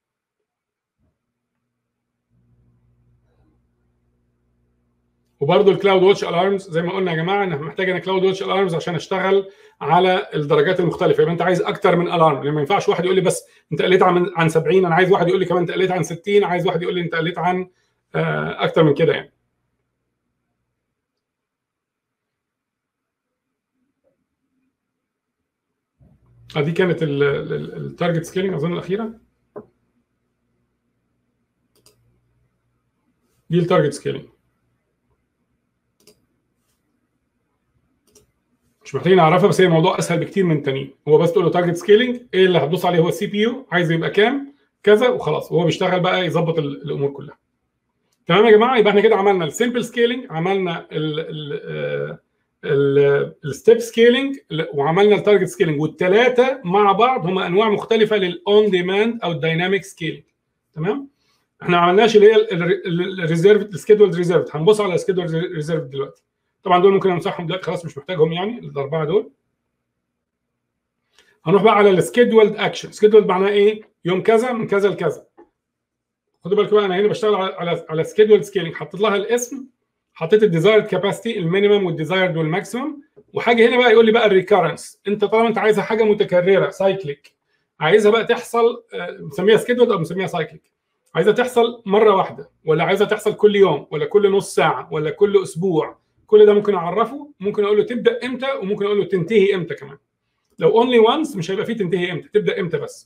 وبرده الكلاود واتش الارمز زي ما قلنا يا جماعه انا محتاج انا كلاود واتش الارمز عشان اشتغل على الدرجات المختلفه يبقى انت عايز اكتر من الارم لان ما ينفعش واحد يقول لي بس انت قلت عن عن 70 انا عايز واحد يقول لي كمان انت قلت عن 60 عايز واحد يقول لي انت قلت عن آه، اكتر من كده يعني آه، دي كانت التارجت سكيلينج اظن الاخيره دي التارجت سكيلينج مش محتاجين نعرفها بس هي موضوع اسهل بكتير من التانيين هو بس تقول له تارجت سكيلينج ايه اللي هتدوس عليه هو السي بي يو عايز يبقى كام كذا وخلاص وهو بيشتغل بقى يظبط ال- الامور كلها تمام يا جماعه يبقى احنا كده عملنا السمبل سكيلينج عملنا الستيب سكيلينج وعملنا التارجت سكيلينج والثلاثه مع بعض هم انواع مختلفه للاون ديماند او الدايناميك سكيلينج تمام احنا ما عملناش اللي هي الريزيرف السكيدول ريزيرف هنبص على السكيدول ريزيرف دلوقتي طبعا دول ممكن امسحهم دلوقتي خلاص مش محتاجهم يعني الاربعه دول هنروح بقى على السكيدولد اكشن سكيدولد معناه ايه يوم كذا من كذا لكذا خدوا بالكم بقى انا هنا بشتغل على على على سكيدولد سكيلينج حطيت لها الاسم حطيت الديزايرد كاباسيتي المينيمم والديزايرد والماكسيمم وحاجه هنا بقى يقول لي بقى الريكارنس انت طالما انت عايزها حاجه متكرره سايكليك عايزها بقى تحصل آه، مسميها سكيدولد او مسميها سايكليك عايزها تحصل مره واحده ولا عايزها تحصل كل يوم ولا كل نص ساعه ولا كل اسبوع كل ده ممكن اعرفه ممكن اقول له تبدا امتى وممكن اقول له تنتهي امتى كمان لو اونلي وانس مش هيبقى فيه تنتهي امتى تبدا امتى بس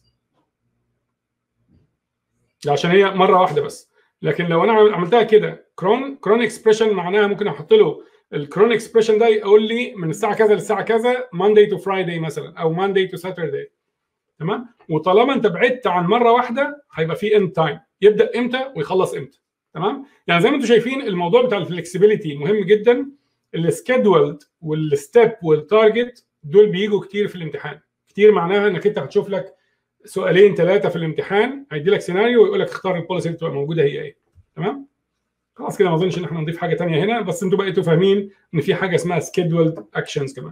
ده عشان هي مره واحده بس لكن لو انا عملتها كده كرون كرون اكسبريشن معناها ممكن احط له الكرون اكسبريشن ده يقول لي من الساعه كذا للساعه كذا ماندي تو فرايداي مثلا او ماندي تو ساترداي تمام وطالما انت بعدت عن مره واحده هيبقى في اند تايم يبدا امتى ويخلص امتى تمام يعني زي ما انتم شايفين الموضوع بتاع الفلكسبيليتي مهم جدا السكيدولد والستيب والتارجت دول بيجوا كتير في الامتحان كتير معناها انك انت هتشوف لك سؤالين ثلاثه في الامتحان هيدي لك سيناريو ويقول لك اختار البوليسي اللي تبقى موجوده هي ايه تمام خلاص كده ما اظنش ان احنا نضيف حاجه ثانيه هنا بس انتوا بقيتوا فاهمين ان في حاجه اسمها سكيدولد اكشنز كمان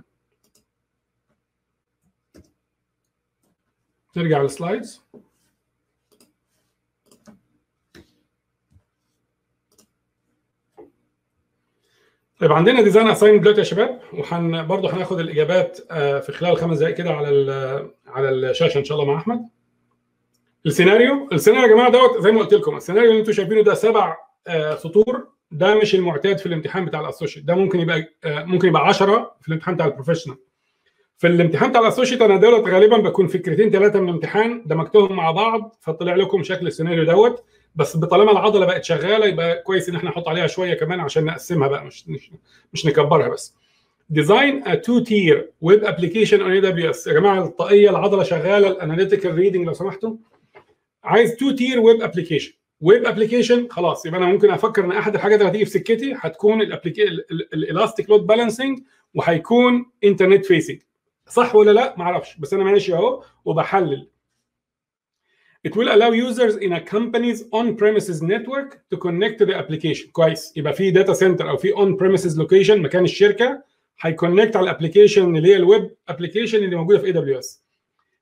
نرجع للسلايدز طيب عندنا ديزاين اساينمنت دلوقتي يا شباب وحن برضه هناخد الاجابات آه، في خلال خمس دقائق كده على ال- على الشاشه ان شاء الله مع احمد السيناريو السيناريو يا جماعه دوت زي ما قلت لكم السيناريو اللي انتم شايفينه ده سبع آه، سطور ده مش المعتاد في الامتحان بتاع الاسوشيت ده ممكن يبقى آه، ممكن يبقى 10 في الامتحان بتاع البروفيشنال في الامتحان بتاع الاسوشيت انا دولت غالبا بكون فكرتين ثلاثه من الامتحان دمجتهم مع بعض فطلع لكم شكل السيناريو دوت بس طالما العضله بقت شغاله يبقى كويس ان احنا نحط عليها شويه كمان عشان نقسمها بقى مش مش, مش نكبرها بس ديزاين ا تو تير ويب ابلكيشن اون اي دبليو اس يا جماعه الطاقيه العضله شغاله الاناليتيكال ريدنج لو سمحتوا عايز تو تير ويب ابلكيشن ويب ابلكيشن خلاص يبقى انا ممكن افكر ان احد الحاجات اللي هتيجي في سكتي هتكون الالاستيك لود بالانسنج وهيكون انترنت فيسنج صح ولا لا ما اعرفش بس انا ماشي اهو وبحلل It will allow users in a company's on-premises network to connect to the application. كويس يبقى في داتا سنتر او في on-premises location مكان الشركه هيكونكت على الابلكيشن اللي هي الويب ابلكيشن اللي موجوده في اي دبليو اس.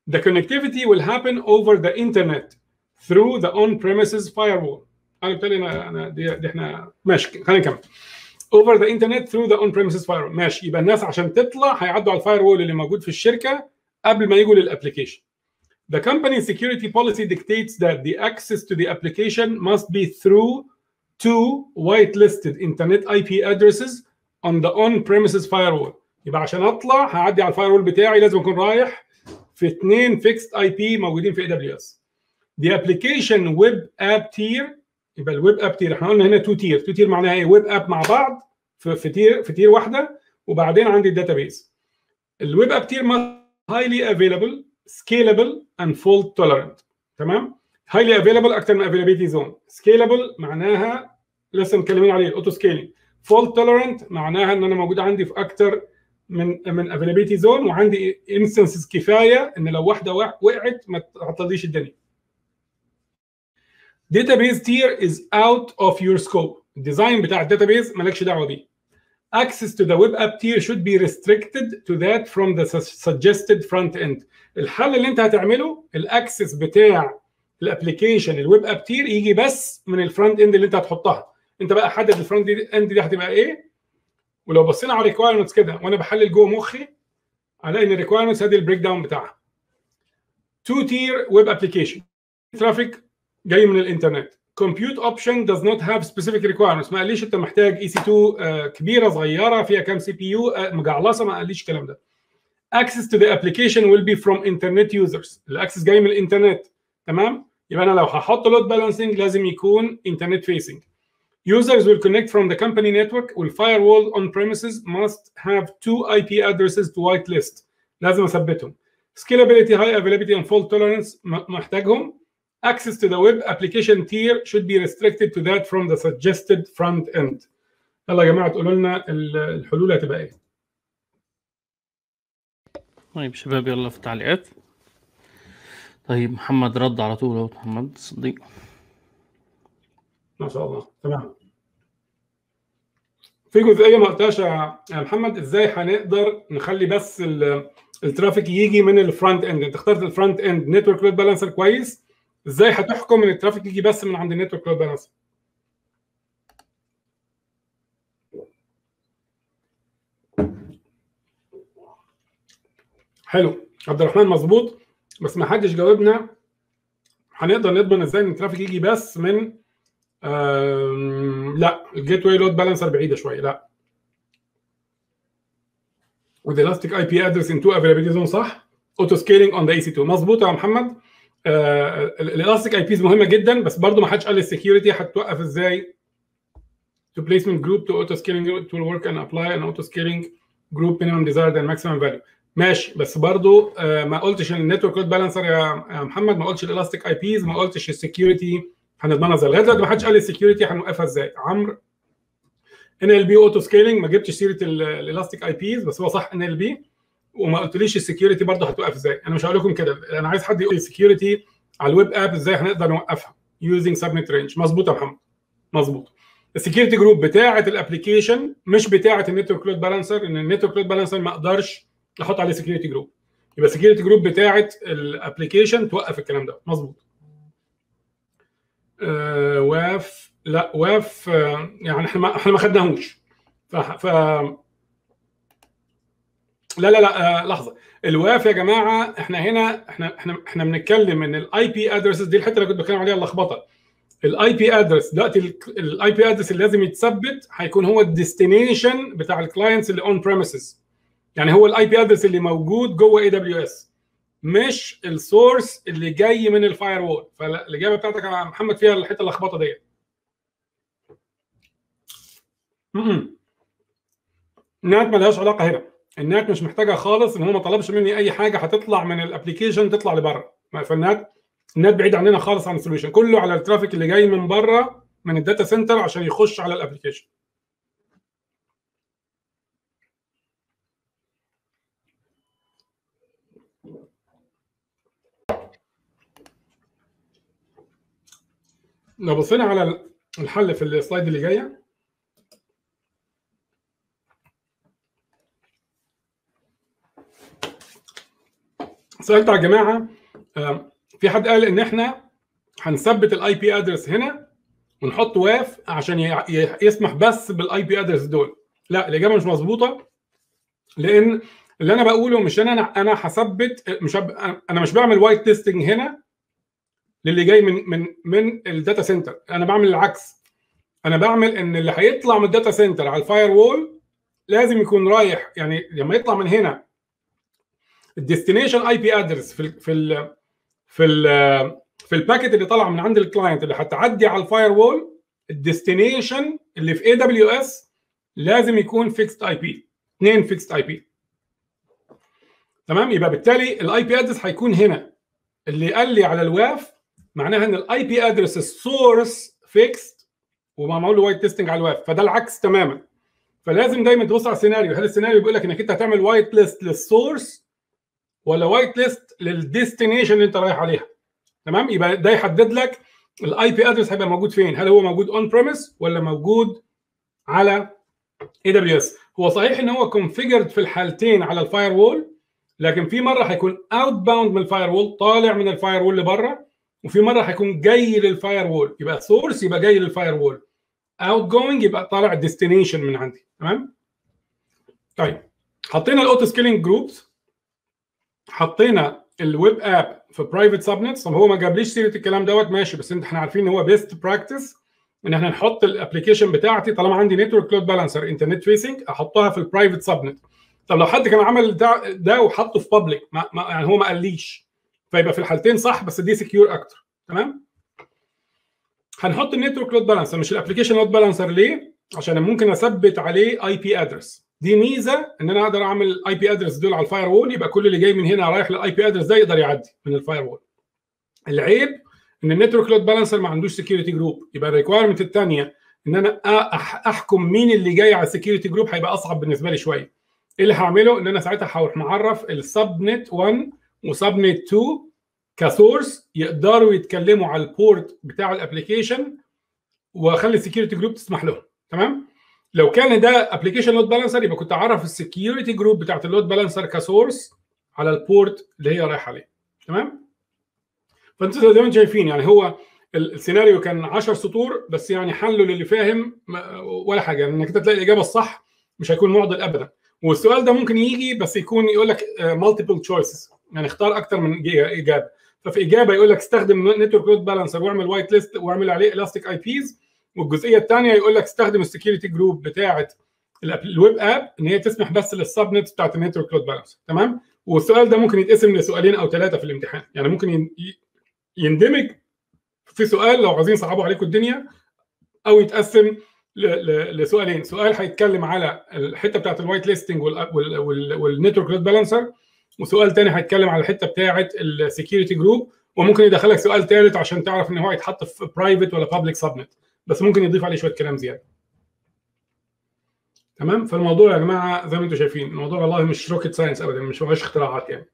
The connectivity will happen over the internet through the on-premises firewall. انا بالتالي انا انا دي, دي احنا ماشي خلينا نكمل. Over the internet through the on-premises firewall ماشي يبقى الناس عشان تطلع هيعدوا على الفاير وول اللي موجود في الشركه قبل ما يجوا للابلكيشن. The company's security policy dictates that the access to the application must be through two whitelisted internet IP addresses on the on-premises firewall. يبقى عشان اطلع هعدي على الفاير وول بتاعي لازم اكون رايح في اثنين فيكست اي بي موجودين في اي دبليو اس. The application web app tier يبقى الويب اب تير احنا قلنا هنا تو تير، تو تير معناها ايه؟ ويب اب مع بعض في, في تير في تير واحده وبعدين عندي الداتابيز. الويب اب تير highly available scalable and fault tolerant تمام highly available اكتر من availability zone scalable معناها لسه متكلمين عليه الاوتو سكيلينج fault tolerant معناها ان انا موجود عندي في اكتر من من availability zone وعندي instances كفايه ان لو واحده وقعت ما تعطليش الدنيا database tier is out of your scope الديزاين بتاع الداتابيز مالكش دعوه بيه access to the web app tier should be restricted to that from the suggested front end الحل اللي انت هتعمله الاكسس بتاع الابلكيشن الويب اب تير يجي بس من الفرونت اند اللي انت هتحطها انت بقى حدد الفرونت اند دي هتبقى ايه ولو بصينا على الريكوايرمنتس كده وانا بحلل جوه مخي هلاقي ان الريكوايرمنتس ادي البريك داون بتاعها تو تير ويب ابلكيشن ترافيك جاي من الانترنت compute option does not have specific requirements ما قاليش انت محتاج اي سي 2 كبيره صغيره فيها كام سي بي يو مجعلصه ما قاليش الكلام ده access to the application will be from internet users الاكسس جاي من الانترنت تمام يبقى انا لو هحط لود بالانسنج لازم يكون internet facing users will connect from the company network والfirewall on premises must have two IP addresses to whitelist لازم اثبتهم scalability high availability and fault tolerance محتاجهم access to the web application tier should be restricted to that from the suggested front end يلا يا جماعه تقولوا لنا الحلول هتبقى ايه طيب شباب يلا في التعليقات طيب محمد رد على طول اهو محمد صديق ما شاء الله تمام في جزئيه ما قلتهاش يا محمد ازاي هنقدر نخلي بس الترافيك يجي من الفرونت اند انت اخترت الفرونت اند نتورك لود بالانسر كويس ازاي هتحكم ان الترافيك يجي بس من عند النتورك لود بالانسر حلو عبد الرحمن مظبوط بس ما حدش جاوبنا هنقدر نضمن ازاي ان الترافيك يجي بس من لا الجيت واي لود بالانسر بعيده شويه لا with elastic IP address in two availability zone صح auto scaling on the EC2 مظبوط يا محمد الالاستيك اي بيز مهمه جدا بس برضو ما حدش قال السكيورتي هتوقف ازاي to placement group to auto scaling to work and apply an auto scaling group minimum desired and maximum value ماشي بس برضو ما قلتش ان النتورك لود بالانسر يا محمد ما قلتش الالاستيك اي بيز ما قلتش السكيورتي هنضمنها ازاي لغايه دلوقتي ما حدش قال السكيورتي هنوقفها ازاي عمرو ان ال بي اوتو سكيلينج ما جبتش سيره الالاستيك اي بيز بس هو صح ان ال بي وما قلتليش السكيورتي برضه هتوقف ازاي انا مش هقول لكم كده انا عايز حد يقول لي السكيورتي على الويب اب ازاي هنقدر نوقفها يوزنج سبنت رينج مظبوط يا محمد مظبوط السكيورتي جروب بتاعه الابلكيشن مش بتاعه النتورك لود بالانسر ان النتورك لود بالانسر ما اقدرش احط عليه سكيورتي جروب يبقى السكيورتي جروب بتاعه الابلكيشن توقف الكلام ده مظبوط آه واف لا واف آه يعني احنا ما احنا ما خدناهوش ف, ف لا لا لا آه لحظه الواف يا جماعه احنا هنا احنا احنا احنا بنتكلم ان الاي بي ادرسز دي الحته اللي كنت بتكلم عليها اللخبطه الاي بي ادرس دلوقتي الاي بي ادرس اللي لازم يتثبت هيكون هو الديستنيشن بتاع الكلاينتس اللي اون بريمسز يعني هو الاي بي ادرس اللي موجود جوه اي دبليو اس مش السورس اللي جاي من الفاير وول فالاجابه بتاعتك يا محمد فيها الحته اللخبطه ديت النات ملهاش علاقه هنا النات مش محتاجه خالص ان هو ما طلبش مني اي حاجه هتطلع من الابلكيشن تطلع لبره فالنات النات بعيد عننا خالص عن السوليوشن كله على الترافيك اللي جاي من بره من الداتا سنتر عشان يخش على الابلكيشن لو بصينا على الحل في السلايد اللي جايه سالت على الجماعه آم، في حد قال ان احنا هنثبت الاي بي ادرس هنا ونحط واف عشان ي- ي- يسمح بس بالاي بي ادرس دول لا الاجابه مش مظبوطه لان اللي انا بقوله مش ان انا انا هثبت مش هب... انا مش بعمل وايت ليستنج هنا للي جاي من من من الداتا سنتر انا بعمل العكس انا بعمل ان اللي هيطلع من الداتا سنتر على الفاير وول لازم يكون رايح يعني لما يطلع من هنا الديستنيشن اي بي ادرس في ال في ال في ال في الباكيت اللي طالع من عند الكلاينت اللي هتعدي على الفاير وول الديستنيشن اللي في اي دبليو اس لازم يكون فيكست اي بي اثنين فيكست اي بي تمام يبقى بالتالي الاي بي ادرس هيكون هنا اللي قال لي على الواف معناها ان الاي بي ادرس السورس فيكست ومعمول له وايت تيستنج على الواف فده العكس تماما فلازم دايما تبص على السيناريو هل السيناريو بيقول لك انك انت هتعمل وايت ليست للسورس ولا وايت ليست للديستنيشن اللي انت رايح عليها تمام يبقى ده يحدد لك الاي بي ادرس هيبقى موجود فين هل هو موجود اون بريمس ولا موجود على اي دبليو اس هو صحيح ان هو كونفيجرد في الحالتين على الفاير وول لكن في مره هيكون اوت باوند من الفاير وول طالع من الفاير وول لبره وفي مره هيكون جاي للفاير وول يبقى سورس يبقى جاي للفاير وول اوت جوينج يبقى طالع الديستنيشن من عندي تمام طيب حطينا الاوتو سكيلينج جروبس حطينا الويب اب في برايفت سبنتس طب هو ما جابليش سيره الكلام دوت ماشي بس انت احنا عارفين ان هو بيست براكتس ان احنا نحط الابلكيشن بتاعتي طالما عندي نتورك لود بالانسر انترنت فيسنج احطها في البرايفت سبنت طب لو حد كان عمل ده, ده وحطه في بابليك ما ما يعني هو ما قاليش فيبقى في الحالتين صح بس دي سكيور اكتر تمام هنحط النتورك لود بالانسر مش الابلكيشن لود بالانسر ليه عشان ممكن اثبت عليه اي بي ادرس دي ميزه ان انا اقدر اعمل الاي بي ادرس دول على الفاير وول يبقى كل اللي جاي من هنا رايح للاي بي ادرس ده يقدر يعدي من الفاير وول العيب ان النتورك لود بالانسر ما عندوش سكيورتي جروب يبقى الريكوايرمنت الثانيه ان انا أح احكم مين اللي جاي على السكيورتي جروب هيبقى اصعب بالنسبه لي شويه ايه اللي هعمله ان انا ساعتها هروح معرف السبنت 1 وسبنت 2 كسورس يقدروا يتكلموا على البورت بتاع الابلكيشن واخلي السكيورتي جروب تسمح لهم تمام لو كان ده ابلكيشن لود بالانسر يبقى كنت اعرف السكيورتي جروب بتاعت اللود بالانسر كسورس على البورت اللي هي رايحه عليه تمام فانتوا زي ما انتم شايفين يعني هو السيناريو كان 10 سطور بس يعني حله للي فاهم ولا حاجه انك انت تلاقي الاجابه الصح مش هيكون معضل ابدا والسؤال ده ممكن يجي بس يكون يقول لك مالتيبل تشويسز يعني اختار اكتر من اجابه ففي اجابه يقول لك استخدم نتورك لود بالانسر واعمل وايت ليست واعمل عليه الاستيك اي بيز والجزئيه الثانيه يقول لك استخدم السكيورتي جروب بتاعه الويب اب ان هي تسمح بس للسبنت بتاعت النتورك لود بالانسر تمام والسؤال ده ممكن يتقسم لسؤالين او ثلاثه في الامتحان يعني ممكن يندمج في سؤال لو عايزين يصعبوا عليكم الدنيا او يتقسم لسؤالين سؤال هيتكلم على الحته بتاعت الوايت ليستنج والنتورك لود بالانسر وسؤال تاني هيتكلم على الحته بتاعت السكيورتي جروب وممكن يدخلك سؤال ثالث عشان تعرف ان هو هيتحط في برايفت ولا بابليك سبنت بس ممكن يضيف عليه شويه كلام زياده تمام فالموضوع يا جماعه زي ما انتم شايفين الموضوع والله مش روكيت ساينس ابدا مش مش اختراعات يعني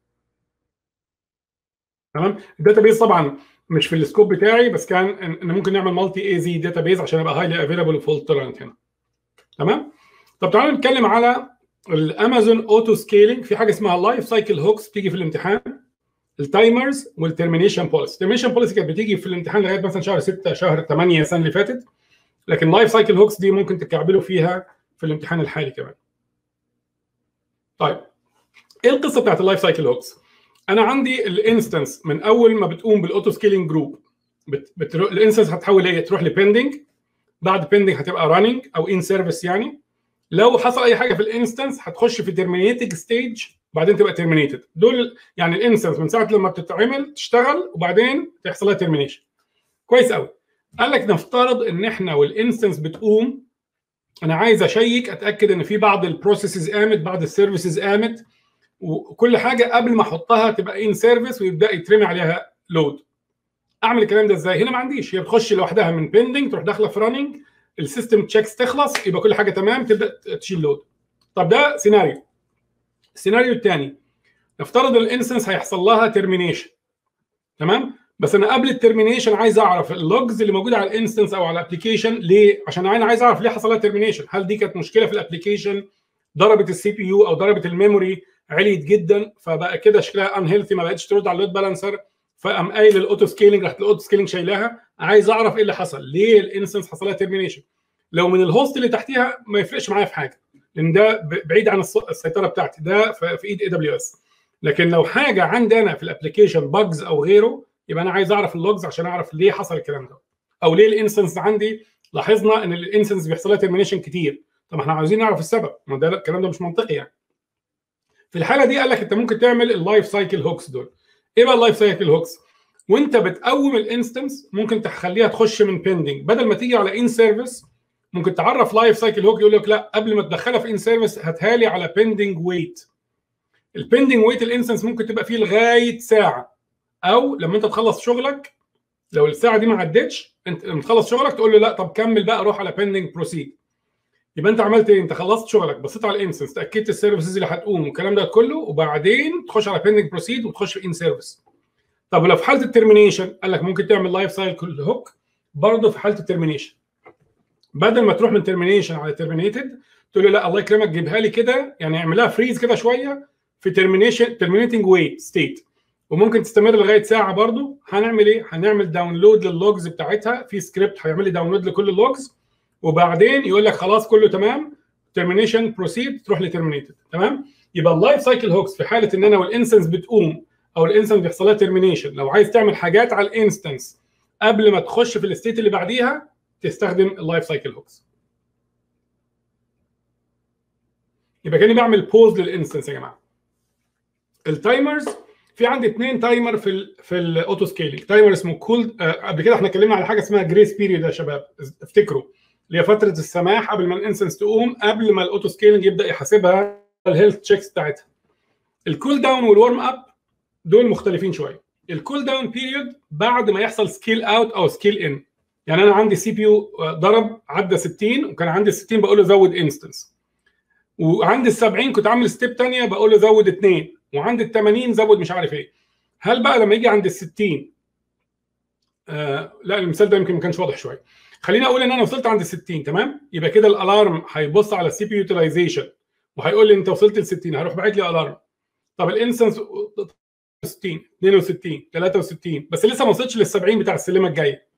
تمام الداتا بيز طبعا مش في السكوب بتاعي بس كان ان ممكن نعمل مالتي اي زي داتا بيز عشان ابقى هايلي افيلابل وفول تولرنت هنا تمام طب تعالوا نتكلم على الامازون اوتو سكيلينج في حاجه اسمها لايف سايكل هوكس بتيجي في الامتحان التايمرز والترمينيشن بوليسي الترمينيشن بوليسي كانت بتيجي في الامتحان لغايه مثلا شهر 6 شهر 8 السنه اللي فاتت لكن لايف سايكل هوكس دي ممكن تكعبلوا فيها في الامتحان الحالي كمان طيب ايه القصه بتاعت اللايف سايكل هوكس انا عندي الانستنس من اول ما بتقوم بالاوتو سكيلينج جروب بت... بترو... الانستنس هتحول ايه تروح لبيندنج بعد بيندنج هتبقى راننج او ان سيرفيس يعني لو حصل اي حاجه في الانستنس هتخش في ترمينيتنج ستيج بعدين تبقى ترمينيتد دول يعني الانستنس من ساعه لما بتتعمل تشتغل وبعدين تحصل لها ترمينيشن كويس قوي قال لك نفترض ان احنا والانستنس بتقوم انا عايز اشيك اتاكد ان في بعض البروسيسز قامت بعض السيرفيسز قامت وكل حاجه قبل ما احطها تبقى ان سيرفيس ويبدا يترمي عليها لود اعمل الكلام ده ازاي هنا ما عنديش هي بتخش لوحدها من بيندنج تروح داخله في راننج السيستم تشيكس تخلص يبقى كل حاجه تمام تبدا تشيل لود طب ده سيناريو السيناريو الثاني نفترض الانستنس هيحصل لها ترمينيشن تمام بس انا قبل الترمينيشن عايز اعرف اللوجز اللي موجوده على الانستنس او على الابلكيشن ليه عشان انا عايز اعرف ليه حصل لها ترمينيشن هل دي كانت مشكله في الابلكيشن ضربت السي بي يو او ضربت الميموري عليت جدا فبقى كده شكلها ان هيلثي ما بقتش ترد على اللود بالانسر فقام قايل الاوتو سكيلينج راحت الاوتو سكيلينج شايلاها عايز اعرف ايه اللي حصل ليه الانستنس حصل لها ترمينيشن لو من الهوست اللي تحتيها ما يفرقش معايا في حاجه لان ده ب- بعيد عن الس- السيطره بتاعتي ده في في ايد اي دبليو اس لكن لو حاجه عندي انا في الابلكيشن باجز او غيره يبقى انا عايز اعرف اللوجز عشان اعرف ليه حصل الكلام ده او ليه الانستنس عندي لاحظنا ان الانستنس بيحصل لها ترمينيشن كتير طب احنا عاوزين نعرف السبب ما ده الكلام ده مش منطقي يعني في الحاله دي قال لك انت ممكن تعمل اللايف سايكل هوكس دول ايه بقى اللايف سايكل هوكس وانت بتقوم الانستنس ممكن تخليها تخش من بيندنج بدل ما تيجي على ان سيرفيس ممكن تعرف لايف سايكل هوك يقول لك لا قبل ما تدخلها في ان سيرفيس هاتها لي على بيندنج ويت البيندنج ويت الانستنس ممكن تبقى فيه لغايه ساعه او لما انت تخلص شغلك لو الساعه دي ما عدتش انت لما تخلص شغلك تقول له لا طب كمل بقى روح على بيندنج بروسيد يبقى انت عملت ايه؟ انت خلصت شغلك بصيت على الانستنس تاكدت السيرفيسز اللي هتقوم والكلام ده كله وبعدين تخش على بيندنج بروسيد وتخش في ان سيرفيس. طب لو في حاله الترمينيشن قال لك ممكن تعمل لايف سايكل هوك برضه في حاله الترمينيشن. بدل ما تروح من ترمينيشن على ترمينيتد تقول له لا الله يكرمك جيبها لي كده يعني اعملها فريز كده شويه في ترمينيشن ترمينيتنج ويت ستيت وممكن تستمر لغايه ساعه برضه هنعمل ايه؟ هنعمل داونلود لللوجز بتاعتها في سكريبت هيعمل لي داونلود لكل اللوجز وبعدين يقول لك خلاص كله تمام ترمينيشن بروسيد تروح لترمينيتد تمام يبقى اللايف سايكل هوكس في حاله ان انا والانستنس بتقوم او الانستنس بيحصل لها ترمينيشن لو عايز تعمل حاجات على الانستنس قبل ما تخش في الستيت اللي بعديها تستخدم اللايف سايكل هوكس يبقى كاني بعمل بوز للانستنس يا جماعه التايمرز في عندي اثنين تايمر في ال في الاوتو سكيلينج تايمر اسمه كول آه قبل كده احنا اتكلمنا على حاجه اسمها جريس بيريود يا شباب افتكروا اللي هي فتره السماح قبل ما الانستنس تقوم قبل ما الاوتو سكيلينج يبدا يحاسبها الهيلث تشيكس بتاعتها الكول داون والورم اب دول مختلفين شويه الكول داون بيريود بعد ما يحصل سكيل اوت او سكيل ان يعني انا عندي سي بي يو ضرب عدى 60 وكان عندي 60 بقول له زود انستنس وعندي ال 70 كنت عامل ستيب ثانيه بقول له زود اثنين وعند ال 80 زود مش عارف ايه هل بقى لما يجي عند ال 60 آه لا المثال ده يمكن ما كانش واضح شويه خليني اقول ان انا وصلت عند ال 60 تمام يبقى كده الالارم هيبص على السي بي يوتيلايزيشن وهيقول لي انت وصلت ل 60 هروح باعت لي الارم طب الانستنس 60 62 63 بس لسه ما وصلتش لل 70 بتاع السلمه الجايه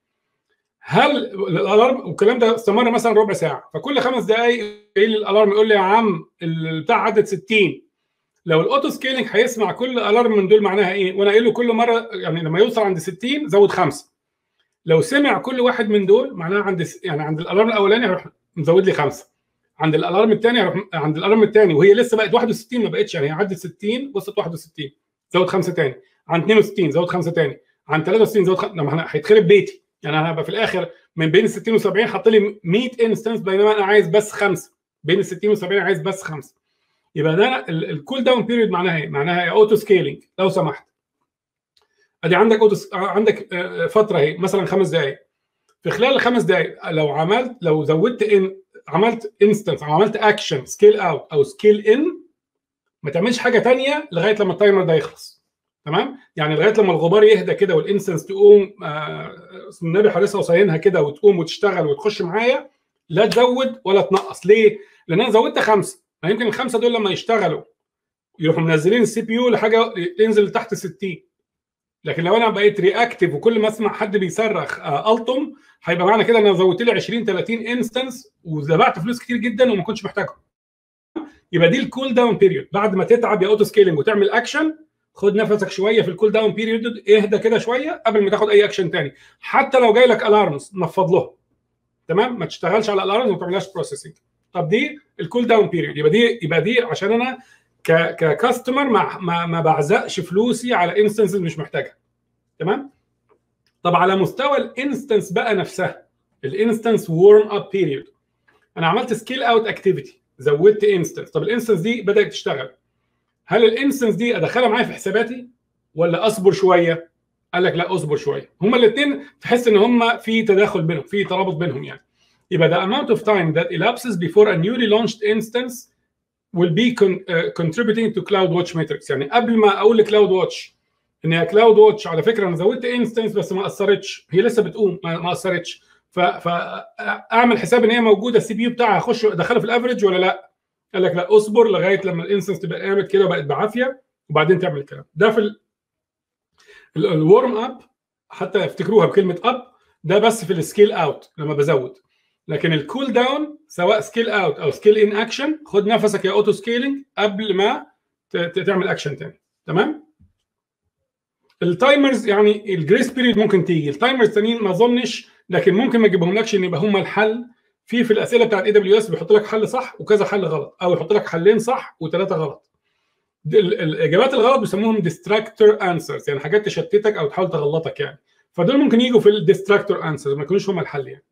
هل الالارم والكلام ده استمر مثلا ربع ساعه فكل خمس دقائق جاي لي الالارم يقول لي يا عم البتاع عدت 60 لو الاوتو سكيلينج هيسمع كل الارم من دول معناها ايه وانا قايل له كل مره يعني لما يوصل عند 60 زود خمسه لو سمع كل واحد من دول معناها عند يعني عند الالارم الاولاني هيروح مزود لي خمسه عند الالارم الثاني هيروح عند الالارم الثاني وهي لسه بقت 61 ما بقتش يعني هي عدت 60 وصلت 61 زود خمسه ثاني عند 62 زود خمسه ثاني عند 63 زود خمسه لما هيتخرب بيتي يعني انا هبقى في الاخر من بين ال 60 و 70 حط لي 100 انستنس بينما انا عايز بس خمسه بين ال 60 و 70 عايز بس خمسه يبقى ده الكول داون بيريود معناها ايه؟ معناها اوتو سكيلينج لو سمحت ادي عندك اوتو عندك فتره اهي مثلا خمس دقائق في خلال الخمس دقائق لو عملت لو زودت ان عملت انستنس او عملت اكشن سكيل اوت او سكيل ان ما تعملش حاجه ثانيه لغايه لما التايمر ده يخلص تمام يعني لغايه لما الغبار يهدى كده والانستنس تقوم آه النبي حارسها وصاينها كده وتقوم وتشتغل وتخش معايا لا تزود ولا تنقص ليه؟ لان انا زودت خمسه ما يمكن الخمسه دول لما يشتغلوا يروحوا منزلين السي بي يو لحاجه تنزل لتحت 60 لكن لو انا بقيت رياكتيف وكل ما اسمع حد بيصرخ آه الطم هيبقى معنى كده ان انا زودت لي 20 30 انستنس وذبحت فلوس كتير جدا وما كنتش محتاجهم يبقى دي الكول داون بيريود بعد ما تتعب يا اوتو سكيلينج وتعمل اكشن خد نفسك شويه في الكول داون بيريود اهدى كده شويه قبل ما تاخد اي اكشن تاني حتى لو جاي لك الارمز نفض له تمام ما تشتغلش على الارمز وما تعملهاش بروسيسنج طب دي الكول داون بيريود يبقى دي يبقى دي عشان انا ك ككاستمر ما ما, ما بعزقش فلوسي على انستنس مش محتاجها تمام طب على مستوى الانستنس بقى نفسها الانستنس وورم اب بيريود انا عملت سكيل اوت اكتيفيتي زودت انستنس طب الانستنس دي بدات تشتغل هل الانستنس دي ادخلها معايا في حساباتي ولا اصبر شويه قال لك لا اصبر شويه هما الاثنين تحس ان هما في تداخل بينهم في ترابط بينهم يعني يبقى the amount of time that elapses before a newly launched instance will be con uh, contributing to cloud watch metrics يعني قبل ما اقول لكلاود واتش ان هي كلاود واتش على فكره انا زودت انستنس بس ما اثرتش هي لسه بتقوم ما اثرتش فاعمل حساب ان هي موجوده السي بي يو بتاعها اخش ادخلها في الافرج ولا لا قال لك لا اصبر لغايه لما الانستنس تبقى قامت كده وبقت بعافيه وبعدين تعمل الكلام ده في الورم اب حتى افتكروها بكلمه اب ده بس في السكيل اوت لما بزود لكن الكول داون سواء سكيل اوت او سكيل ان اكشن خد نفسك يا اوتو سكيلينج قبل ما ت- ت- تعمل اكشن تاني تمام التايمرز يعني الجريس بيريد ممكن تيجي التايمرز التانيين ما اظنش لكن ممكن ما اجيبهم لكش ان يبقى هم الحل في في الاسئله بتاعت اي دبليو اس بيحط لك حل صح وكذا حل غلط او يحط لك حلين صح وثلاثه غلط د- ال- الاجابات الغلط بيسموهم ديستراكتور انسرز يعني حاجات تشتتك او تحاول تغلطك يعني فدول ممكن يجوا في الديستراكتور انسرز ما يكونوش هم الحل يعني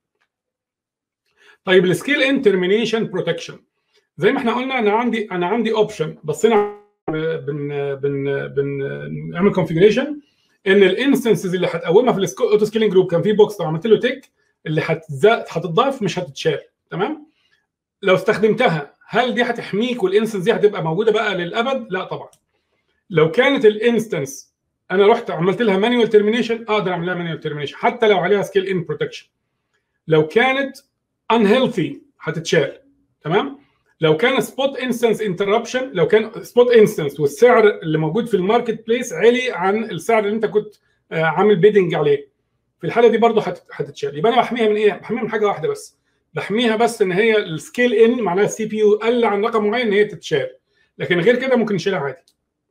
طيب السكيل ان ترمينيشن بروتكشن زي ما احنا قلنا انا عندي انا عندي اوبشن بصينا بن بن بنعمل كونفيجريشن ان الانستنسز اللي هتقومها في الاوتو سكيلينج جروب كان في بوكس لو عملت له تيك اللي هتزا- هتتضاف مش هتتشال تمام لو استخدمتها هل دي هتحميك والانستنس دي هتبقى موجوده بقى للابد لا طبعا لو كانت الانستنس انا رحت عملت لها مانيوال ترمينيشن اقدر اعمل لها مانيوال ترمينيشن حتى لو عليها سكيل ان بروتكشن لو كانت unhealthy هتتشال تمام لو كان سبوت انستنس انتربشن لو كان سبوت انستنس والسعر اللي موجود في الماركت بليس عالي عن السعر اللي انت كنت آه، عامل بيدنج عليه في الحاله دي برضه هت- هتتشال يبقى انا بحميها من ايه؟ بحميها من حاجه واحده بس بحميها بس ان هي السكيل ان معناها السي بي يو قل عن رقم معين ان هي تتشال لكن غير كده ممكن نشيلها عادي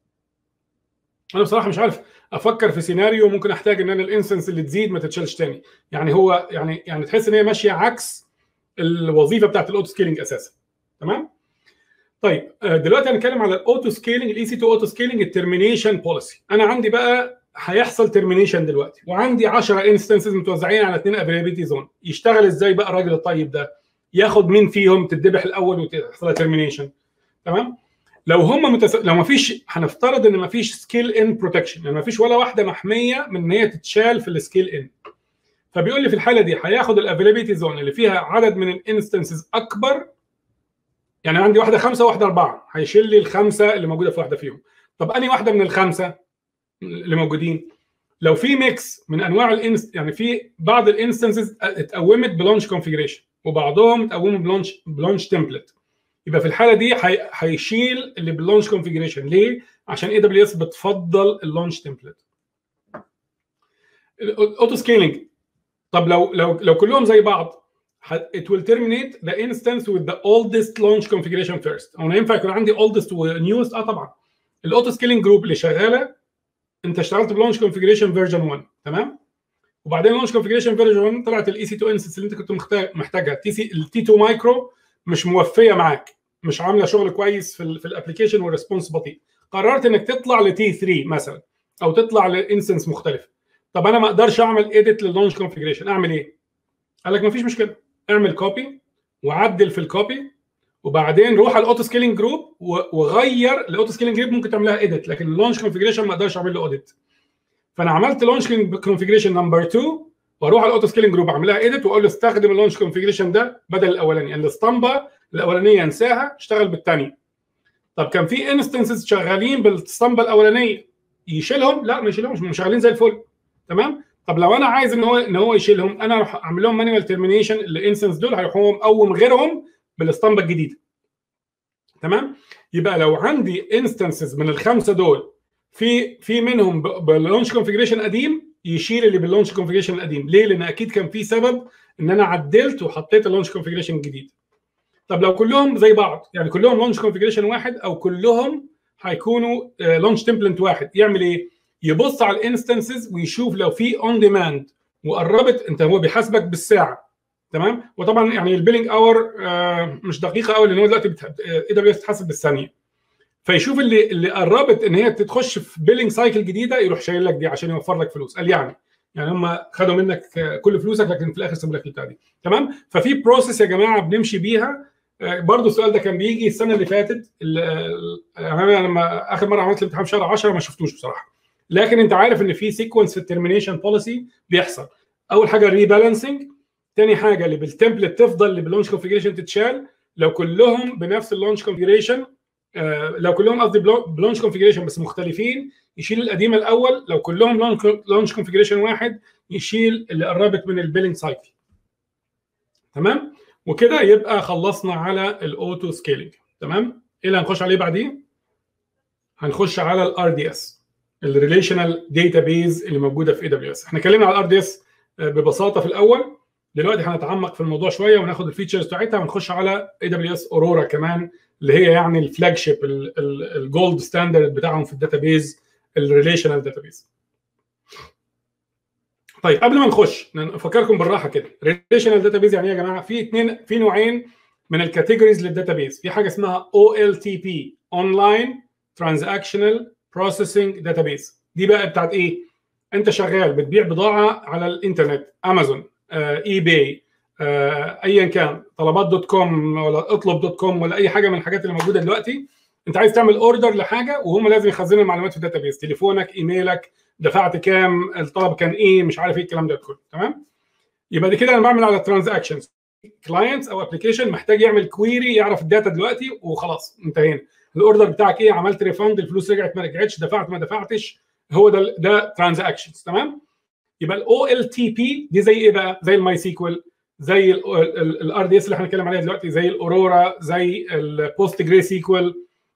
انا بصراحه مش عارف افكر في سيناريو ممكن احتاج ان انا الانستنس اللي تزيد ما تتشالش تاني يعني هو يعني يعني تحس ان هي ماشيه عكس الوظيفه بتاعت الاوتو سكيلينج اساسا تمام طيب آه، دلوقتي هنتكلم على الاوتو سكيلينج الاي سي تو اوتو سكيلينج الترمينيشن بوليسي انا عندي بقى هيحصل ترمينيشن دلوقتي وعندي 10 انستنسز متوزعين على اثنين افيلابيلتي زون يشتغل ازاي بقى الراجل الطيب ده ياخد مين فيهم تتذبح الاول وتحصل ترمينيشن تمام لو هم متس... لو ما فيش هنفترض ان ما فيش سكيل ان بروتكشن يعني ما فيش ولا واحده محميه من ان هي تتشال في السكيل ان فبيقول لي في الحاله دي هياخد الافيلابيلتي زون اللي فيها عدد من الانستنسز اكبر يعني عندي واحده خمسه وواحده اربعه هيشيل لي الخمسه اللي موجوده في واحده فيهم طب انهي واحده من الخمسه اللي موجودين لو في ميكس من انواع الانست يعني في بعض الانستنسز اتقومت بلونش كونفيجريشن وبعضهم اتقوموا بلونش بلونش تمبلت يبقى في الحاله دي هي- هيشيل اللي باللونش كونفيجريشن ليه؟ عشان اي دبليو اس بتفضل اللونش تمبلت الاوتو سكيلينج طب لو لو لو كلهم زي بعض ه- it will terminate the instance with the oldest launch configuration first هو انا ينفع يكون عندي oldest و newest اه طبعا الاوتو سكيلينج جروب اللي شغاله انت اشتغلت بلونش كونفيجريشن فيرجن 1 تمام وبعدين لونش كونفيجريشن فيرجن 1 طلعت الاي سي 2 انستنس اللي انت كنت محتاج محتاجها تي سي التي 2 مايكرو مش موفيه معاك مش عامله شغل كويس في ال في الابلكيشن والريسبونس بطيء قررت انك تطلع لتي 3 مثلا او تطلع لانستنس مختلف طب انا ما اقدرش اعمل ايديت لللونش كونفيجريشن اعمل ايه؟ قال لك مفيش مشكله اعمل كوبي وعدل في الكوبي وبعدين روح على الاوتو سكيلينج جروب وغير الاوتو سكيلينج جروب ممكن تعملها ايديت لكن اللونش كونفيجريشن ما اقدرش اعمل له اوديت فانا عملت لونش كونفيجريشن نمبر 2 واروح على الاوتو سكيلينج جروب اعملها ايديت واقول له استخدم اللونش كونفيجريشن ده بدل الاولاني يعني الاسطمبه الاولانيه انساها اشتغل بالثانيه طب كان في انستنسز شغالين بالاسطمبه الاولانيه يشيلهم لا ما يشيلهمش هم شغالين زي الفل تمام طب لو انا عايز ان هو ان هو يشيلهم انا اروح اعمل لهم مانوال ترمينيشن الانستنس دول هيروحوا مقوم غيرهم بالاسطمبه الجديده تمام يبقى لو عندي انستنسز من الخمسه دول في في منهم باللونش كونفيجريشن قديم يشيل اللي باللونش كونفيجريشن القديم ليه لان اكيد كان في سبب ان انا عدلت وحطيت اللونش كونفيجريشن الجديد طب لو كلهم زي بعض يعني كلهم لونش كونفيجريشن واحد او كلهم هيكونوا لونش تمبلنت واحد يعمل ايه يبص على الانستنسز ويشوف لو في اون ديماند وقربت انت هو بيحاسبك بالساعه تمام وطبعا يعني البيلينج اور مش دقيقه قوي لان هو دلوقتي اي دبليو اس بتحاسب بالثانيه فيشوف اللي اللي قربت ان هي تخش في بيلينج سايكل جديده يروح شايل لك دي عشان يوفر لك فلوس قال يعني يعني هم خدوا منك كل فلوسك لكن في الاخر سابوا لك البتاع دي تمام ففي بروسيس يا جماعه بنمشي بيها برضه السؤال ده كان بيجي السنه اللي فاتت انا لما اخر مره عملت الامتحان في شهر 10 ما شفتوش بصراحه لكن انت عارف ان في سيكونس في الترمينيشن بوليسي بيحصل اول حاجه ريبالانسنج تاني حاجه اللي بالتمبلت تفضل اللي باللونش كونفيجريشن تتشال لو كلهم بنفس اللونش كونفيجريشن آه لو كلهم قصدي بلونش كونفيجريشن بس مختلفين يشيل القديمه الاول لو كلهم لونش كونفيجريشن واحد يشيل اللي قربت من البيلنج سايكل تمام وكده يبقى خلصنا على الاوتو سكيلينج تمام ايه اللي هنخش عليه بعدين هنخش على الار دي اس الريليشنال داتابيز اللي موجوده في اي دبليو اس احنا اتكلمنا على الار دي اس ببساطه في الاول دلوقتي هنتعمق في الموضوع شويه وناخد الفيتشرز بتاعتها ونخش على اي دبليو اس اورورا كمان اللي هي يعني الفلاج شيب الجولد ستاندرد بتاعهم في الداتابيز الريليشنال داتابيز طيب قبل ما نخش نفكركم بالراحه كده ريليشنال داتابيز يعني ايه يا جماعه في اثنين في نوعين من الكاتيجوريز للداتابيز في حاجه اسمها او ال تي بي اونلاين ترانزاكشنال بروسيسنج داتابيز دي بقى بتاعت ايه انت شغال بتبيع بضاعه على الانترنت امازون آه، اي باي آه، ايا كان طلبات دوت كوم ولا اطلب دوت كوم ولا اي حاجه من الحاجات اللي موجوده دلوقتي انت عايز تعمل اوردر لحاجه وهم لازم يخزنوا المعلومات في الداتابيز تليفونك ايميلك دفعت كام الطلب كان ايه مش عارف ايه الكلام ده كله تمام يبقى دي كده انا بعمل على ترانزاكشنز كلاينتس او ابلكيشن محتاج يعمل كويري يعرف الداتا دلوقتي وخلاص انتهينا الاوردر بتاعك ايه عملت ريفند الفلوس رجعت ما رجعتش دفعت ما دفعتش هو ده ده ترانزاكشنز تمام يبقى الاو ال تي بي دي زي ايه بقى زي الماي سيكوال زي الار دي اس اللي احنا هنتكلم عليها دلوقتي زي الاورورا زي البوست جري سيكوال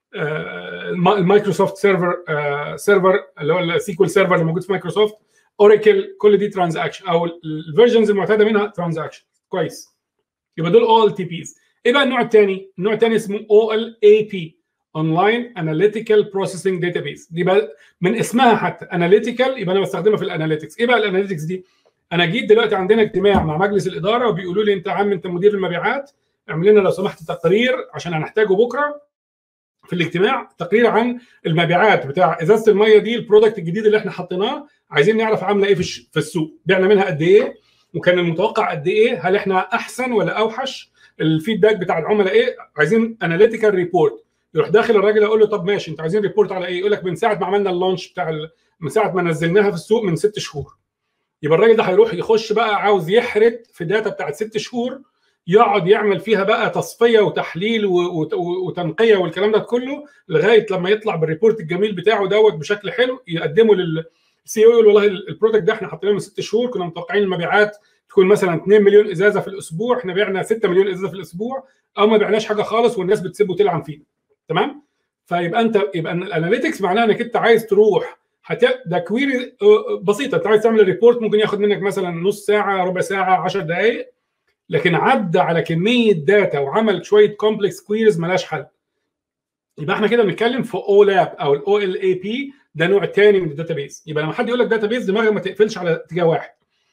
المايكروسوفت سيرفر سيرفر اللي هو السيكوال سيرفر اللي موجود في مايكروسوفت اوراكل كل دي ترانزاكشن او الفيرجنز المعتاده منها ترانزاكشن كويس يبقى دول او ال تي بيز ايه بقى النوع الثاني النوع الثاني اسمه او ال اي بي اونلاين اناليتيكال بروسيسنج داتابيز دي بقى من اسمها حتى اناليتيكال يبقى انا بستخدمها في الاناليتكس ايه بقى الاناليتكس دي انا جيت دلوقتي عندنا اجتماع مع مجلس الاداره وبيقولوا لي انت يا عم انت مدير المبيعات اعمل لنا لو سمحت تقرير عشان هنحتاجه بكره في الاجتماع تقرير عن المبيعات بتاع ازازه الميه دي البرودكت الجديد اللي احنا حطيناه عايزين نعرف عامله ايه في الش- في السوق بعنا منها قد ايه وكان المتوقع قد ايه هل احنا احسن ولا اوحش الفيدباك بتاع العملاء ايه عايزين اناليتيكال ريبورت يروح داخل الراجل يقول له طب ماشي انت عايزين ريبورت على ايه يقول لك من ساعه ما عملنا اللانش بتاع ال... من ساعه ما نزلناها في السوق من ست شهور يبقى الراجل ده هيروح يخش بقى عاوز يحرق في داتا بتاعت ست شهور يقعد يعمل فيها بقى تصفيه وتحليل و- وت- وتنقيه والكلام ده كله لغايه لما يطلع بالريبورت الجميل بتاعه دوت بشكل حلو يقدمه للسي او يقول والله البرودكت ده احنا حاطينه من ست شهور كنا متوقعين المبيعات تكون مثلا 2 مليون ازازه في الاسبوع احنا بعنا 6 مليون ازازه في الاسبوع او ما بعناش حاجه خالص والناس بتسيبه تلعن فينا تمام فيبقى انت يبقى الاناليتكس معناها انك انت عايز تروح هت... ده كويري بسيطه انت عايز تعمل ريبورت ممكن ياخد منك مثلا نص ساعه ربع ساعه 10 دقائق لكن عدى على كميه داتا وعمل شويه كومبلكس كويريز ملاش حل يبقى احنا كده بنتكلم في او لاب او الاو ال اي بي ده نوع تاني من الداتابيز يبقى لما حد يقول لك داتابيز دماغك ما تقفلش على اتجاه واحد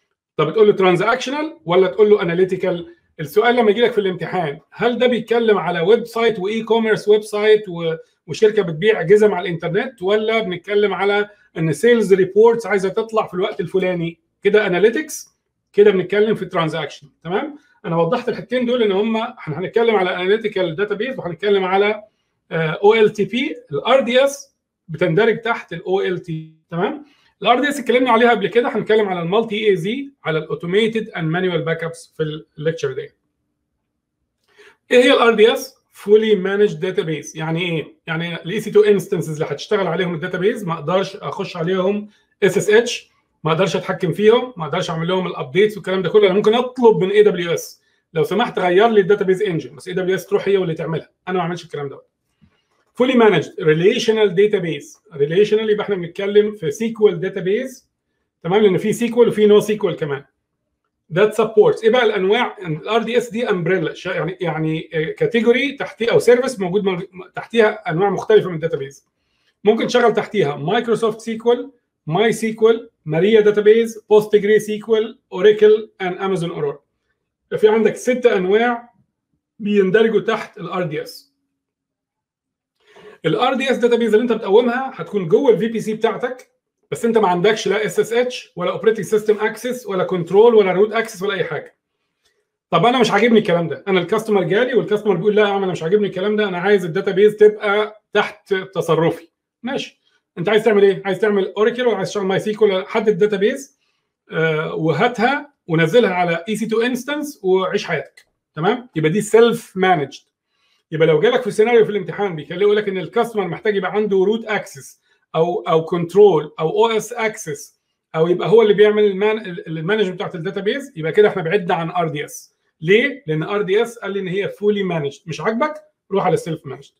طب تقول له ترانزاكشنال ولا تقول له اناليتيكال السؤال لما يجي لك في الامتحان هل ده بيتكلم على ويب سايت واي كوميرس ويب سايت و... وشركه بتبيع اجهزه على الانترنت ولا بنتكلم على ان سيلز ريبورتس عايزه تطلع في الوقت الفلاني كده اناليتكس كده بنتكلم في ترانزاكشن تمام انا وضحت الحاجتين دول ان هم احنا هنتكلم على اناليتيكال داتابيز وهنتكلم على او ال تي بي الار دي اس بتندرج تحت الاو ال تي تمام الار دي اس اتكلمنا عليها قبل كده هنتكلم على المالتي اي زي على الاوتوميتد اند مانوال باك ابس في الليكتشر دي ايه هي الار دي اس فولي مانجد داتابيز يعني ايه يعني الاي سي 2 انستنسز اللي هتشتغل عليهم الداتابيز ما اقدرش اخش عليهم اس اس اتش ما اقدرش اتحكم فيهم ما اقدرش اعمل لهم الابديتس والكلام ده كله انا ممكن اطلب من اي دبليو اس لو سمحت غير لي الداتابيز انجن بس اي دبليو اس تروح هي واللي تعملها انا ما اعملش الكلام ده فولي مانجد ريليشنال داتابيز ريليشنال يبقى احنا بنتكلم في سيكوال داتابيز تمام لان في سيكوال وفي نو سيكوال كمان ذات سبورتس ايه بقى الانواع الار دي اس دي امبريلا يعني يعني كاتيجوري تحتيه او سيرفيس موجود م- تحتيها انواع مختلفه من الداتابيز ممكن تشغل تحتيها مايكروسوفت سيكوال ماي سيكوال ماريا داتابيز بوست جري سيكوال اوراكل اند امازون اورورا في عندك ست انواع بيندرجوا تحت الار دي اس الار دي اس داتابيز اللي انت بتقومها هتكون جوه الفي بي سي بتاعتك بس انت ما عندكش لا اس اس اتش ولا اوبريتنج سيستم اكسس ولا كنترول ولا روت اكسس ولا اي حاجه طب انا مش عاجبني الكلام ده انا الكاستمر جالي والكاستمر بيقول لا يا عم انا مش عاجبني الكلام ده انا عايز الداتابيز تبقى تحت تصرفي ماشي انت عايز تعمل ايه عايز تعمل اوراكل ولا عايز تشتغل ماي سيكوال حدد الداتابيز آه وهاتها ونزلها على اي سي 2 انستنس وعيش حياتك تمام يبقى دي سيلف مانجد يبقى لو جالك في سيناريو في الامتحان بيكلم يقول لك ان الكاستمر محتاج يبقى عنده روت اكسس او او كنترول او او اس اكسس او يبقى هو اللي بيعمل المان المانجمنت بتاعت الداتابيز يبقى كده احنا بعدنا عن ار دي اس ليه؟ لان ار دي اس قال لي ان هي فولي مانجد مش عاجبك روح على السيلف مانجد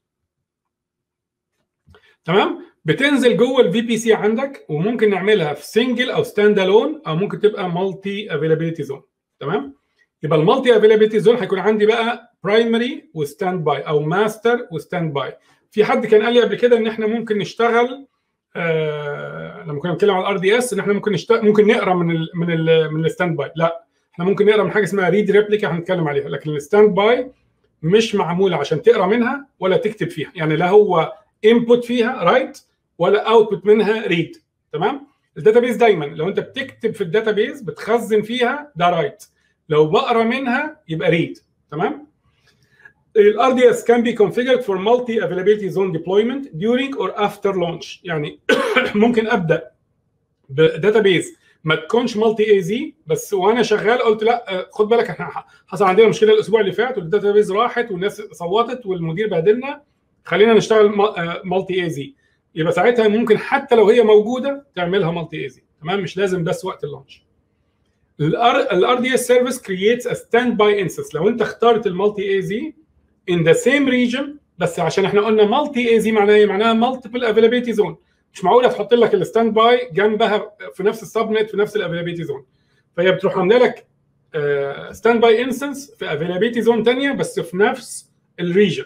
تمام بتنزل جوه الفي بي سي عندك وممكن نعملها في سنجل او ستاند الون او ممكن تبقى مالتي افيلابيلتي زون تمام يبقى المالتي افيلابيلتي زون هيكون عندي بقى برايمري وستاند باي او ماستر وستاند باي في حد كان قال لي قبل كده ان احنا ممكن نشتغل آه لما كنا بنتكلم على الار دي اس ان احنا ممكن نشتغل ممكن نقرا من ال من ال من الستاند باي لا احنا ممكن نقرا من حاجه اسمها ريد ريبليكا هنتكلم عليها لكن الستاند باي مش معموله عشان تقرا منها ولا تكتب فيها يعني لا هو انبوت فيها رايت right ولا اوتبوت منها ريد تمام الداتابيز دايما لو انت بتكتب في الداتابيز بتخزن فيها ده رايت لو بقرا منها يبقى ريد تمام ال RDS can be configured for multi availability zone deployment during or after launch يعني ممكن ابدا بداتابيز ما تكونش مالتي اي زي بس وانا شغال قلت لا خد بالك احنا حصل عندنا مشكله الاسبوع اللي فات والداتابيز راحت والناس صوتت والمدير بهدلنا خلينا نشتغل مالتي اي زي يبقى ساعتها ممكن حتى لو هي موجوده تعملها مالتي اي زي تمام مش لازم بس وقت اللانش الار دي اس سيرفيس كرييتس ا ستاند باي انستنس لو انت اخترت المالتي اي زي in the same region بس عشان احنا قلنا مالتي اي زي معناها ايه؟ معناها مالتيبل افيلابيلتي زون مش معقوله تحط لك الستاند باي جنبها في نفس السبنت في نفس الافيلابيلتي زون فهي بتروح عامله لك ستاند باي انستنس في افيلابيلتي زون ثانيه بس في نفس الريجن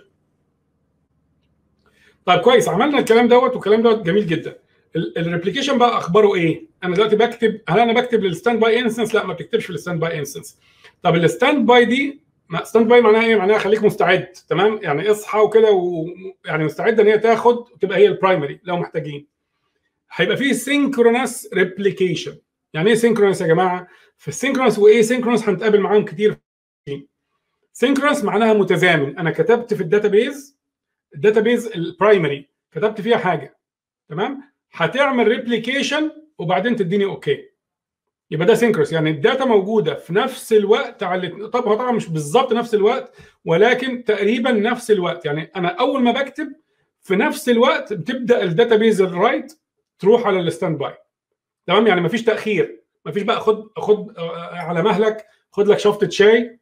طيب كويس عملنا الكلام دوت والكلام دوت جميل جدا الريبليكيشن بقى اخباره ايه؟ انا دلوقتي بكتب هل انا بكتب للستاند باي انستنس؟ لا ما بتكتبش في الستاند باي انستنس. طب الستاند باي دي ستاند باي معناها ايه؟ معناها خليك مستعد تمام؟ يعني اصحى وكده ويعني مستعد ان هي تاخد وتبقى هي البرايمري لو محتاجين. هيبقى فيه سينكرونس ريبليكيشن. يعني ايه سينكرونس يا جماعه؟ في السينكرونس وايه سينكرونس هنتقابل معاهم كتير. سينكرونس معناها متزامن، انا كتبت في الداتابيز الداتابيز البرايمري كتبت فيها حاجه تمام؟ هتعمل ريبليكيشن وبعدين تديني اوكي يبقى ده سينكروس يعني الداتا موجوده في نفس الوقت على طب هو طبعا مش بالظبط نفس الوقت ولكن تقريبا نفس الوقت يعني انا اول ما بكتب في نفس الوقت بتبدا الداتابيز الرايت تروح على الستاند باي تمام يعني مفيش تاخير مفيش بقى خد خد على مهلك خد لك شفطه شاي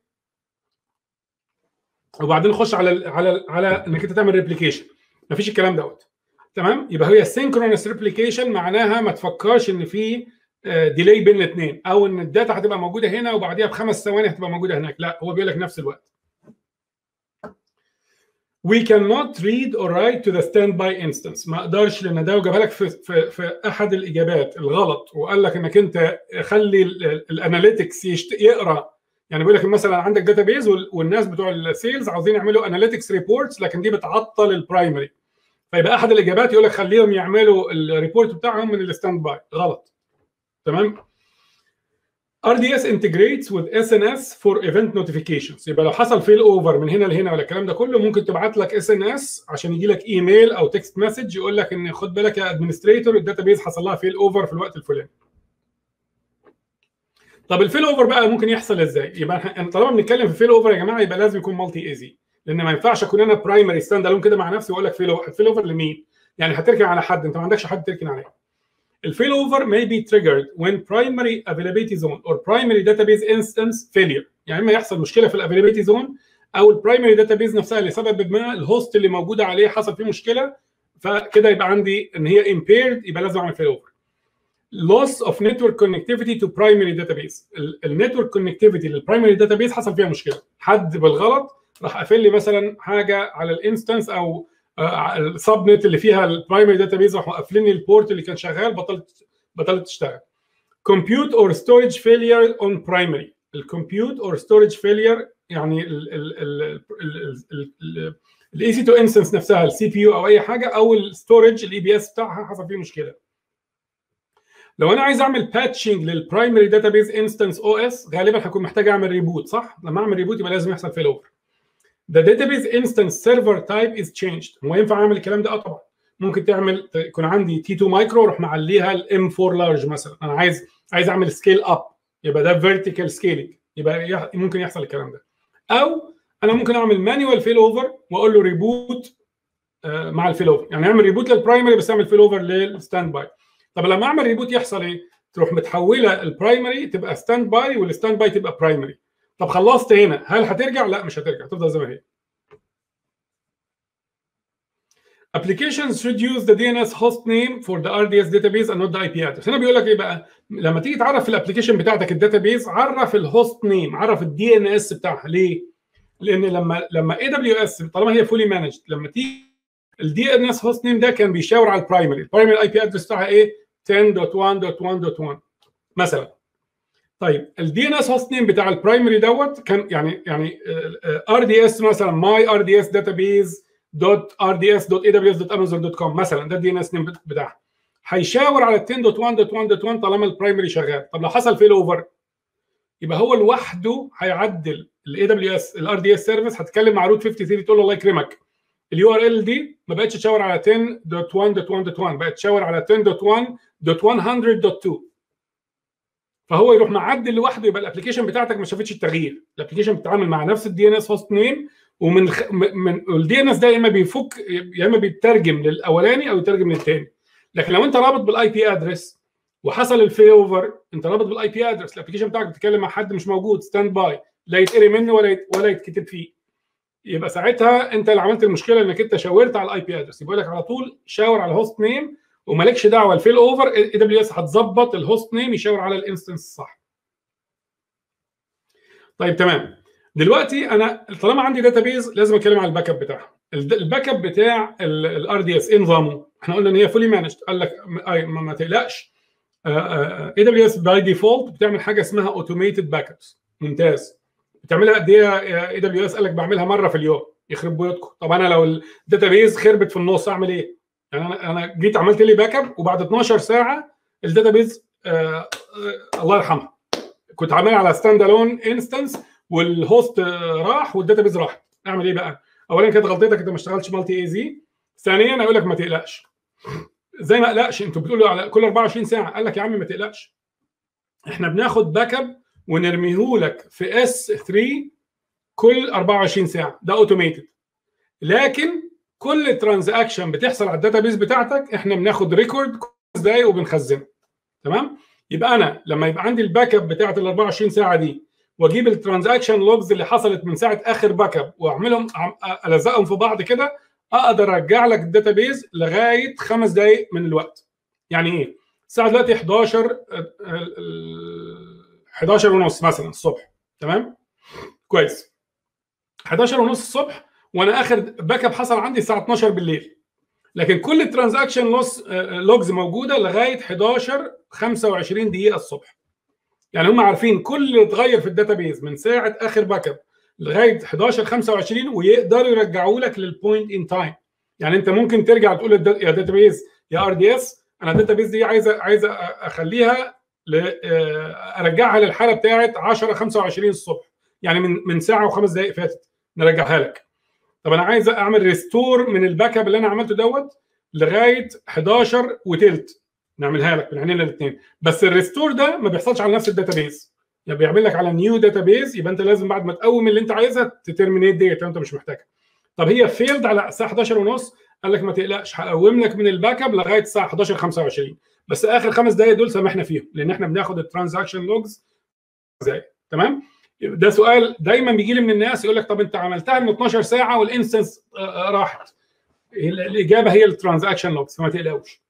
وبعدين خش على على على انك انت تعمل ريبليكيشن مفيش الكلام دوت تمام يبقى هي سينكرونس ريبليكيشن معناها ما تفكرش ان في ديلي بين الاثنين او ان الداتا هتبقى موجوده هنا وبعديها بخمس ثواني هتبقى موجوده هناك لا هو بيقول لك نفس الوقت We cannot read or write to the standby instance ما اقدرش لان ده جابها لك في, في, في احد الاجابات الغلط وقال لك انك انت خلي الاناليتكس يقرا يعني بيقول لك مثلا عندك داتابيز والناس بتوع السيلز عاوزين يعملوا اناليتكس ريبورتس لكن دي بتعطل البرايمري فيبقى احد الاجابات يقول لك خليهم يعملوا الريبورت بتاعهم من الستاند باي غلط تمام RDS integrates with SNS for event notifications يبقى لو حصل فيل اوفر من هنا لهنا ولا الكلام ده كله ممكن تبعت لك اس ان اس عشان يجي لك ايميل او تكست مسج يقول لك ان خد بالك يا ادمنستريتور الداتابيز حصل لها فيل اوفر في الوقت الفلاني طب الفيل اوفر بقى ممكن يحصل ازاي؟ يبقى احنا طالما بنتكلم في فيل اوفر يا جماعه يبقى لازم يكون مالتي ايزي لان ما ينفعش اكون انا برايمري ستاند الون كده مع نفسي واقول لك فيل اوفر فيل اوفر لمين؟ يعني هتركن على حد انت ما عندكش حد تركن عليه. الفيل اوفر may be triggered when primary availability zone or primary database instance failure يعني اما يحصل مشكله في الافيلابيلتي زون او البرايمري داتابيز نفسها لسبب ما الهوست اللي موجوده عليه حصل فيه مشكله فكده يبقى عندي ان هي impaired يبقى لازم اعمل فيل اوفر. loss of network connectivity to primary database النتورك كونكتيفيتي للبرايمري داتابيز حصل فيها مشكله حد بالغلط راح قافل لي مثلا حاجه على الانستنس او السب نت اللي فيها البرايمري داتابيز راحوا قافلين لي البورت اللي كان شغال بطلت بطلت تشتغل compute or storage failure on primary الكمبيوت or storage failure يعني الاي سي تو انستنس نفسها السي بي يو او اي حاجه او الستورج الاي بي اس بتاعها حصل فيه مشكله لو انا عايز اعمل باتشنج للبرايمري داتابيز انستنس او اس غالبا هكون محتاج اعمل ريبوت صح لما اعمل ريبوت يبقى لازم يحصل فيل اوفر The database instance server type is changed هو ينفع اعمل الكلام ده اه طبعا ممكن تعمل يكون عندي تي 2 مايكرو اروح معليها الام 4 لارج مثلا انا عايز عايز اعمل سكيل اب يبقى ده فيرتيكال سكيلينج يبقى ممكن يحصل الكلام ده او انا ممكن اعمل مانيوال فيل اوفر واقول له ريبوت مع الفيل اوفر يعني اعمل ريبوت للبرايمري بس اعمل فيل اوفر للستاند باي طب لما اعمل ريبوت يحصل ايه؟ تروح متحوله البرايمري تبقى ستاند باي والستاند باي تبقى برايمري طب خلصت هنا هل هترجع؟ لا مش هترجع تفضل زي ما هي applications should use the DNS host name for the RDS database and not the IP address هنا بيقول لك ايه بقى لما تيجي تعرف في الابلكيشن بتاعتك الداتابيز عرف الهوست نيم عرف الدي ان اس بتاعها ليه لان لما لما اي دبليو اس طالما هي فولي مانجد لما تيجي الدي ان اس هوست نيم ده كان بيشاور على البرايمري البرايمري اي بي ادرس بتاعها ايه 10.1.1.1 مثلا طيب الدي ان اس هوست نيم بتاع البرايمري دوت كان يعني يعني ار دي اس مثلا ماي ار دي اس داتابيز دوت ار دي اس دوت اي دبليو اس دوت امازون دوت كوم مثلا ده الدي ان اس نيم بتاعها هيشاور على 10.1.1.1 طالما البرايمري شغال طب لو حصل فيل اوفر يبقى هو لوحده هيعدل الاي دبليو اس الار دي اس سيرفيس هتكلم مع روت 53 تقول له الله يكرمك اليو ار ال دي ما بقتش تشاور على 10.1.1.1 بقت تشاور على 10.1.100.2 فهو يروح معدل لوحده يبقى الابلكيشن بتاعتك ما شافتش التغيير الابلكيشن بتتعامل مع نفس الدي ان اس هوست نيم ومن خ... من الدي ان اس ده يا اما بيفك يا اما بيترجم للاولاني او يترجم للثاني لكن لو انت رابط بالاي بي ادرس وحصل الفي اوفر انت رابط بالاي بي ادرس الابلكيشن بتاعك بتتكلم مع حد مش موجود ستاند باي لا يتقري منه ولا يت... ولا يتكتب فيه يبقى ساعتها انت اللي عملت المشكله انك انت شاورت على الاي بي ادرس يبقى لك على طول شاور على الهوست نيم ومالكش دعوه الفيل اوفر اي دبليو اس هتظبط الهوست نيم يشاور على الانستنس الصح طيب تمام دلوقتي انا طالما عندي داتابيز لازم اتكلم على الباك اب بتاعها الباك اب بتاع الار دي اس ايه نظامه؟ احنا قلنا ان هي فولي مانجد قال لك ما, ما تقلقش اي دبليو اس باي ديفولت بتعمل حاجه اسمها اوتوميتد باك ابس ممتاز بتعملها قد ايه اي دبليو اس قال لك بعملها مره في اليوم يخرب بيوتكم طب انا لو الداتابيز خربت في النص اعمل ايه؟ يعني انا انا جيت عملت لي باك اب وبعد 12 ساعه الداتابيز آه آه الله يرحمها كنت عاملها على ستاند الون انستنس والهوست راح والداتابيز راحت اعمل ايه بقى؟ اولا كانت غلطتك انت ما اشتغلتش مالتي اي زي ثانيا اقول لك ما تقلقش زي ما اقلقش انتوا بتقولوا على كل 24 ساعه قال لك يا عم ما تقلقش احنا بناخد باك اب ونرميه لك في اس 3 كل 24 ساعه ده اوتوميتد لكن كل ترانزاكشن بتحصل على الداتابيز بتاعتك احنا بناخد ريكورد كل دقايق وبنخزنه تمام يبقى انا لما يبقى عندي الباك اب بتاعت ال 24 ساعه دي واجيب الترانزاكشن لوجز اللي حصلت من ساعه اخر باك اب واعملهم الزقهم في بعض كده اقدر ارجع لك الداتابيز لغايه خمس دقائق من الوقت يعني ايه الساعه دلوقتي 11 11 ونص مثلا الصبح تمام كويس 11 ونص الصبح وانا اخر باك اب حصل عندي الساعه 12 بالليل لكن كل الترانزاكشن لوس لوجز موجوده لغايه 11 25 دقيقه الصبح يعني هم عارفين كل اللي اتغير في الداتابيز من ساعه اخر باك اب لغايه 11 25 ويقدروا يرجعوا لك للبوينت ان تايم يعني انت ممكن ترجع تقول يا داتابيز يا ار دي اس انا الداتابيز دي عايزه عايزه اخليها ارجعها للحاله بتاعت 10 25 الصبح يعني من من ساعه وخمس دقائق فاتت نرجعها لك طب انا عايز اعمل ريستور من الباك اب اللي انا عملته دوت لغايه 11 وتلت نعملها لك من عينينا الاثنين بس الريستور ده ما بيحصلش على نفس الداتابيز يعني بيعمل لك على نيو داتابيز يبقى انت لازم بعد ما تقوم اللي انت عايزها تترمينيت ديت لو انت مش محتاجها طب هي فيلد على الساعه 11 ونص قال لك ما تقلقش هقوم لك من الباك اب لغايه الساعه 11 25 بس اخر خمس دقائق دول سامحنا فيهم لان احنا بناخد الترانزاكشن لوجز ازاي تمام ده سؤال دايما بيجي لي من الناس يقول لك طب انت عملتها من 12 ساعه والانستنس راحت الاجابه هي الترانزاكشن لوجز فما تقلقوش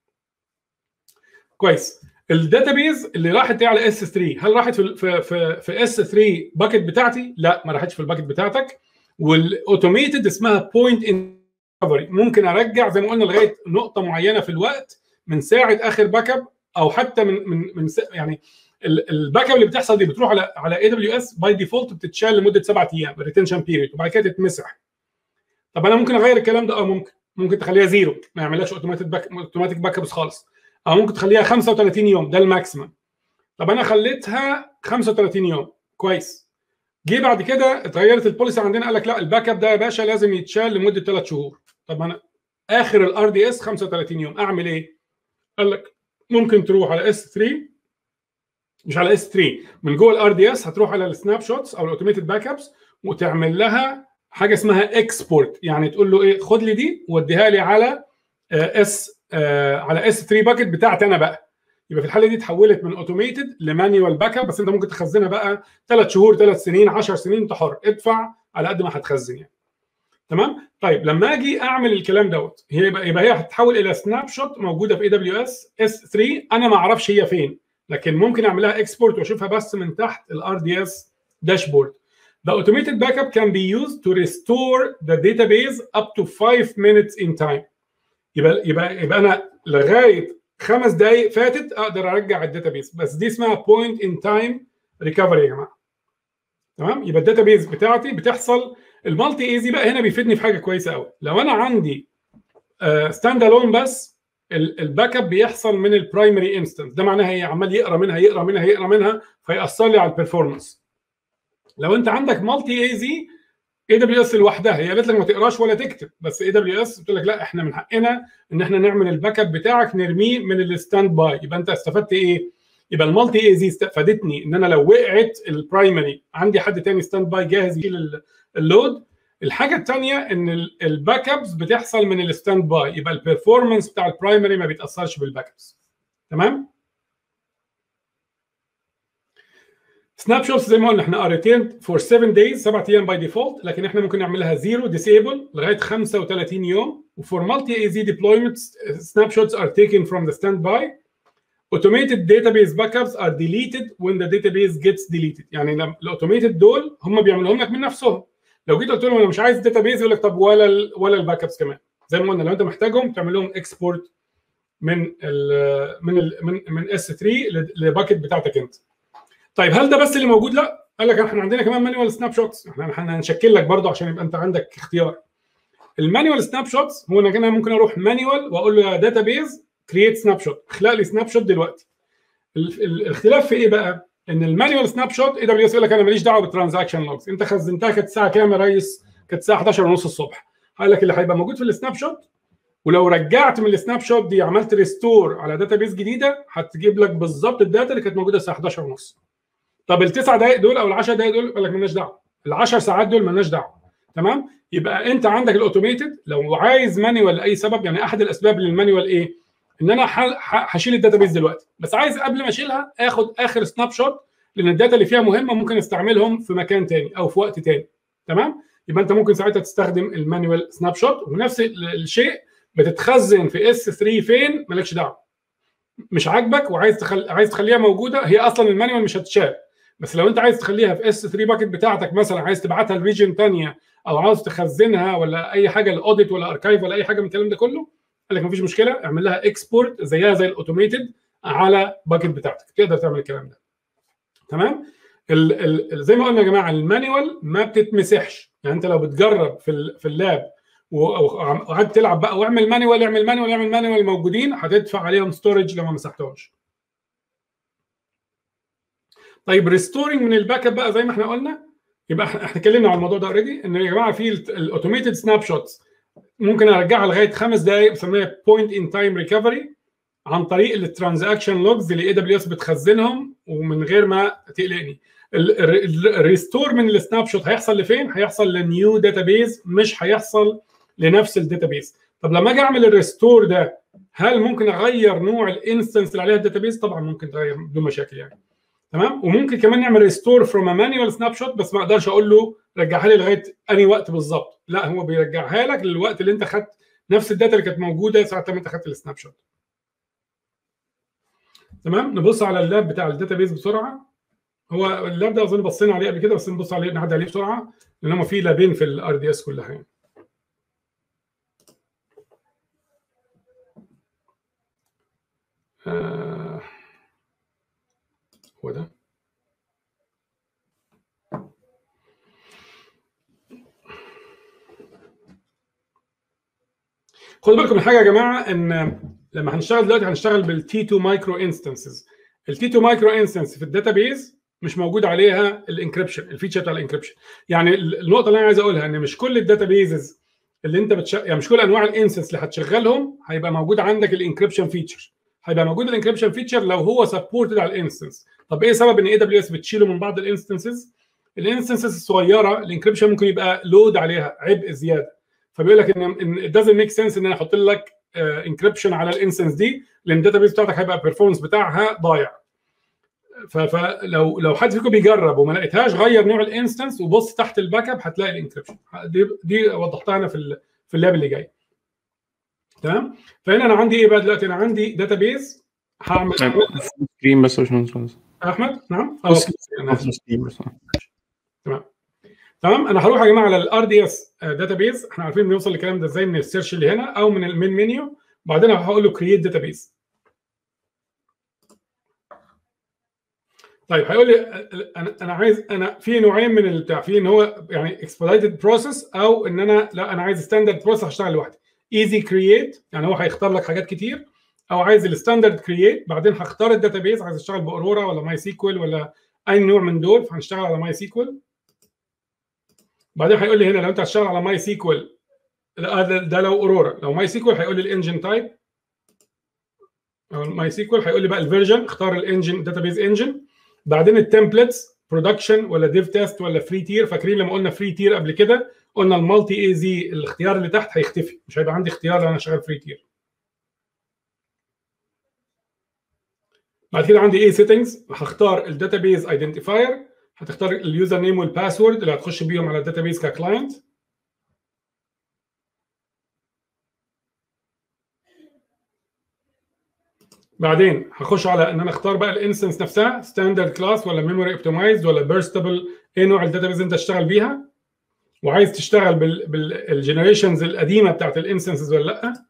كويس الداتابيز اللي راحت دي على اس 3 هل راحت في في في, في اس 3 باكت بتاعتي لا ما راحتش في الباكت بتاعتك والاوتوميتد اسمها بوينت ان ممكن ارجع زي ما قلنا لغايه نقطه معينه في الوقت من ساعه اخر باك اب او حتى من من من يعني الباك اب اللي بتحصل دي بتروح على على اي دبليو اس باي ديفولت بتتشال لمده سبعة ايام الريتنشن بيريد وبعد كده تتمسح طب انا ممكن اغير الكلام ده اه ممكن ممكن تخليها زيرو ما يعملهاش اوتوماتيك باك اوتوماتيك باك ابس خالص او ممكن تخليها 35 يوم ده الماكسيمم طب انا خليتها 35 يوم كويس جه بعد كده اتغيرت البوليسي عندنا قال لك لا الباك اب ده يا باشا لازم يتشال لمده ثلاث شهور طب انا اخر الار دي اس 35 يوم اعمل ايه؟ قال لك ممكن تروح على اس 3 مش على اس 3 من جوه الار دي اس هتروح على السناب شوتس او الاوتوميتد باك ابس وتعمل لها حاجه اسمها اكسبورت يعني تقول له ايه خد لي دي واديها لي على اس على اس 3 باكت بتاعتي انا بقى يبقى في الحاله دي اتحولت من اوتوميتد لمانيوال باك اب بس انت ممكن تخزنها بقى ثلاث شهور ثلاث سنين 10 سنين انت حر ادفع على قد ما هتخزن يعني تمام طيب لما اجي اعمل الكلام دوت هي يبقى, يبقى هي هتتحول الى سناب شوت موجوده في اي دبليو اس اس 3 انا ما اعرفش هي فين لكن ممكن اعملها اكسبورت واشوفها بس من تحت الار دي اس داشبورد The automated backup can be used to restore the database up to 5 minutes in time. يبقى يبقى يبقى انا لغايه خمس دقائق فاتت اقدر ارجع الداتابيز بس دي اسمها بوينت ان تايم ريكفري يا جماعه. تمام؟ يبقى الداتابيز بتاعتي بتحصل المالتي ايزي بقى هنا بيفيدني في حاجه كويسه قوي. لو انا عندي ستاند الون بس الباك اب بيحصل من البرايمري انستنس ده معناها هي عمال يقرا منها يقرا منها يقرا منها فيأثر لي على البرفورمانس. لو انت عندك مالتي اي زي اي دبليو اس لوحدها هي قالت لك ما تقراش ولا تكتب بس اي دبليو اس بتقول لك لا احنا من حقنا ان احنا نعمل الباك اب بتاعك نرميه من الستاند باي يبقى انت استفدت ايه؟ يبقى المالتي اي زي استفادتني ان انا لو وقعت البرايمري عندي حد تاني ستاند باي جاهز يشيل اللود الحاجه الثانيه ان الباك ابس بتحصل من الستاند باي يبقى البرفورمانس بتاع البرايمري ما بيتاثرش بالباك ابس تمام؟ سناب شوتس زي ما قلنا احنا اريتين فور 7 دايز 7 ايام باي ديفولت لكن احنا ممكن نعملها زيرو ديسيبل لغايه 35 يوم وفور مالتي اي زي ديبلويمنت سناب شوتس ار تيكن فروم ذا ستاند باي automated database backups are deleted when the database gets deleted يعني لما الاوتوميتد دول هم بيعملوهم لك من نفسهم لو جيت قلت لهم انا مش عايز داتابيز يقول لك طب ولا ال ولا الباك ابس كمان زي ما قلنا لو انت محتاجهم تعمل لهم اكسبورت من ال من ال من من اس 3 للباكت بتاعتك انت طيب هل ده بس اللي موجود؟ لا قال لك احنا عندنا كمان مانيوال سناب شوتس احنا هنشكل لك برضه عشان يبقى انت عندك اختيار المانيوال سناب شوتس هو انا ممكن اروح مانيوال واقول له يا داتا بيز كرييت سناب شوت اخلق لي سناب شوت دلوقتي الاختلاف في ايه بقى؟ ان المانيوال سناب شوت اي دبليو اس يقول لك انا ماليش دعوه بالترانزاكشن لوجز انت خزنتها كانت الساعه كام يا ريس؟ كانت الساعه 11 ونص الصبح قال لك اللي هيبقى موجود في السناب شوت ولو رجعت من السناب شوت دي عملت ريستور على داتا بيز جديده هتجيب لك بالظبط الداتا اللي كانت موجوده الساعه 11 ونص طب التسع دقائق دول او العشر دقائق دول يقول لك مالناش دعوه العشر ساعات دول مالناش دعوه تمام يبقى انت عندك الاوتوميتد لو عايز مانيوال لاي سبب يعني احد الاسباب للمانيوال ايه ان انا هشيل الداتا بيز دلوقتي بس عايز قبل ما اشيلها اخد اخر سناب شوت لان الداتا اللي فيها مهمه ممكن استعملهم في مكان تاني او في وقت تاني تمام يبقى انت ممكن ساعتها تستخدم المانيوال سناب شوت ونفس الشيء بتتخزن في اس 3 فين مالكش دعوه مش عاجبك وعايز تخل... عايز تخليها موجوده هي اصلا المانيوال مش هتشال بس لو انت عايز تخليها في اس 3 باكت بتاعتك مثلا عايز تبعتها لريجن ثانيه او عاوز تخزنها ولا اي حاجه الاوديت ولا اركايف ولا اي حاجه من الكلام ده كله قال لك مفيش مشكله اعمل لها اكسبورت زيها زي الاوتوميتد على باكت بتاعتك تقدر تعمل الكلام ده تمام ال ال زي ما قلنا يا جماعه المانيوال ما بتتمسحش يعني انت لو بتجرب في في اللاب وقعدت تلعب بقى واعمل مانيوال اعمل مانيوال اعمل مانيوال موجودين هتدفع عليهم ستورج لو ما مسحتهمش طيب ريستورنج من الباك اب بقى زي ما احنا قلنا يبقى احنا اتكلمنا على الموضوع ده اوريدي ان يا جماعه في الاوتوميتد سناب شوتس ممكن ارجعها لغايه خمس دقائق بسميها بوينت ان تايم ريكفري عن طريق الترانزاكشن لوجز اللي اي دبليو اس بتخزنهم ومن غير ما تقلقني الريستور من السناب شوت هيحصل لفين؟ هيحصل لنيو داتابيز مش هيحصل لنفس الداتابيز طب لما اجي اعمل الريستور ده هل ممكن اغير نوع الانستنس اللي عليها الداتابيز؟ طبعا ممكن تغير بدون مشاكل يعني تمام وممكن كمان نعمل ريستور فروم ا مانيوال سناب شوت بس ما اقدرش اقول له رجعها لي لغايه انهي وقت بالظبط لا هو بيرجعها لك للوقت اللي انت خدت نفس الداتا اللي كانت موجوده ساعه ما انت خدت السناب شوت تمام نبص على اللاب بتاع الداتابيز بسرعه هو اللاب ده اظن بصينا عليه قبل كده بس نبص عليه نعدي عليه بسرعه لان هم في لابين في الار دي اس كلها يعني آه هو ده خدوا بالكم من حاجه يا جماعه ان لما هنشتغل دلوقتي هنشتغل بالتي 2 مايكرو انستنسز التي 2 مايكرو انستنس في الداتابيز مش موجود عليها الانكربشن الفيتشر بتاع الانكربشن يعني النقطه اللي انا عايز اقولها ان مش كل الداتابيزز اللي انت بتش... يعني مش كل انواع الانستنس اللي هتشغلهم هيبقى موجود عندك الانكربشن فيتشر هيبقى موجود الانكربشن فيتشر لو هو سبورتد على الانستنس طب ايه سبب ان اي دبليو اس بتشيله من بعض الانستنسز الانستنسز الصغيره الانكربشن ممكن يبقى لود عليها عبء زياده فبيقول لك ان ان doesn't ميك سنس ان انا احط لك انكربشن على الانستنس دي لان الداتا بيز بتاعتك هيبقى البرفورمانس بتاعها ضايع ف- فلو لو حد فيكم بيجرب وما لقيتهاش غير نوع الانستنس وبص تحت الباك اب هتلاقي الانكربشن دي دي وضحتها انا في ال- في اللاب اللي جاي تمام فهنا انا عندي ايه بقى دلوقتي انا عندي داتابيز هعمل سكرين بس يا باشمهندس احمد نعم بص- أنا آسف. سكرين بس تمام انا هروح يا جماعه على الار دي اس داتابيز احنا عارفين بنوصل للكلام ده ازاي من السيرش اللي هنا او من المين منيو بعدين هقول له كرييت داتابيز طيب هيقول لي انا انا عايز انا في نوعين من البتاع في ان هو يعني اكسبلايتد بروسيس او ان انا لا انا عايز ستاندرد بروسيس هشتغل لوحدي ايزي كرييت يعني هو هيختار لك حاجات كتير او عايز الستاندرد كرييت بعدين هختار الداتابيز عايز اشتغل باورورا ولا ماي سيكوال ولا اي نوع من دول فهنشتغل على ماي سيكوال بعدين هيقول لي هنا لو انت هتشتغل على ماي سيكوال ده, ده لو اورورا لو ماي سيكوال هيقول لي الانجن تايب او ماي سيكوال هيقول لي بقى الفيرجن اختار الانجن داتابيز انجن بعدين التمبلتس برودكشن ولا ديف تيست ولا فري تير فاكرين لما قلنا فري تير قبل كده قلنا المالتي اي زي الاختيار اللي تحت هيختفي مش هيبقى عندي اختيار لو انا شغال فري تير بعد كده عندي ايه سيتنجز هختار الداتابيز ايدنتيفاير هتختار اليوزر نيم والباسورد اللي هتخش بيهم على الداتابيز ككلاينت بعدين هخش على ان انا اختار بقى الانستنس نفسها ستاندرد كلاس ولا ميموري اوبتمايزد ولا بيرستبل ايه نوع الداتابيز انت تشتغل بيها وعايز تشتغل بالجنريشنز القديمه بتاعت الانستنسز ولا لا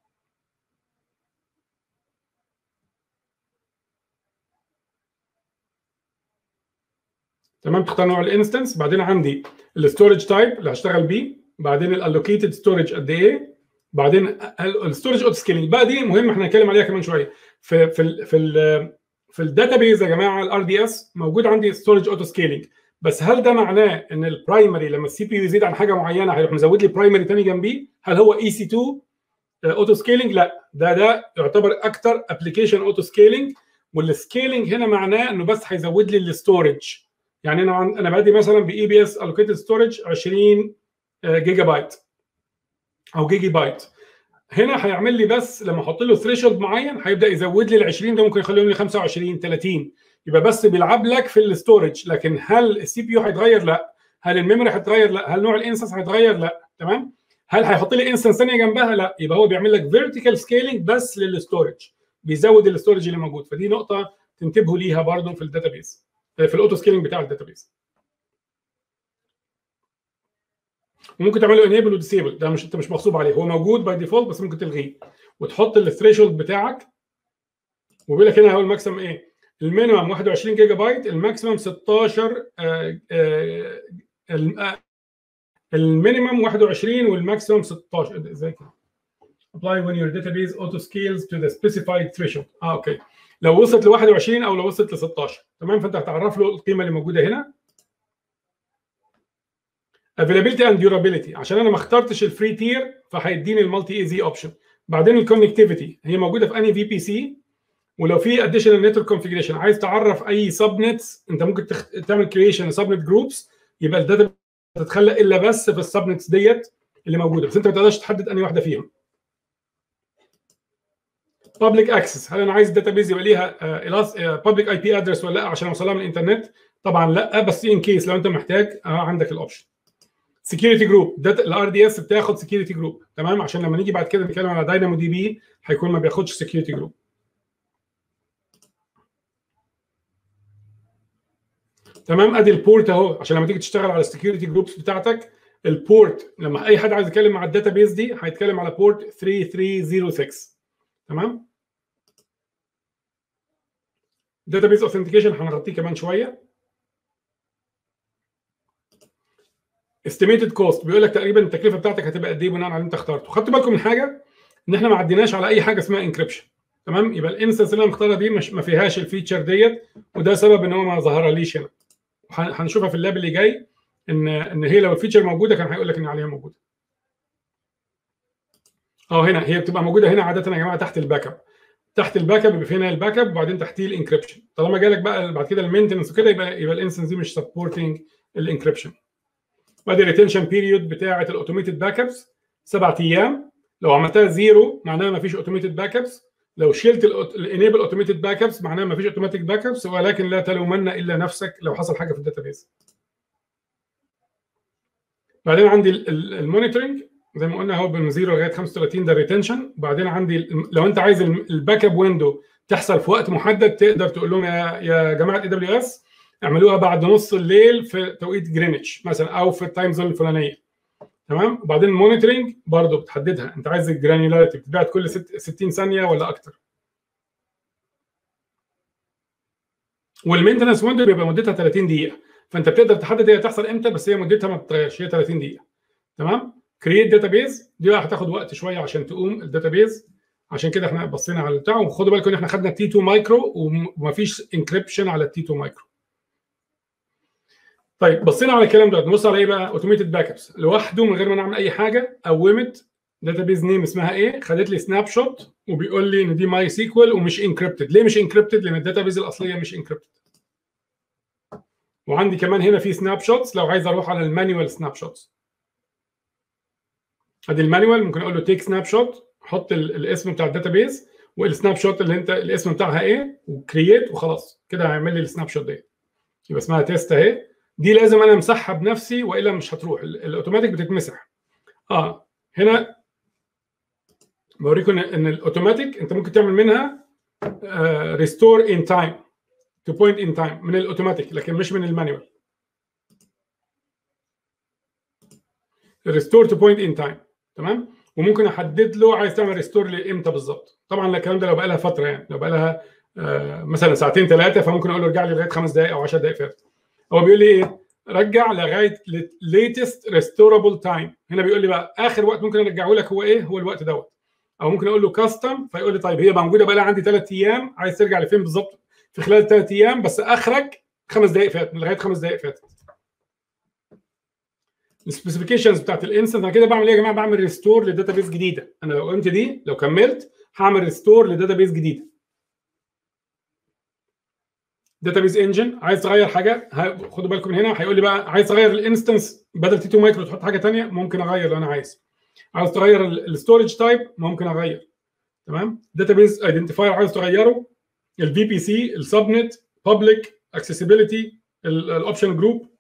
تمام تختار نوع الانستنس بعدين عندي الستورج تايب اللي هشتغل بيه بعدين الالوكيتد ستورج قد ايه بعدين الستورج اوت سكيلينج بقى دي مهمه احنا هنتكلم عليها كمان شويه في في ال في ال في الداتابيز يا جماعه الار دي اس موجود عندي ستورج اوتو سكيلينج بس هل ده معناه ان البرايمري لما السي بي يو يزيد عن حاجه معينه هيروح مزود لي برايمري ثاني جنبيه هل هو اي سي 2 اوتو سكيلينج لا ده ده يعتبر اكتر ابلكيشن اوتو سكيلينج والسكيلينج هنا معناه انه بس هيزود لي الستورج يعني انا انا بادي مثلا باي بي اس الوكيتد ستورج 20 جيجا بايت او جيجي بايت هنا هيعمل لي بس لما احط له ثريشولد معين هيبدا يزود لي ال 20 ده ممكن يخليهم لي 25 30 يبقى بس بيلعب لك في الاستورج لكن هل السي بي يو هيتغير؟ لا هل الميموري هيتغير؟ لا هل نوع الانستنس هيتغير؟ لا تمام هل هيحط لي انستنس ثانيه جنبها؟ لا يبقى هو بيعمل لك فيرتيكال سكيلينج بس للاستورج بيزود الاستورج اللي موجود فدي نقطه تنتبهوا ليها برضو في الداتابيز في الاوتو سكيلينج بتاع الداتابيز وممكن تعمله انيبل وديسيبل ده مش انت مش مغصوب عليه هو موجود باي ديفولت بس ممكن تلغيه وتحط الثريشولد بتاعك وبيقول لك هنا هو الماكسيمم ايه المينيمم 21 جيجا بايت الماكسيمم 16 آه آه المينيمم 21 والماكسيمم 16 ازاي كده apply when your database auto scales to the specified threshold اه اوكي لو وصلت ل 21 او لو وصلت ل 16 تمام فانت هتعرف له القيمه اللي موجوده هنا availability and durability عشان انا ما اخترتش الفري تير فهيديني المالتي اي زي اوبشن بعدين الكونكتيفيتي هي موجوده في اني في بي سي ولو في اديشنال نتورك كونفيجريشن عايز تعرف اي سب نتس انت ممكن تخ... تعمل كريشن سب نت جروبس يبقى الداتا تتخلق الا بس في السب نتس ديت اللي موجوده بس انت ما تقدرش تحدد انهي واحده فيهم بابليك اكسس هل انا عايز الداتابيز يبقى ليها بابليك اي بي ادرس ولا لا عشان اوصلها من الانترنت طبعا لا بس ان كيس لو انت محتاج عندك الاوبشن سكيورتي جروب الار دي اس بتاخد سكيورتي جروب تمام عشان لما نيجي بعد كده نتكلم على داينامو دي بي هيكون ما بياخدش سكيورتي جروب تمام ادي البورت اهو عشان لما تيجي تشتغل على السكيورتي جروبس بتاعتك البورت لما اي حد عايز يتكلم مع الداتابيز دي هيتكلم على بورت 3306 تمام داتابيز اوثنتيكيشن هنغطيه كمان شويه استيميتد كوست بيقول لك تقريبا التكلفه بتاعتك هتبقى قد ايه بناء على اللي انت اخترته خدتوا بالكم من حاجه ان احنا ما عديناش على اي حاجه اسمها انكريبشن تمام يبقى الانستنس اللي انا مختارها دي مش ما فيهاش الفيتشر ديت وده سبب ان هو ما ظهرليش هنا هنشوفها في اللاب اللي جاي ان ان هي لو الفيتشر موجوده كان هيقول لك ان عليها موجوده اه هنا هي بتبقى موجوده هنا عاده يا جماعه تحت الباك اب تحت الباك اب بيبقى هنا الباك اب وبعدين تحتيه الانكريبشن طالما جالك بقى بعد كده المينتنس وكده يبقى يبقى الانستنس دي مش سبورتنج الانكريبشن بعد الريتنشن بيريود بتاعه الاوتوميتد باك ابس سبع ايام لو عملتها زيرو معناها ما فيش اوتوميتد باك ابس لو شلت الانيبل اوتوميتد باك ابس معناها ما فيش اوتوماتيك باك ابس ولكن لا تلومن الا نفسك لو حصل حاجه في الداتابيز بعدين عندي المونيتورنج زي ما قلنا هو من 0 لغايه 35 ده ريتنشن وبعدين عندي ال- لو انت عايز الباك اب ويندو تحصل في وقت محدد تقدر تقول لهم يا يا جماعه اي دبليو اس اعملوها بعد نص الليل في توقيت جرينتش مثلا او في التايم زون الفلانيه تمام وبعدين المونيتورنج برضه بتحددها انت عايز الجرانيولاريتي بتبعت كل ست- 60 ثانيه ولا اكتر والمينتنس ويندو بيبقى مدتها 30 دقيقه فانت بتقدر تحدد هي تحصل امتى بس هي مدتها ما بتتغيرش هي 30 دقيقه تمام كرييت داتابيز دي بقى هتاخد وقت شويه عشان تقوم الداتابيز عشان كده احنا بصينا على البتاع وخدوا بالكم ان احنا خدنا تي 2 مايكرو ومفيش انكريبشن على التي 2 مايكرو طيب بصينا على الكلام ده نبص على ايه بقى اوتوميتد باك ابس لوحده من غير ما نعمل اي حاجه قومت داتابيز نيم اسمها ايه خدت لي سناب شوت وبيقول لي ان دي ماي سيكوال ومش انكريبتد ليه مش انكريبتد لان الداتابيز الاصليه مش انكريبتد وعندي كمان هنا في سناب شوتس لو عايز اروح على المانيوال سناب شوتس ادي المانيوال ممكن اقول له تيك سناب شوت حط ال- الاسم بتاع الداتابيز والسناب شوت اللي انت الاسم بتاعها ايه وكرييت وخلاص كده هيعمل لي السناب شوت دي يبقى اسمها تيست اهي دي لازم انا امسحها بنفسي والا مش هتروح ال- الاوتوماتيك بتتمسح اه هنا بوريكم ان إن الاوتوماتيك انت ممكن تعمل منها ريستور ان تايم تو بوينت ان تايم من الاوتوماتيك لكن مش من المانيوال ريستور تو بوينت ان تايم تمام وممكن احدد له عايز تعمل ريستور لامتى بالظبط طبعا الكلام ده لو بقى لها فتره يعني لو بقى لها آه، مثلا ساعتين ثلاثه فممكن اقول له ارجع لي لغايه خمس دقائق او 10 دقائق فاتت هو بيقول لي ايه رجع لغايه ليتست ريستورابل تايم هنا بيقول لي بقى اخر وقت ممكن ارجعه لك هو ايه هو الوقت دوت او ممكن اقول له كاستم فيقول لي طيب هي موجوده بقى لها عندي ثلاث ايام عايز ترجع لفين بالظبط في خلال ثلاث ايام بس اخرك خمس دقائق فات لغايه خمس دقائق فاتت السبيسيفيكيشنز بتاعت الانستنس انا كده بعمل ايه يا جماعه بعمل ريستور لداتابيز جديده انا لو قمت دي لو كملت هعمل ريستور لداتابيز جديده داتابيز انجن عايز تغير حاجه ه- خدوا بالكم من هنا هيقول لي بقى عايز تغير الانستنس بدل تي 2 مايكرو تحط حاجه ثانيه ممكن اغير لو انا عايز عايز تغير الستورج تايب ممكن اغير تمام داتابيز ايدنتيفاير عايز تغيره الفي بي سي السبنت بابليك اكسسبيليتي الاوبشن جروب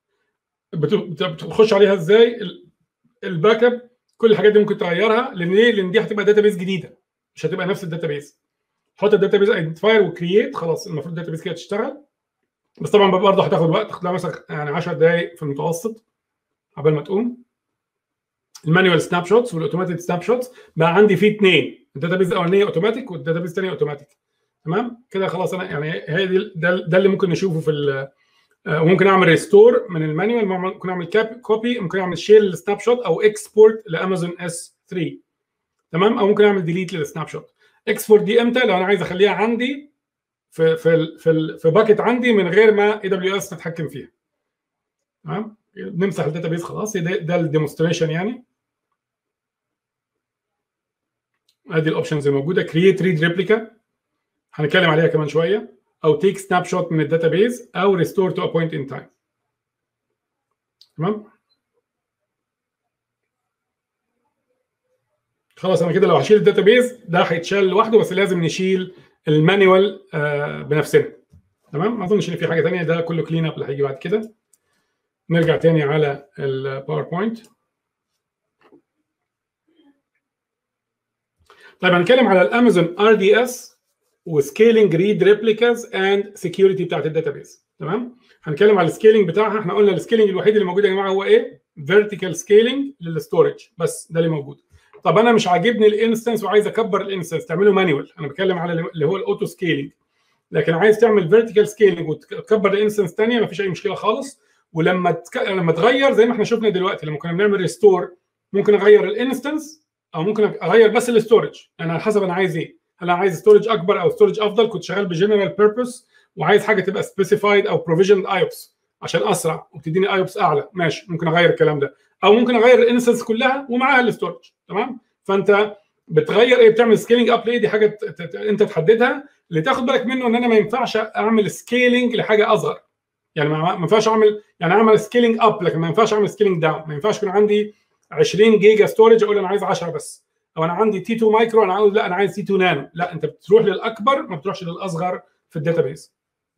بتخش عليها ازاي ال- الباك اب كل الحاجات دي ممكن تغيرها لان ليه؟ لان دي هتبقى داتابيز جديده مش هتبقى نفس الداتابيز حط الداتابيز ايدنتيفاير وكرييت خلاص المفروض الداتابيز كده تشتغل بس طبعا برضه هتاخد وقت تاخد لها مثلا يعني 10 دقائق في المتوسط قبل ما تقوم المانيوال سناب شوتس والاوتوماتيك سناب شوتس بقى عندي فيه اثنين الداتابيز الاولانيه اوتوماتيك والداتابيز الثانيه اوتوماتيك تمام كده خلاص انا يعني هي دي ده, ده اللي ممكن نشوفه في ال- آه، وممكن اعمل ريستور من المانيوال ممكن اعمل كاب كوبي ممكن اعمل شير للسناب شوت او اكسبورت لامازون اس 3 تمام او ممكن اعمل ديليت للسناب شوت اكسبورت دي امتى لو انا عايز اخليها عندي في في ال في ال في باكت عندي من غير ما اي دبليو اس تتحكم فيها تمام نمسح الداتابيز خلاص ده, ده الديمونستريشن يعني ادي الاوبشنز الموجوده كرييت ريد ريبليكا هنتكلم عليها كمان شويه او تيك سناب شوت من الداتابيز او ريستور تو ا بوينت ان تايم تمام خلاص انا كده لو هشيل الداتابيز ده هيتشال لوحده بس لازم نشيل المانيوال آه بنفسنا تمام ما اظنش ان في حاجه ثانيه ده كله كلين اب اللي هيجي بعد كده نرجع تاني على الباوربوينت طيب هنتكلم على الامازون ار دي اس وسكيلينج ريد ريبليكاز اند سكيورتي بتاعت الداتابيز تمام هنتكلم على السكيلينج بتاعها احنا قلنا السكيلينج الوحيد اللي موجود يا جماعه هو ايه فيرتيكال سكيلينج للستورج بس ده اللي موجود طب انا مش عاجبني الانستنس وعايز اكبر الانستنس تعمله مانيوال انا بتكلم على اللي هو الاوتو سكيلينج لكن عايز تعمل فيرتيكال سكيلينج وتكبر الانستنس ثانيه مفيش اي مشكله خالص ولما تك... لما تغير زي ما احنا شفنا دلوقتي لما كنا بنعمل ريستور ممكن اغير الانستنس او ممكن اغير بس الستورج انا على حسب انا عايز ايه هل انا عايز ستورج اكبر او ستورج افضل كنت شغال بجنرال بيربس وعايز حاجه تبقى سبيسيفايد او بروفيجن ايوبس عشان اسرع وتديني ايوبس اعلى ماشي ممكن اغير الكلام ده او ممكن اغير الانستنس كلها ومعاها الستورج تمام فانت بتغير ايه بتعمل سكيلينج اب لايه دي حاجه ت- ت- انت تحددها اللي تاخد بالك منه ان انا ما ينفعش اعمل سكيلينج لحاجه اصغر يعني ما ما ينفعش اعمل يعني اعمل سكيلينج اب لكن ما ينفعش اعمل سكيلينج داون ما ينفعش يكون عندي 20 جيجا ستورج اقول انا عايز 10 بس او انا عندي تي 2 مايكرو انا عاوز لا انا عايز تي 2 نانو لا انت بتروح للاكبر ما بتروحش للاصغر في الداتابيز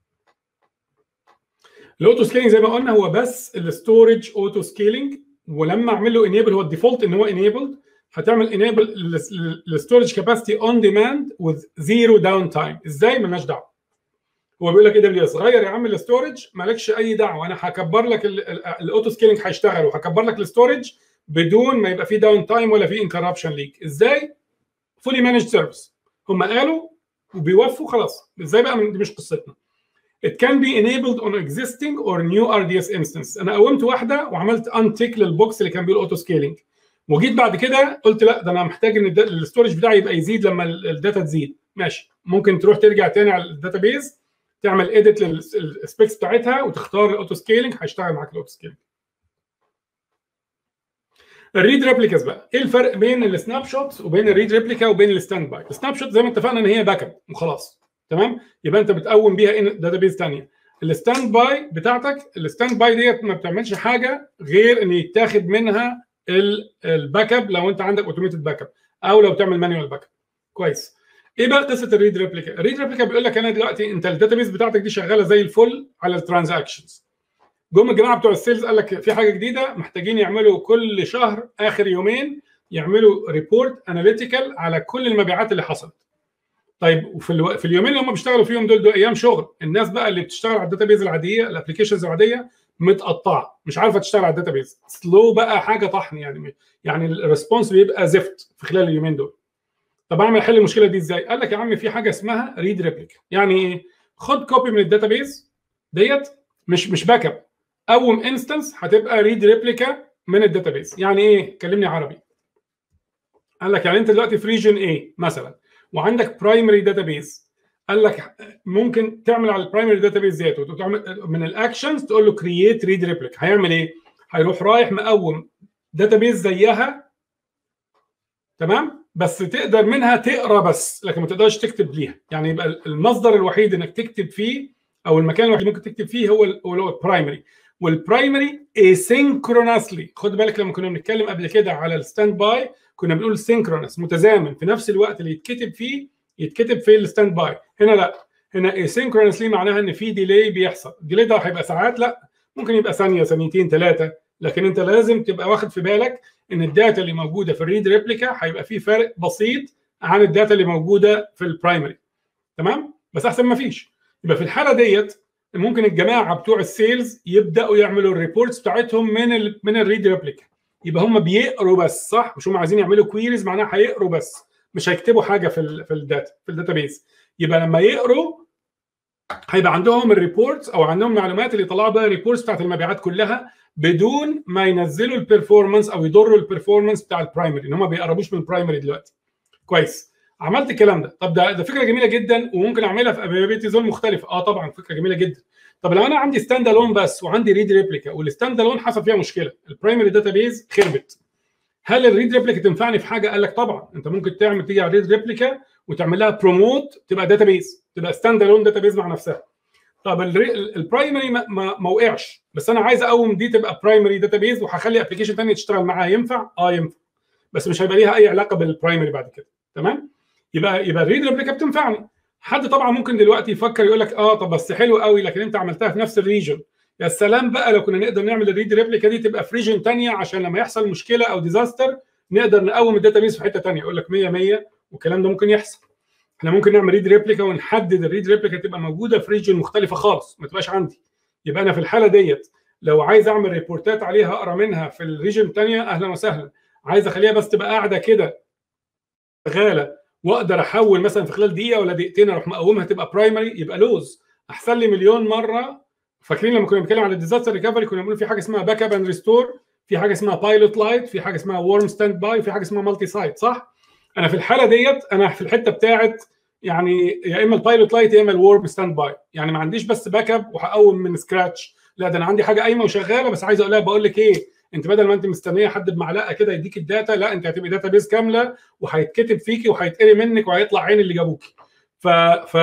الاوتو سكيلينج زي ما قلنا هو بس الستورج اوتو سكيلينج ولما اعمل له انيبل هو الديفولت ان هو انيبلد هتعمل انيبل الستورج كاباسيتي اون ديماند وذ زيرو داون تايم ازاي مالناش دعوه هو بيقول لك اي دبليو اس غير يا عم الاستورج مالكش اي دعوه انا هكبر لك الاوتو سكيلينج هيشتغل وهكبر لك الاستورج بدون ما يبقى في داون تايم ولا في انتربشن ليك ازاي فولي مانج سيرفيس هم قالوا وبيوفوا خلاص ازاي بقى من دي مش قصتنا It can be enabled on existing or new RDS instance انا قومت واحده وعملت انتيك للبوكس اللي كان بيقول اوتو سكيلينج وجيت بعد كده قلت لا ده انا محتاج ان الاستورج بتاعي يبقى يزيد لما الداتا تزيد ماشي ممكن تروح ترجع تاني على الداتابيز تعمل اديت للسبيكس بتاعتها وتختار الاوتو سكيلينج هيشتغل معاك الاوتو سكيلينج الريد ريبليكاز بقى ايه الفرق بين السناب شوت وبين الريد ريبليكا وبين الستاند باي السناب شوت زي ما اتفقنا ان هي باك اب وخلاص تمام يبقى انت بتقوم بيها ان داتابيز ثانيه الستاند باي بتاعتك الستاند باي ديت ما بتعملش حاجه غير ان يتاخد منها الباك اب لو انت عندك اوتوميتد باك اب او لو تعمل مانيوال باك اب كويس ايه بقى قصه الريد ريبليكا الريد ريبليكا بيقول لك انا دلوقتي انت الداتابيز بتاعتك دي شغاله زي الفل على الترانزاكشنز جم الجماعه بتوع السيلز قال لك في حاجه جديده محتاجين يعملوا كل شهر اخر يومين يعملوا ريبورت اناليتيكال على كل المبيعات اللي حصلت طيب وفي الو... في اليومين اللي هم بيشتغلوا فيهم دول دول ايام شغل الناس بقى اللي بتشتغل على الداتابيز العاديه الابلكيشنز العاديه متقطعه مش عارفه تشتغل على الداتابيز سلو بقى حاجه طحن يعني يعني الريسبونس بيبقى زفت في خلال اليومين دول طب اعمل حل المشكله دي ازاي قال لك يا عم في حاجه اسمها ريد ريبليكا يعني ايه خد كوبي من الداتابيز ديت مش مش باك اب قوم انستنس هتبقى ريد ريبليكا من الداتابيز يعني ايه كلمني عربي قال لك يعني انت دلوقتي في ريجن ايه مثلا وعندك برايمري داتابيز قال لك ممكن تعمل على البرايمري داتابيز ديت وتعمل من الاكشنز تقول له كرييت ريد ريبليك هيعمل ايه؟ هيروح رايح مقوم داتابيز زيها تمام؟ بس تقدر منها تقرا بس لكن ما تقدرش تكتب ليها يعني يبقى المصدر الوحيد انك تكتب فيه او المكان الوحيد ممكن تكتب فيه هو ال هو البرايمري والبرايمري asynchronously خد بالك لما كنا بنتكلم قبل كده على الستاند باي كنا بنقول سينكرونس متزامن في نفس الوقت اللي يتكتب فيه يتكتب في الستاند باي هنا لا هنا asynchronously معناها ان في ديلي بيحصل الديلي ده هيبقى ساعات لا ممكن يبقى ثانيه ثانيتين ثلاثه لكن انت لازم تبقى واخد في بالك ان الداتا اللي موجوده في الريد ريبليكا هيبقى في فرق بسيط عن الداتا اللي موجوده في البرايمري تمام بس احسن ما فيش يبقى في الحاله ديت ممكن الجماعه بتوع السيلز يبداوا يعملوا الريبورتس بتاعتهم من ال من الريد ريبليكا يبقى هم بيقروا بس صح مش هم عايزين يعملوا كويريز معناها هيقروا بس مش هيكتبوا حاجه في ال في الداتا في الداتابيز يبقى لما يقروا هيبقى عندهم الريبورتس او عندهم معلومات اللي يطلعوا بقى الريبورتس بتاعت المبيعات كلها بدون ما ينزلوا البرفورمانس او يضروا البرفورمانس بتاع البرايمري ان هم ما بيقربوش من البرايمري دلوقتي كويس عملت الكلام ده طب ده ده فكره جميله جدا وممكن اعملها في ابيلابيلتي زون مختلفه اه طبعا فكره جميله جدا طب لو انا عندي ستاند الون بس وعندي ريد ريبليكا والستاند الون حصل فيها مشكله البرايمري داتابيز خربت هل الريد ريبليكا تنفعني في حاجه قال لك طبعا انت ممكن تعمل تيجي على الريد ريبليكا وتعمل لها بروموت تبقى داتابيز تبقى ستاند الون داتابيز مع نفسها طب البرايمري ما, ما, ما وقعش بس انا عايز اقوم دي تبقى برايمري داتابيز وهخلي ابلكيشن ثانيه تشتغل معاها ينفع اه ينفع بس مش هيبقى ليها اي علاقه بالبرايمري بعد كده تمام يبقى يبقى الريد ريبليكا بتنفعني حد طبعا ممكن دلوقتي يفكر يقول لك اه طب بس حلو قوي لكن انت عملتها في نفس الريجن يا سلام بقى لو كنا نقدر نعمل الريد ريبليكا دي تبقى في ريجن ثانيه عشان لما يحصل مشكله او ديزاستر نقدر نقوم الداتابيز في حته ثانيه يقول لك 100 100 والكلام ده ممكن يحصل احنا ممكن نعمل ريد ريبليكا ونحدد الريد ريبليكا تبقى موجوده في ريجن مختلفه خالص ما تبقاش عندي يبقى انا في الحاله ديت لو عايز اعمل ريبورتات عليها اقرا منها في الريجن الثانيه اهلا وسهلا عايز اخليها بس تبقى قاعده كده شغاله واقدر احول مثلا في خلال دقيقه ولا دقيقتين اروح مقومها تبقى برايمري يبقى لوز احسن لي مليون مره فاكرين لما كنا بنتكلم على الديزاستر ريكفري كنا بنقول في حاجه اسمها باك اب اند ريستور في حاجه اسمها بايلوت لايت في حاجه اسمها وورم ستاند باي في حاجه اسمها مالتي سايت صح انا في الحاله ديت انا في الحته بتاعت يعني يا اما البايلوت لايت يا اما الورم ستاند باي يعني ما عنديش بس باك اب وهقوم من سكراتش لا ده انا عندي حاجه قايمه وشغاله بس عايز اقول لها بقول لك ايه انت بدل ما انت مستنيه حد بمعلقه كده يديك الداتا لا انت هتبقي داتا بيز كامله وهيتكتب فيكي وهيتقري منك وهيطلع عين اللي جابوكي ف ف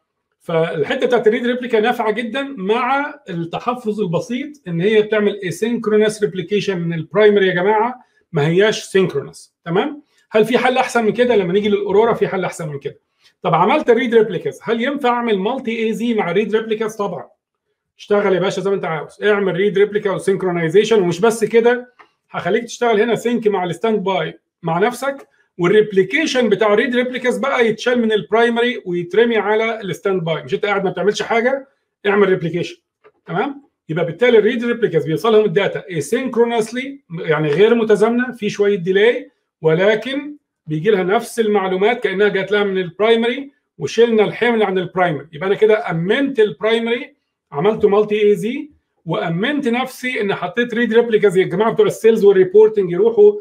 فالحته بتاعت الريد ريبليكا نافعه جدا مع التحفظ البسيط ان هي بتعمل اسynchronous ريبليكيشن من البرايمري يا جماعه ما هياش سينكرونس تمام هل في حل احسن من كده لما نيجي للاورورا في حل احسن من كده طب عملت الريد ريبليكاز هل ينفع اعمل مالتي اي زي مع ريد ريبليكاز طبعا اشتغل يا باشا زي ما انت عاوز اعمل ريد ريبليكا وسينكرونايزيشن ومش بس كده هخليك تشتغل هنا سينك مع الستاند باي مع نفسك والريبليكيشن بتاع الريد ريبليكاز بقى يتشال من البرايمري ويترمي على الستاند باي مش انت قاعد ما بتعملش حاجه اعمل ريبليكيشن تمام يبقى بالتالي الريد ريبليكاز بيوصلهم الداتا اسينكرونسلي يعني غير متزامنه في شويه ديلاي ولكن بيجي لها نفس المعلومات كانها جات لها من البرايمري وشلنا الحمل عن البرايمري يبقى انا كده امنت البرايمري عملته مالتي اي زي وامنت نفسي ان حطيت ريد ريبليكاز يا جماعه بتوع السيلز والريبورتنج يروحوا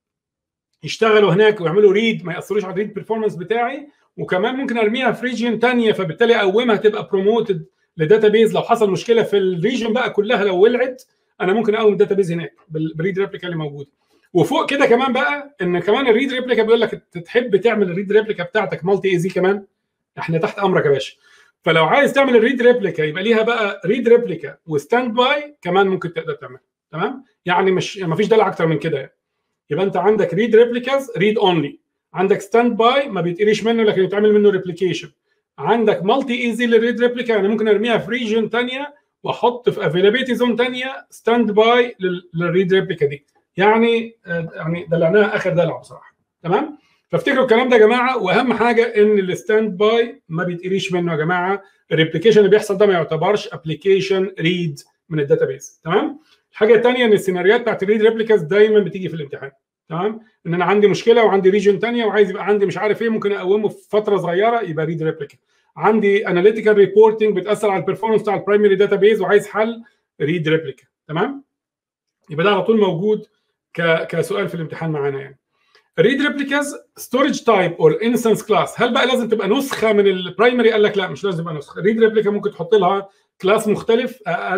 يشتغلوا هناك ويعملوا ريد ما ياثروش على الريد بيرفورمانس بتاعي وكمان ممكن ارميها في ريجن ثانيه فبالتالي اقومها تبقى بروموتد لداتا بيز لو حصل مشكله في الريجن بقى كلها لو ولعت انا ممكن اقوم الداتا بيز هناك بالريد ريبليكا اللي موجوده وفوق كده كمان بقى ان كمان الريد ريبليكا بيقول لك تحب تعمل الريد ريبليكا بتاعتك مالتي اي زي كمان احنا تحت امرك يا باشا فلو عايز تعمل الريد ريبليكا يبقى ليها بقى ريد ريبليكا وستاند باي كمان ممكن تقدر تعمل تمام يعني مش ما فيش دلع اكتر من كده يعني. يبقى انت عندك ريد ريبليكاز ريد اونلي عندك ستاند باي ما بيتقريش منه لكن يتعمل منه ريبليكيشن عندك مالتي ايزي للريد ريبليكا يعني ممكن ارميها في ريجن ثانيه واحط في افيلابيلتي زون ثانيه ستاند باي للريد ريبليكا دي يعني يعني دلعناها اخر دلع بصراحه تمام فافتكروا الكلام ده يا جماعه واهم حاجه ان الستاند باي ما بيتقريش منه يا جماعه الريبليكيشن اللي بيحصل ده ما يعتبرش ابلكيشن ريد من الداتابيز تمام الحاجه الثانيه ان السيناريوهات بتاعت الريد ريبليكاز دايما بتيجي في الامتحان تمام ان انا عندي مشكله وعندي ريجن ثانيه وعايز يبقى عندي مش عارف ايه ممكن اقومه في فتره صغيره يبقى ريد ريبليكا عندي اناليتيكال ريبورتنج بتاثر على البرفورمانس بتاع البرايمري داتابيز وعايز حل ريد ريبليكا تمام يبقى ده على طول موجود ك... كسؤال في الامتحان معانا يعني ريد ريبليكاز ستورج تايب اور انستنس كلاس هل بقى لازم تبقى نسخه من البرايمري قال لك لا مش لازم تبقى نسخه ريد ريبليكا ممكن تحط لها كلاس مختلف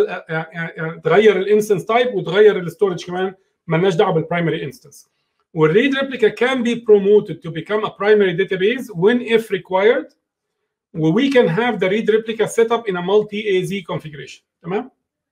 يعني تغير الانستنس تايب وتغير الستورج كمان مالناش دعوه بالبرايمري انستنس والريد replica can be promoted to become a primary database when if required we can have the read replica set up in a multi-AZ configuration تمام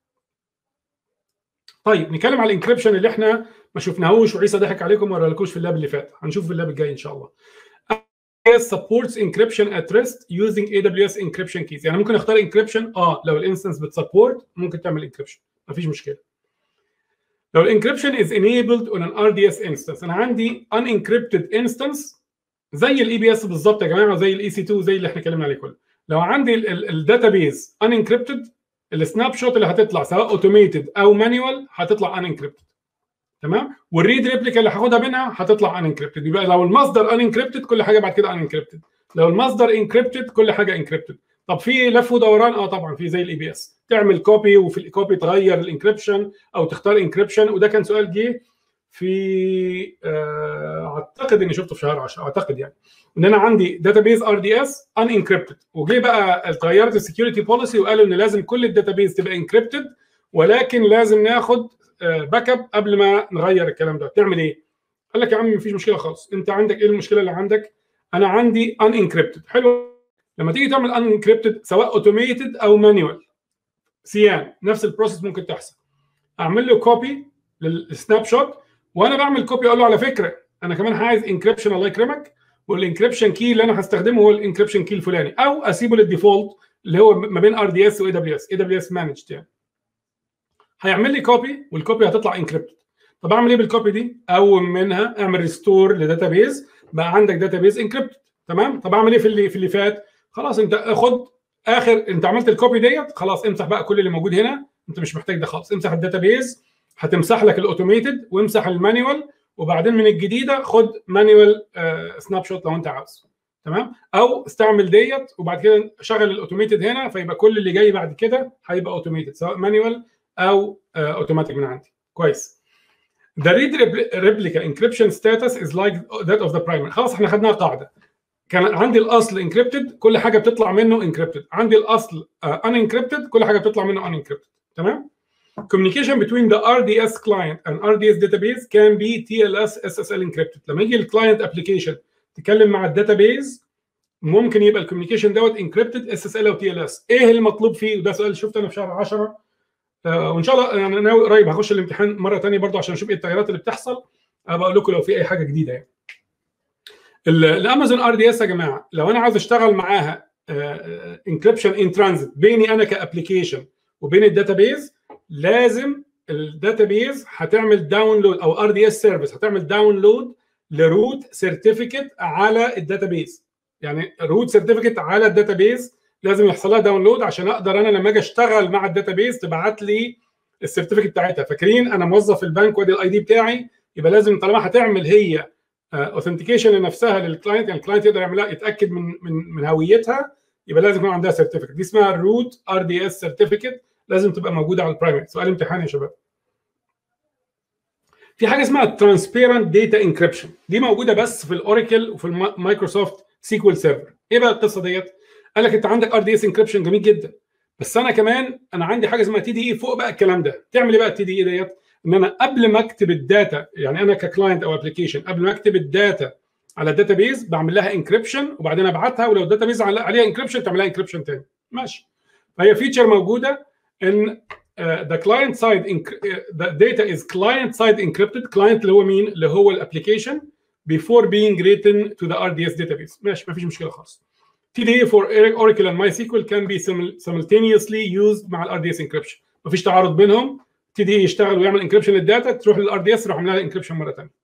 طيب نتكلم على الانكربشن اللي احنا ما شفناهوش وعيسى ضحك عليكم وما لكوش في اللاب اللي فات هنشوف في اللاب الجاي ان شاء الله supports encryption at rest using AWS encryption keys يعني ممكن اختار encryption اه لو الانستنس بتسبورت ممكن تعمل encryption مفيش مشكله لو الانكربشن از enabled on an RDS instance انا عندي unencrypted instance زي الاي بي اس بالظبط يا جماعه زي الاي سي 2 زي اللي احنا اتكلمنا عليه كله لو عندي الداتابيز unencrypted السناب شوت اللي هتطلع سواء اوتوميتد او مانيوال هتطلع unencrypted تمام والريد ريبليكا اللي هاخدها منها هتطلع unencrypted يبقى لو المصدر unencrypted كل حاجه بعد كده unencrypted لو المصدر encrypted كل حاجه encrypted طب في لف ودوران اه طبعا في زي الاي بي اس تعمل كوبي وفي الكوبي تغير الانكربشن او تختار انكربشن وده كان سؤال جه في آه اعتقد اني شفته في شهر 10 اعتقد يعني ان انا عندي داتابيز ار دي اس ان انكربتد وجه بقى اتغيرت السكيورتي بوليسي وقالوا ان لازم كل الداتابيز تبقى انكربتد ولكن لازم ناخد باك اب قبل ما نغير الكلام ده تعمل ايه؟ قال لك يا عم مفيش مشكله خالص انت عندك ايه المشكله اللي عندك؟ انا عندي ان انكربتد حلو لما تيجي تعمل ان انكربتد سواء اوتوميتد او مانيوال سيان نفس البروسيس ممكن تحصل اعمل له كوبي للسناب شوت وانا بعمل كوبي اقول له على فكره انا كمان عايز انكربشن الله يكرمك والانكربشن كي اللي انا هستخدمه هو الانكربشن كي الفلاني او اسيبه للديفولت اللي هو ما بين ار دي اس واي دبليو اس اي دبليو اس مانجد يعني هيعمل لي كوبي والكوبي هتطلع انكربتد طب اعمل ايه بالكوبي دي؟ اقوم منها اعمل ريستور لداتابيز بقى عندك داتابيز انكربتد تمام طب اعمل ايه في اللي في اللي فات؟ خلاص انت خد اخر انت عملت الكوبي ديت خلاص امسح بقى كل اللي موجود هنا انت مش محتاج ده خالص امسح الداتابيز هتمسح لك الاوتوميتد وامسح المانيوال وبعدين من الجديده خد مانيوال آه سناب شوت لو انت عاوز تمام او استعمل ديت وبعد كده شغل الاوتوميتد هنا فيبقى كل اللي جاي بعد كده هيبقى اوتوميتد سواء مانيوال او اوتوماتيك من عندي كويس The read replica encryption status is like that of the primary خلاص احنا خدناها قاعده كان عندي الاصل انكريبتد كل حاجه بتطلع منه انكريبتد عندي الاصل ان انكريبتد كل حاجه بتطلع منه ان انكريبتد تمام communication between the RDS client and RDS database can be TLS SSL encrypted لما يجي الكلاينت ابلكيشن تتكلم مع الداتابيز ممكن يبقى الكوميونيكيشن دوت انكريبتد اس اس ال او تي ال اس ايه المطلوب فيه وده سؤال شفته انا في شهر 10 آه وان شاء الله يعني انا قريب هخش الامتحان مره ثانيه برضه عشان اشوف ايه التغيرات اللي بتحصل ابقى اقول لكم لو في اي حاجه جديده يعني ال- الامازون ار دي اس يا جماعه لو انا عايز اشتغل معاها انكريبشن ان ترانزيت بيني انا كابلكيشن وبين الداتابيز لازم الداتابيز هتعمل داونلود او ار دي اس سيرفيس هتعمل داونلود لروت سيرتيفيكت على الداتابيز يعني روت سيرتيفيكت على الداتابيز لازم يحصل لها داونلود عشان اقدر انا لما اجي اشتغل مع الداتابيز تبعت لي السيرتيفيكت بتاعتها فاكرين انا موظف في البنك وادي الاي دي بتاعي يبقى لازم طالما هتعمل هي اوثنتيكيشن لنفسها للكلاينت يعني الكلاينت يقدر يعملها يتاكد من من من هويتها يبقى لازم يكون عندها سيرتيفيكت دي اسمها الروت ار دي اس سيرتيفيكت لازم تبقى موجوده على البرايمري سؤال امتحان يا شباب في حاجه اسمها ترانسبيرنت داتا انكريبشن دي موجوده بس في الاوراكل وفي المايكروسوفت سيكوال سيرفر ايه بقى القصه ديت قال لك انت عندك ار دي اس انكريبشن جميل جدا بس انا كمان انا عندي حاجه اسمها تي دي اي فوق بقى الكلام ده تعمل ايه بقى التي دي اي ديت ان انا قبل ما اكتب الداتا يعني انا ككلاينت او ابلكيشن قبل ما اكتب الداتا على الداتابيز بعمل لها انكريبشن وبعدين ابعتها ولو الداتابيز عليها انكريبشن تعمل لها انكريبشن تاني ماشي فهي فيتشر موجوده ان ذا كلاينت سايد the data is client side encrypted client اللي هو مين اللي هو الابلكيشن before being written to the RDS database ماشي ما فيش مشكله خالص TDA for Oracle and MySQL can be simultaneously used مع ال RDS encryption ما فيش تعارض بينهم TDA يشتغل ويعمل انكريبشن للداتا تروح لل RDS يروح عامل لها انكريبشن مره ثانيه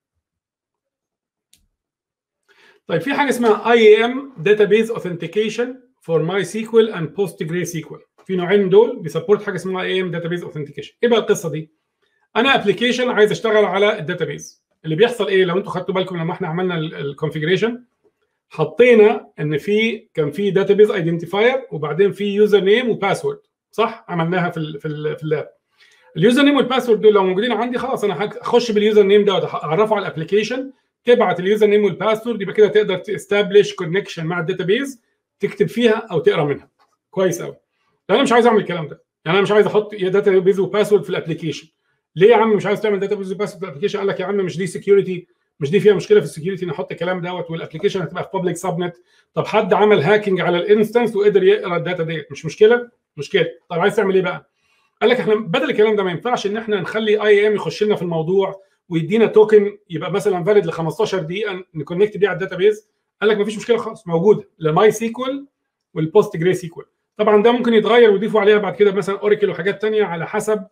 طيب في حاجه اسمها IAM database authentication for MySQL and PostgreSQL في نوعين من دول بيسبورت حاجه اسمها IAM database authentication ايه بقى القصه دي انا ابلكيشن عايز اشتغل على الداتابيز اللي بيحصل ايه لو انتوا خدتوا بالكم لما احنا عملنا الكونفيجريشن حطينا ان في كان في داتابيز ايدنتيفاير وبعدين في يوزر نيم وباسورد صح عملناها في ال في ال في اللاب اليوزر نيم والباسورد دول لو موجودين عندي خلاص انا هخش باليوزر نيم ده اعرفه على الابلكيشن تبعت اليوزر نيم والباسورد يبقى كده تقدر تستابليش كونكشن مع الداتابيز تكتب فيها او تقرا منها كويس قوي انا مش عايز اعمل الكلام ده يعني انا مش عايز احط داتابيز وباسورد في الابلكيشن ليه يا عم مش عايز تعمل داتابيز وباسورد في الابلكيشن قال لك يا عم مش دي سكيورتي مش دي فيها مشكله في السكيورتي نحط الكلام دوت والابلكيشن هتبقى في بابليك سبنت طب حد عمل هاكينج على الانستنس وقدر يقرا الداتا ديت مش مشكله مشكله طب عايز تعمل ايه بقى قال لك احنا بدل الكلام ده ما ينفعش ان احنا نخلي اي ام يخش لنا في الموضوع ويدينا توكن يبقى مثلا فاليد ل 15 دقيقه نكونكت بيه على الداتابيز قال لك ما فيش مشكله خالص موجوده لماي سيكوال والبوست جري سيكوال طبعا ده ممكن يتغير ويضيفوا عليها بعد كده مثلا اوراكل وحاجات ثانيه على حسب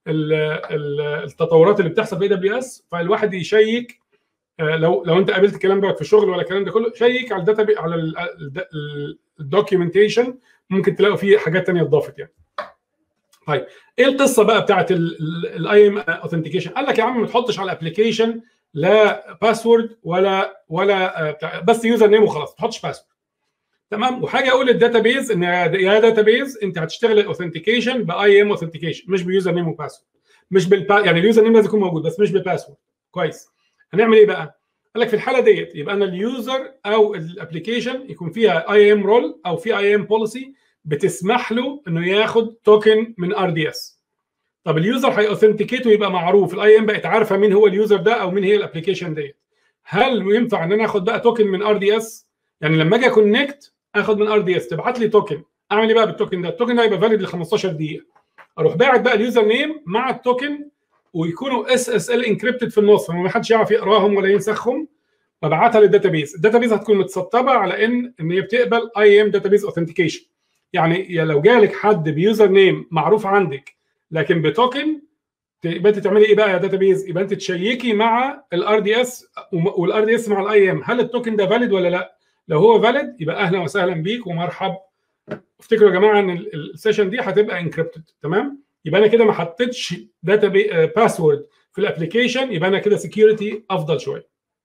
التطورات اللي بتحصل في اي دبليو اس فالواحد يشيك لو لو انت قابلت الكلام دوت في الشغل ولا الكلام ده كله شيك على الداتا على الدوكيومنتيشن ممكن تلاقوا فيه حاجات ثانيه اتضافت يعني طيب ايه القصه بقى بتاعت الاي ام اوثنتيكيشن قال لك يا عم ما تحطش على الابلكيشن لا باسورد ولا ولا بتاع بس يوزر نيم وخلاص ما تحطش باسورد تمام وحاجه اقول للداتابيز ان يا داتابيز انت هتشتغل الاوثنتيكيشن باي ام اوثنتيكيشن مش بيوزر نيم وباسورد مش بالبا يعني اليوزر نيم لازم يكون موجود بس مش بالباسورد كويس هنعمل ايه بقى؟ قال لك في الحاله ديت يبقى انا اليوزر او الابلكيشن يكون فيها اي ام رول او في اي ام بوليسي بتسمح له انه ياخد توكن من ار دي اس طب اليوزر هيأوثنتيكيت ويبقى معروف الاي ام بقت عارفه مين هو اليوزر ده او مين هي الابلكيشن ديت هل ينفع ان انا اخد بقى توكن من ار دي اس يعني لما اجي اكونكت اخد من ار دي اس تبعت لي توكن اعمل ايه بقى بالتوكن ده التوكن ده يبقى فاليد ل 15 دقيقه اروح باعت بقى اليوزر نيم مع التوكن ويكونوا اس اس ال انكريبتد في النص فما حدش يعرف يقراهم ولا ينسخهم وابعتها للداتابيز الداتابيز هتكون متسطبه على ان ان هي بتقبل اي ام داتابيز اوثنتيكيشن يعني لو جالك حد بيوزر نيم معروف عندك لكن بتوكن يبقى انت تعملي ايه بقى يا داتابيز يبقى انت تشيكي مع الار دي اس والار دي اس مع الاي ام هل التوكن ده فاليد ولا لا لو هو فاليد يبقى اهلا وسهلا بيك ومرحب افتكروا يا جماعه ان السيشن دي هتبقى انكريبتد تمام يبقى انا كده ما حطيتش داتا باسورد في الابلكيشن يبقى انا كده سكيورتي افضل شويه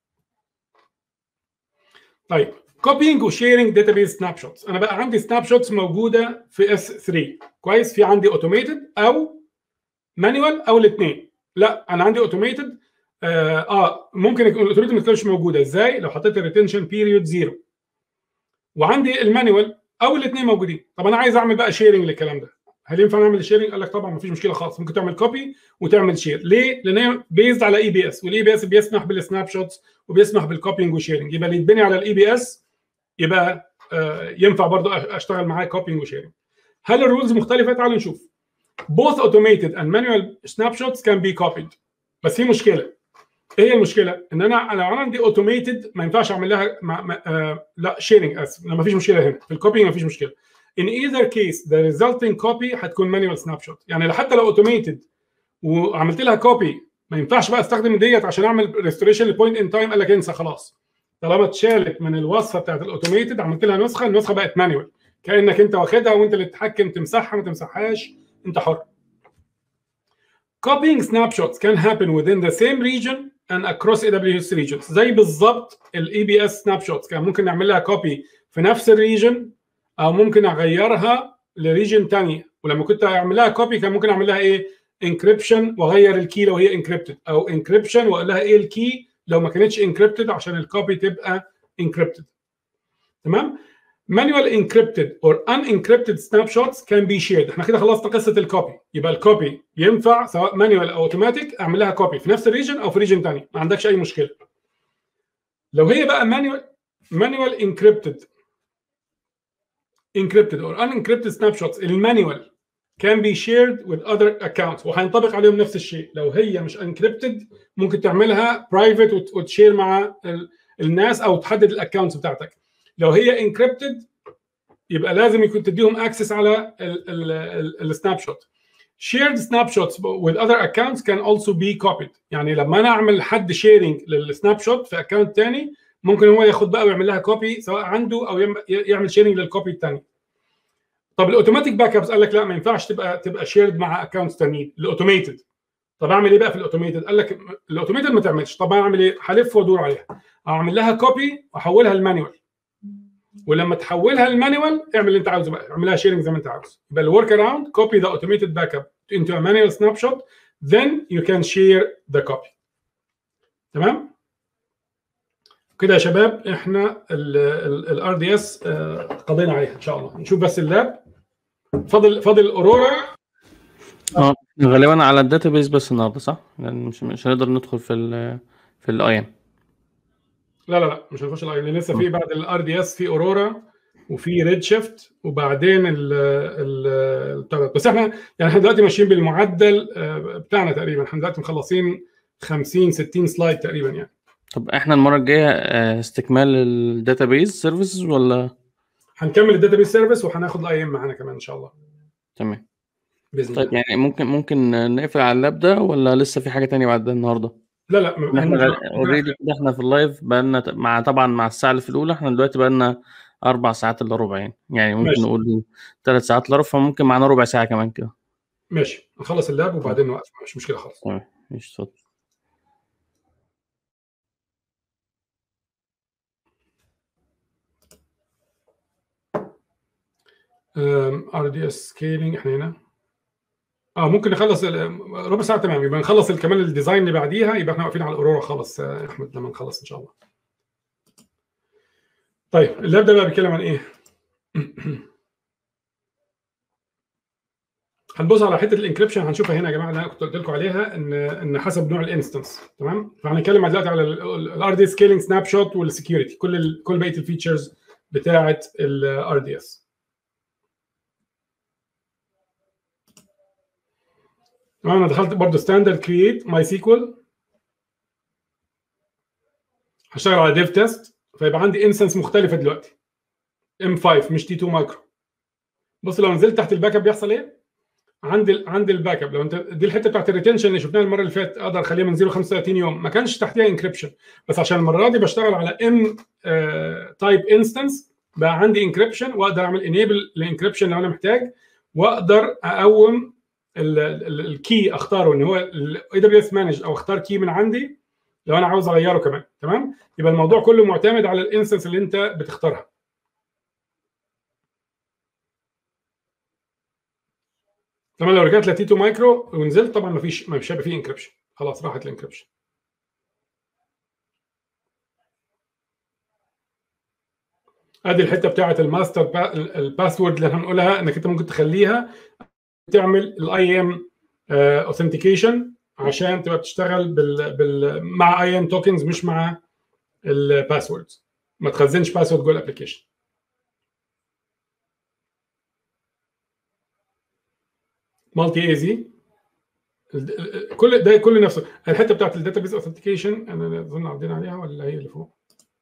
طيب كوبينج وشيرنج داتابيز سناب شوتس انا بقى عندي سناب شوتس موجوده في اس 3 كويس في عندي اوتوميتد او مانوال او الاثنين لا انا عندي اوتوميتد آه, اه ممكن يكون الاوتوميتد ما تكونش موجوده ازاي لو حطيت الريتنشن بيريود زيرو وعندي المانوال او الاثنين موجودين طب انا عايز اعمل بقى شيرنج للكلام ده هل ينفع نعمل شيرنج؟ قال لك طبعا ما فيش مشكله خالص ممكن تعمل كوبي وتعمل شير ليه؟ لان هي بيزد على اي بي اس والاي بي اس بيسمح بالسناب شوتس وبيسمح بالكوبينج وشيرنج يبقى اللي يتبني على الاي بي اس يبقى آه ينفع برضه اشتغل معاه كوبينج وشيرنج هل الرولز مختلفه؟ تعالوا نشوف both automated and manual snapshots can be copied بس في مشكله ايه هي المشكله؟ ان انا لو انا عندي اوتوميتد ما ينفعش اعمل لها ما ما آه لا شيرنج اسف ما فيش مشكله هنا في الكوبينج ما فيش مشكله in either case the resulting copy هتكون manual snap shot يعني حتى لو اوتوميتد وعملت لها كوبي ما ينفعش بقى استخدم ديت عشان اعمل ريستوريشن لبوينت ان تايم قال لك انسى خلاص طالما اتشالت من الوصفه بتاعت الاوتوميتد عملت لها نسخه النسخه بقت مانوال كانك انت واخدها وانت اللي تتحكم تمسحها ما تمسحهاش انت حر Copying snapshots can happen within the same region and across AWS regions زي بالظبط الاي بي اس سناب شوتس كان ممكن نعمل لها كوبي في نفس الريجن او ممكن اغيرها لريجن ثانيه ولما كنت اعمل لها كوبي كان ممكن اعمل لها ايه انكريبشن واغير الكي لو هي انكريبتد او انكريبشن واقول لها ايه الكي لو ما كانتش انكريبتد عشان الكوبي تبقى انكريبتد تمام manual encrypted or unencrypted snapshots can be shared احنا كده خلصنا قصه الكوبي يبقى الكوبي ينفع سواء مانيوال او اوتوماتيك اعمل لها كوبي في نفس الريجن او في ريجن ثاني ما عندكش اي مشكله لو هي بقى مانيوال مانيوال encrypted encrypted or unencrypted snapshots المانيوال can be shared with other accounts وهينطبق عليهم نفس الشيء لو هي مش encrypted ممكن تعملها برايفت وتشير مع الناس او تحدد الاكونتس بتاعتك لو هي انكريبتد يبقى لازم يكون تديهم اكسس على السناب شوت shared snapshots with other accounts can also be copied يعني لما انا اعمل حد شيرنج للسناب شوت في اكونت تاني ممكن هو ياخد بقى ويعمل لها كوبي سواء عنده او يعمل شيرنج للكوبي الثاني طب الاوتوماتيك باك ابس قال لك لا ما ينفعش تبقى تبقى شيرد مع اكونتس ثانيين الاوتوميتد طب اعمل ايه بقى في الاوتوميتد قال لك الاوتوميتد ما تعملش طب اعمل ايه هلف وادور عليها اعمل لها كوبي واحولها لمانيوال ولما تحولها المانيوال اعمل اللي انت عاوزه بقى اعملها شيرنج زي ما انت عاوز يبقى الورك اراوند كوبي ذا اوتوميتد باك اب into a manual snapshot then you can share the copy تمام كده يا شباب احنا الار دي اس قضينا عليها ان شاء الله نشوف بس اللاب فاضل فاضل اورورا اه غالبا على الداتابيس بس النهارده صح؟ لان مش مش هنقدر ندخل في ال في الاي ام لا لا لا مش هنخش الاي ام لسه في بعد الار دي اس في اورورا وفي ريد شيفت وبعدين ال ال بس احنا يعني احنا دلوقتي ماشيين بالمعدل بتاعنا تقريبا احنا دلوقتي مخلصين 50 60 سلايد تقريبا يعني طب احنا المره الجايه استكمال الداتابيز سيرفيسز ولا هنكمل الداتابيز سيرفيس وهناخد الاي ام معانا كمان ان شاء الله تمام باذن طيب الله يعني ممكن ممكن نقفل على اللاب ده ولا لسه في حاجه تانية بعد النهارده؟ لا لا م- احنا اوريدي كده احنا في اللايف بقالنا ت- مع طبعا مع الساعه اللي في الاولى احنا دلوقتي بقالنا اربع ساعات الا ربع يعني يعني ممكن ماشي. نقول ثلاث ساعات الا ربع فممكن معانا ربع ساعه كمان كده ماشي نخلص اللاب وبعدين نوقف مش مشكله خالص تمام ماشي اتفضل ار دي اس سكيلينج احنا هنا اه ممكن نخلص ال- ربع ساعه تمام يبقى نخلص ال- كمان الديزاين اللي بعديها يبقى احنا واقفين على الاورورا خالص يا احمد لما نخلص ان شاء الله طيب اللاب ده بقى بيتكلم عن ايه هنبص على حته الانكريبشن هنشوفها هنا يا جماعه اللي انا كنت قلت لكم عليها ان ان حسب نوع الانستنس تمام فهنتكلم دلوقتي على الار دي سكيلينج سناب شوت والسكيورتي كل ال- كل بقيه الفيتشرز بتاعه الار دي اس تمام انا دخلت برضه ستاندرد كرييت ماي سيكوال هشتغل على ديف تيست فيبقى عندي انستنس مختلفه دلوقتي ام 5 مش تي 2 مايكرو بص لو نزلت تحت الباك اب بيحصل ايه؟ عند ال عند الباك اب لو انت دي الحته بتاعت الريتنشن اللي شفناها المره اللي فاتت اقدر اخليها من 0 ل 35 يوم ما كانش تحتيها انكريبشن بس عشان المره دي بشتغل على ام تايب انستنس بقى عندي انكريبشن واقدر اعمل انيبل لانكريبشن لو انا محتاج واقدر اقوم الكي اختاره ان هو الاي دبليو اس مانج او اختار كي من عندي لو انا عاوز اغيره كمان تمام يبقى الموضوع كله معتمد على الانستنس اللي انت بتختارها طبعا لو رجعت لتيتو مايكرو ونزلت طبعا ما فيش مش هيبقى فيه انكربشن خلاص راحت الانكربشن ادي الحته بتاعه الماستر با... الباسورد اللي هنقولها انك انت ممكن تخليها تعمل الاي ام اوثنتيكيشن عشان تبقى بتشتغل بال... بال... مع اي ام توكنز مش مع الباسورد ما تخزنش باسورد جوه الابلكيشن مالتي ايزي ال- ال- كل ده كل نفسه الحته بتاعت الداتابيز اوثنتيكيشن انا اظن عدينا عليها ولا هي اللي فوق؟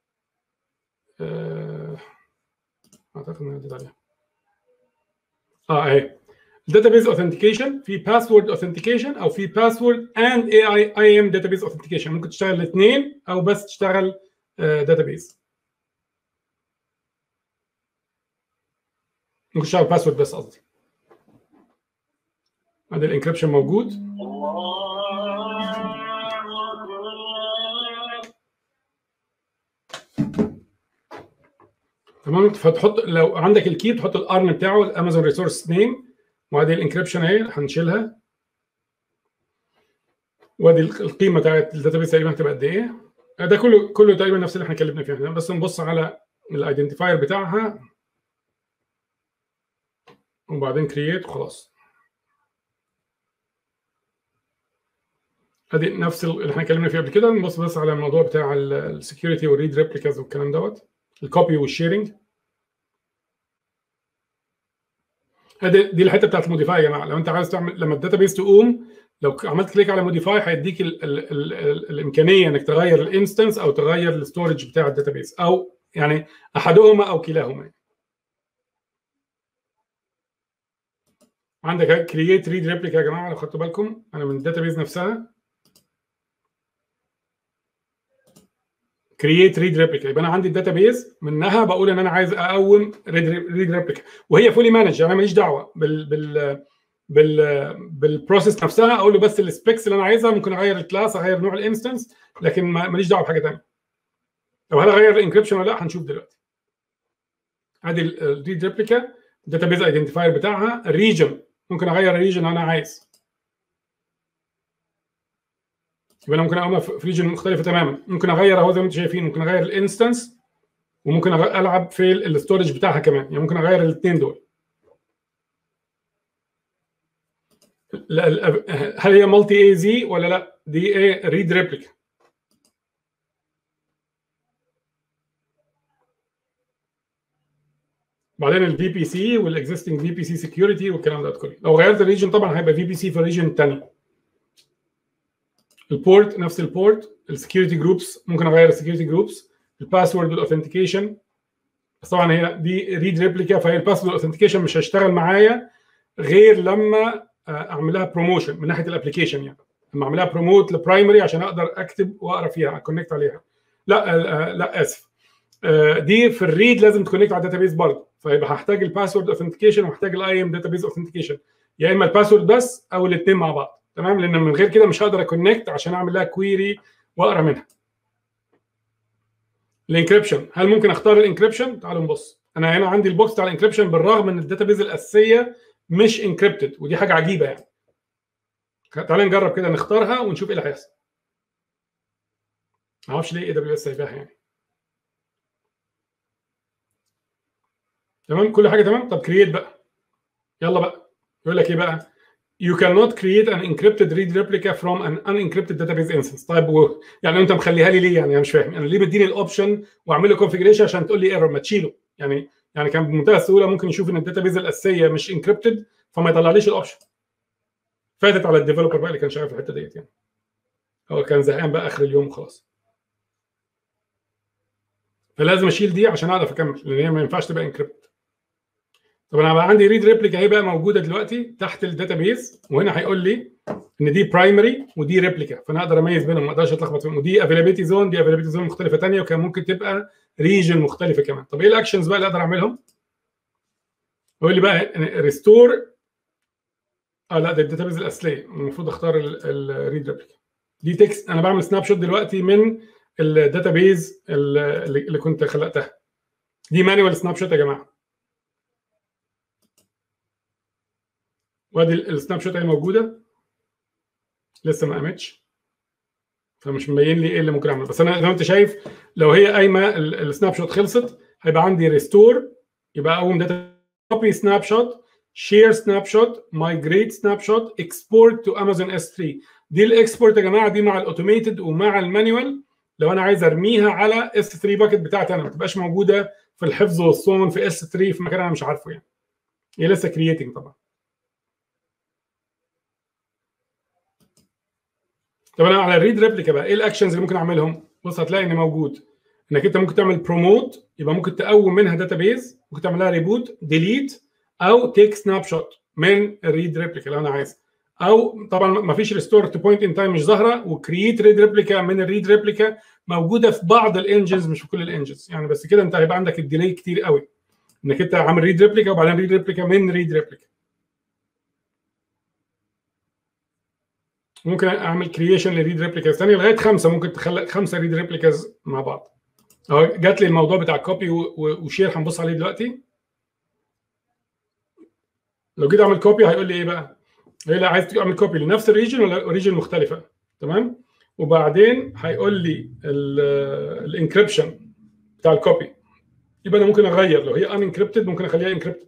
آه، اعتقد اني عديت عليها اه اهي الداتابيز اوثنتيكيشن في باسورد اوثنتيكيشن او في باسورد اند اي اي اي ام داتابيز اوثنتيكيشن ممكن تشتغل الاثنين او بس تشتغل داتابيز ممكن تشتغل باسورد بس قصدي هذا الانكربشن موجود تمام فتحط لو عندك الكي تحط الارن بتاعه الامازون ريسورس نيم وادي الانكربشن اهي هنشيلها وادي القيمه بتاعت الداتابيس تقريبا هتبقى قد ايه ده كله كله تقريبا نفس اللي احنا اتكلمنا فيه احنا بس نبص على الايدنتيفاير بتاعها وبعدين كرييت وخلاص ادي نفس اللي احنا اتكلمنا فيه قبل كده نبص بس على الموضوع بتاع السكيورتي والريد ريبليكاز والكلام دوت الكوبي والشيرنج هذه دي الحته بتاعت الموديفاي يا جماعه لو انت عايز تعمل لما الداتابيس تقوم لو عملت كليك على موديفاي هيديك ال ال ال ال الامكانيه انك تغير الانستنس او تغير الستورج بتاع الداتابيس او يعني احدهما او كلاهما عندك كرييت ريد ريبليكا يا جماعه لو خدتوا بالكم انا من الداتابيز نفسها كرييت ريد ريبليكا يبقى انا عندي الداتابيز منها بقول ان انا عايز اقوم ريد ريد ريبليكا وهي فولي مانج يعني انا ماليش دعوه بال بال بال بالبروسيس نفسها اقول له بس السبيكس اللي انا عايزها ممكن اغير الكلاس اغير نوع الانستنس لكن ماليش دعوه بحاجه ثانيه طب هل اغير الانكربشن ولا لا هنشوف دلوقتي ادي الريد ريبليكا الداتابيز ايدنتيفاير بتاعها الريجن ممكن اغير الريجن انا عايز يبقى انا ممكن اقوم في ريجن مختلفه تماما ممكن اغير اهو زي ما انتم شايفين ممكن اغير الانستنس وممكن العب في الاستورج بتاعها كمان يعني ممكن اغير الاثنين دول هل هي مالتي اي زي ولا لا دي ايه ريد ريبليكا بعدين الفي بي سي والاكزيستنج في بي سي سكيورتي والكلام ده كله لو غيرت الريجن طبعا هيبقى في بي سي في الريجن الثاني البورت نفس البورت السكيورتي جروبس ممكن اغير السكيورتي جروبس الباسورد والاوثنتيكيشن بس طبعا هي دي ريد ريبليكا فهي الباسورد والاوثنتيكيشن مش هيشتغل معايا غير لما اعمل لها بروموشن من ناحيه الابلكيشن يعني لما اعملها بروموت لبرايمري عشان اقدر اكتب واقرا فيها اكونكت عليها لا لا اسف دي في الريد لازم تكونكت على الداتابيز برضه فيبقى هحتاج الباسورد اوثنتيكيشن وهحتاج الاي ام داتابيز اوثنتيكيشن يا اما الباسورد بس او الاثنين مع بعض تمام لان من غير كده مش هقدر اكونكت عشان اعمل لها كويري واقرا منها الانكربشن هل ممكن اختار الانكربشن تعالوا نبص انا هنا عندي البوكس بتاع الانكربشن بالرغم ان الداتابيز الاساسيه مش انكربتد ودي حاجه عجيبه يعني تعالى نجرب كده نختارها ونشوف ايه اللي هيحصل ما اعرفش ليه اي دبليو اس سايباها يعني تمام كل حاجه تمام طب كرييت بقى يلا بقى يقول لك ايه بقى you cannot create an encrypted read replica from an unencrypted database instance طيب و... يعني انت مخليها لي ليه يعني انا مش فاهم يعني ليه مديني الاوبشن واعمل له كونفجريشن عشان تقول لي ايرور ما تشيله يعني يعني كان بمنتهى السهوله ممكن يشوف ان الداتابيز الاساسيه مش انكريبتد فما يطلعليش الاوبشن فاتت على الديفلوبر بقى اللي كان شغال في الحته ديت يعني هو كان زهقان بقى اخر اليوم خلاص فلازم اشيل دي عشان اعرف اكمل لان هي ما ينفعش تبقى انكريبت طب انا بقى عندي ريد ريبليكا اهي بقى موجوده دلوقتي تحت الداتابيز وهنا هيقول لي ان دي برايمري ودي ريبليكا فانا اقدر اميز بينهم ما اقدرش اتلخبط فيهم ودي افيلابيلتي زون دي افيلابيلتي زون مختلفه ثانيه وكان ممكن تبقى ريجن مختلفه كمان طب ايه الاكشنز بقى اللي اقدر اعملهم؟ يقول لي بقى ريستور اه لا ده الداتابيز الاصليه المفروض اختار الريد ريبليكا دي تكست انا بعمل سناب شوت دلوقتي من الداتابيز اللي كنت خلقتها دي مانوال سناب شوت يا جماعه وادي السناب شوت اهي موجوده لسه ما قامتش فمش مبين لي ايه اللي ممكن اعمله بس انا زي ما انت شايف لو هي قايمه السناب شوت خلصت هيبقى عندي ريستور يبقى اقوم داتا كوبي سناب شوت شير سناب شوت مايجريت سناب شوت اكسبورت تو امازون اس 3 دي الاكسبورت يا جماعه دي مع الاوتوميتد ومع المانيوال لو انا عايز ارميها على اس 3 باكت بتاعتي انا ما تبقاش موجوده في الحفظ والصون في اس 3 في مكان انا مش عارفه يعني هي لسه كرييتنج طبعا طب انا على الريد ريبليكا بقى ايه الاكشنز اللي ممكن اعملهم بص هتلاقي ان موجود انك انت ممكن تعمل بروموت يبقى ممكن تقوم منها داتابيز ممكن تعمل لها ريبوت ديليت او تيك سناب شوت من الريد ريبليكا لو انا عايز او طبعا ما فيش ريستور تو بوينت ان تايم مش ظاهره وكرييت ريد ريبليكا من الريد ريبليكا موجوده في بعض الانجنز مش في كل الانجنز يعني بس كده انت هيبقى عندك الديلي كتير قوي انك انت عامل ريد ريبليكا وبعدين ريد ريبليكا من ريد ريبليكا ممكن اعمل كرييشن لريد ريبليكاز ثانيه لغايه خمسه ممكن تخلق خمسه ريد ريبليكاز مع بعض اهو جات لي الموضوع بتاع كوبي وشير هنبص عليه دلوقتي لو جيت اعمل كوبي هيقول لي ايه بقى؟ هيقول لي عايز تعمل كوبي لنفس الريجن ولا ريجن مختلفه تمام؟ وبعدين هيقول لي الانكربشن بتاع الكوبي يبقى انا ممكن اغير لو هي ان انكربتد ممكن اخليها انكربتد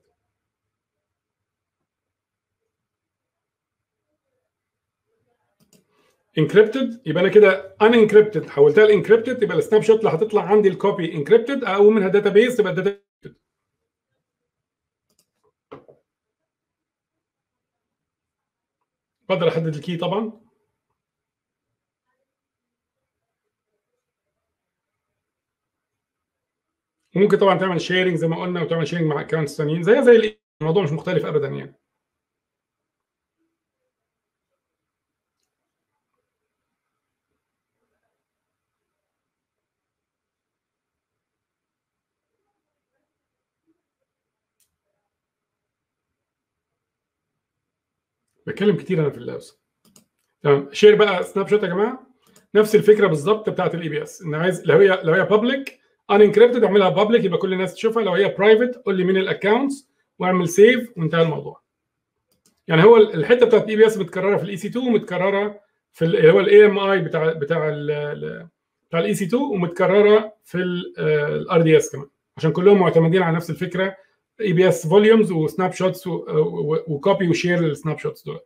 انكربتد يبقى انا كده ان انكربتد حولتها لانكربتد يبقى السناب شوت اللي هتطلع عندي الكوبي انكربتد اقوم منها داتا بيز تبقى داتا بقدر احدد الكي طبعا وممكن طبعا تعمل شيرنج زي ما قلنا وتعمل شيرنج مع اكونتس ثانيين زي زي الموضوع مش مختلف ابدا يعني بتكلم كتير انا في اللابس تمام شير بقى سناب شوت يا جماعه نفس الفكره بالظبط بتاعت الاي بي اس ان عايز لو هي لو هي بابليك ان انكريبتد اعملها بابليك يبقى كل الناس تشوفها لو هي برايفت قول لي مين الاكونتس واعمل سيف وانتهى الموضوع يعني هو الحته بتاعت الاي بي اس متكرره في الاي سي 2 ومتكرره في اللي هو الاي ام اي بتاع بتاع ال بتاع الاي سي 2 ومتكرره في الار دي اس كمان عشان كلهم معتمدين على نفس الفكره اي بي اس فوليومز وسناب شوتس وكوبي وشير للسناب شوتس دول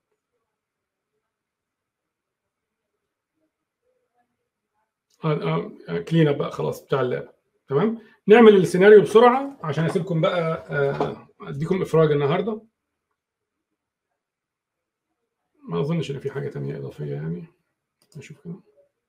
كلين اب بقى خلاص بتاع اللاب تمام نعمل السيناريو بسرعه عشان اسيبكم بقى اديكم افراج النهارده ما اظنش ان في حاجه تانية اضافيه يعني نشوف كده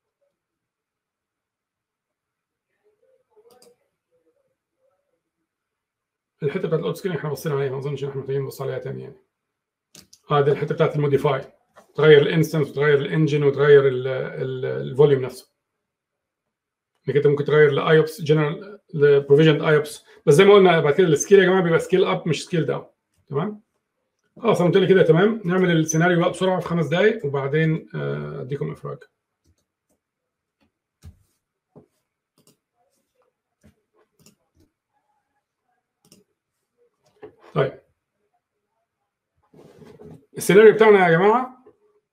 الحته بتاعت الاوت سكيلينج احنا بصينا عليها ما اظنش ان احنا محتاجين نبص عليها تاني يعني اه دي الحته بتاعت الموديفاي تغير الانستنس وتغير الانجن وتغير الفوليوم نفسه انك انت ممكن تغير لايوبس جنرال لبروفيجن ايوبس بس زي ما قلنا بعد كده السكيل يا جماعه بيبقى سكيل اب مش سكيل داون تمام خلاص انا قلت لي كده تمام نعمل السيناريو بقى بسرعه في خمس دقائق وبعدين اديكم افراج طيب السيناريو بتاعنا يا جماعه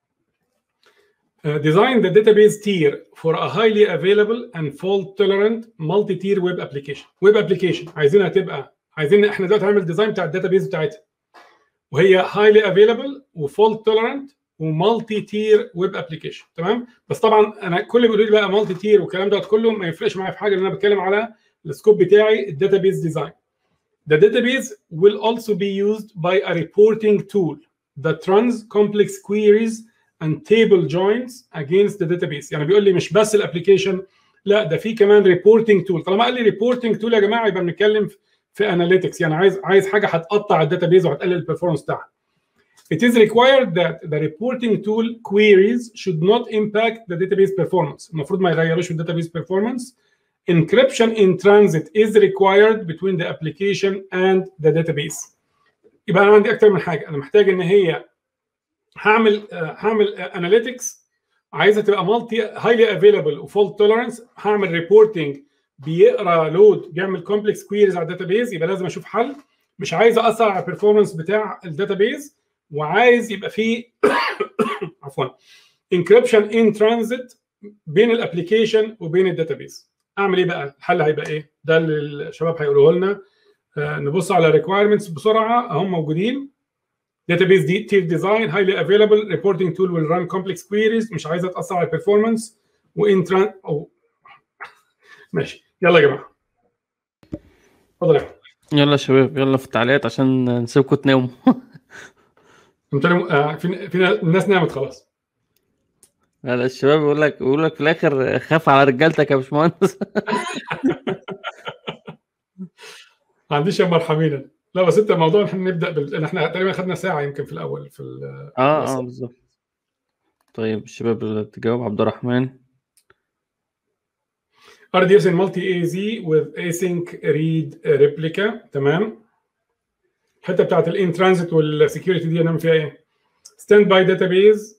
design the database tier for a highly available and fault tolerant multi-tier web application web application عايزينها تبقى عايزين احنا دلوقتي هنعمل ديزاين بتاع الداتابيز بتاعتها وهي highly available وفولت tolerant ومالتي تير ويب ابلكيشن تمام بس طبعا انا كل اللي بيقولوا لي بقى مالتي تير والكلام دوت كله ما يفرقش معايا في حاجه لان انا بتكلم على السكوب بتاعي الداتابيز ديزاين The database will also be used by a reporting tool that runs complex queries and table joins against the database يعني بيقول لي مش بس الابلكيشن لا ده في كمان ريبورتنج تول طالما قال لي ريبورتنج تول يا جماعه يبقى بنتكلم في اناليتكس يعني عايز عايز حاجه هتقطع الداتابيز وهتقلل البرفورمانس بتاعها It is required that the reporting tool queries should not impact the database performance. المفروض ما يغيروش الداتابيز performance. Encryption in transit is required between the application and the database. يبقى انا عندي اكتر من حاجه انا محتاج ان هي هعمل هعمل اناليتكس عايزها تبقى مالتي هايلي افيلبل وفولت توليرنس هعمل ريبورتنج بيقرا لود بيعمل كومبلكس كويريز على الداتابيز يبقى لازم اشوف حل مش عايز اثر على البرفورمانس بتاع الداتابيز وعايز يبقى فيه عفوا انكربشن ان ترانزيت بين الابلكيشن وبين الداتابيز اعمل ايه بقى الحل هيبقى ايه ده اللي الشباب هيقولوه لنا آه نبص على ريكوايرمنتس بسرعه اهم موجودين database دي tier design highly available reporting tool will run complex queries مش عايزه تاثر على البرفورمانس وان تران او ماشي يلا يا جماعه اتفضل يا يلا يا شباب يلا في التعليقات عشان نسيبكم تناموا انت آه في في الناس نامت خلاص لا لا الشباب بيقول لك بيقول لك في الاخر خاف على رجالتك يا باشمهندس ما عنديش يا مرحمين لا بس انت الموضوع احنا نبدا بال... احنا تقريبا خدنا ساعه يمكن في الاول في ال... اه بس- اه بالظبط طيب الشباب اللي تجاوب عبد الرحمن RDS in multi-AZ with async read replica تمام الحته بتاعت الان ترانزيت والسكيورتي دي هنعمل فيها ايه؟ stand by database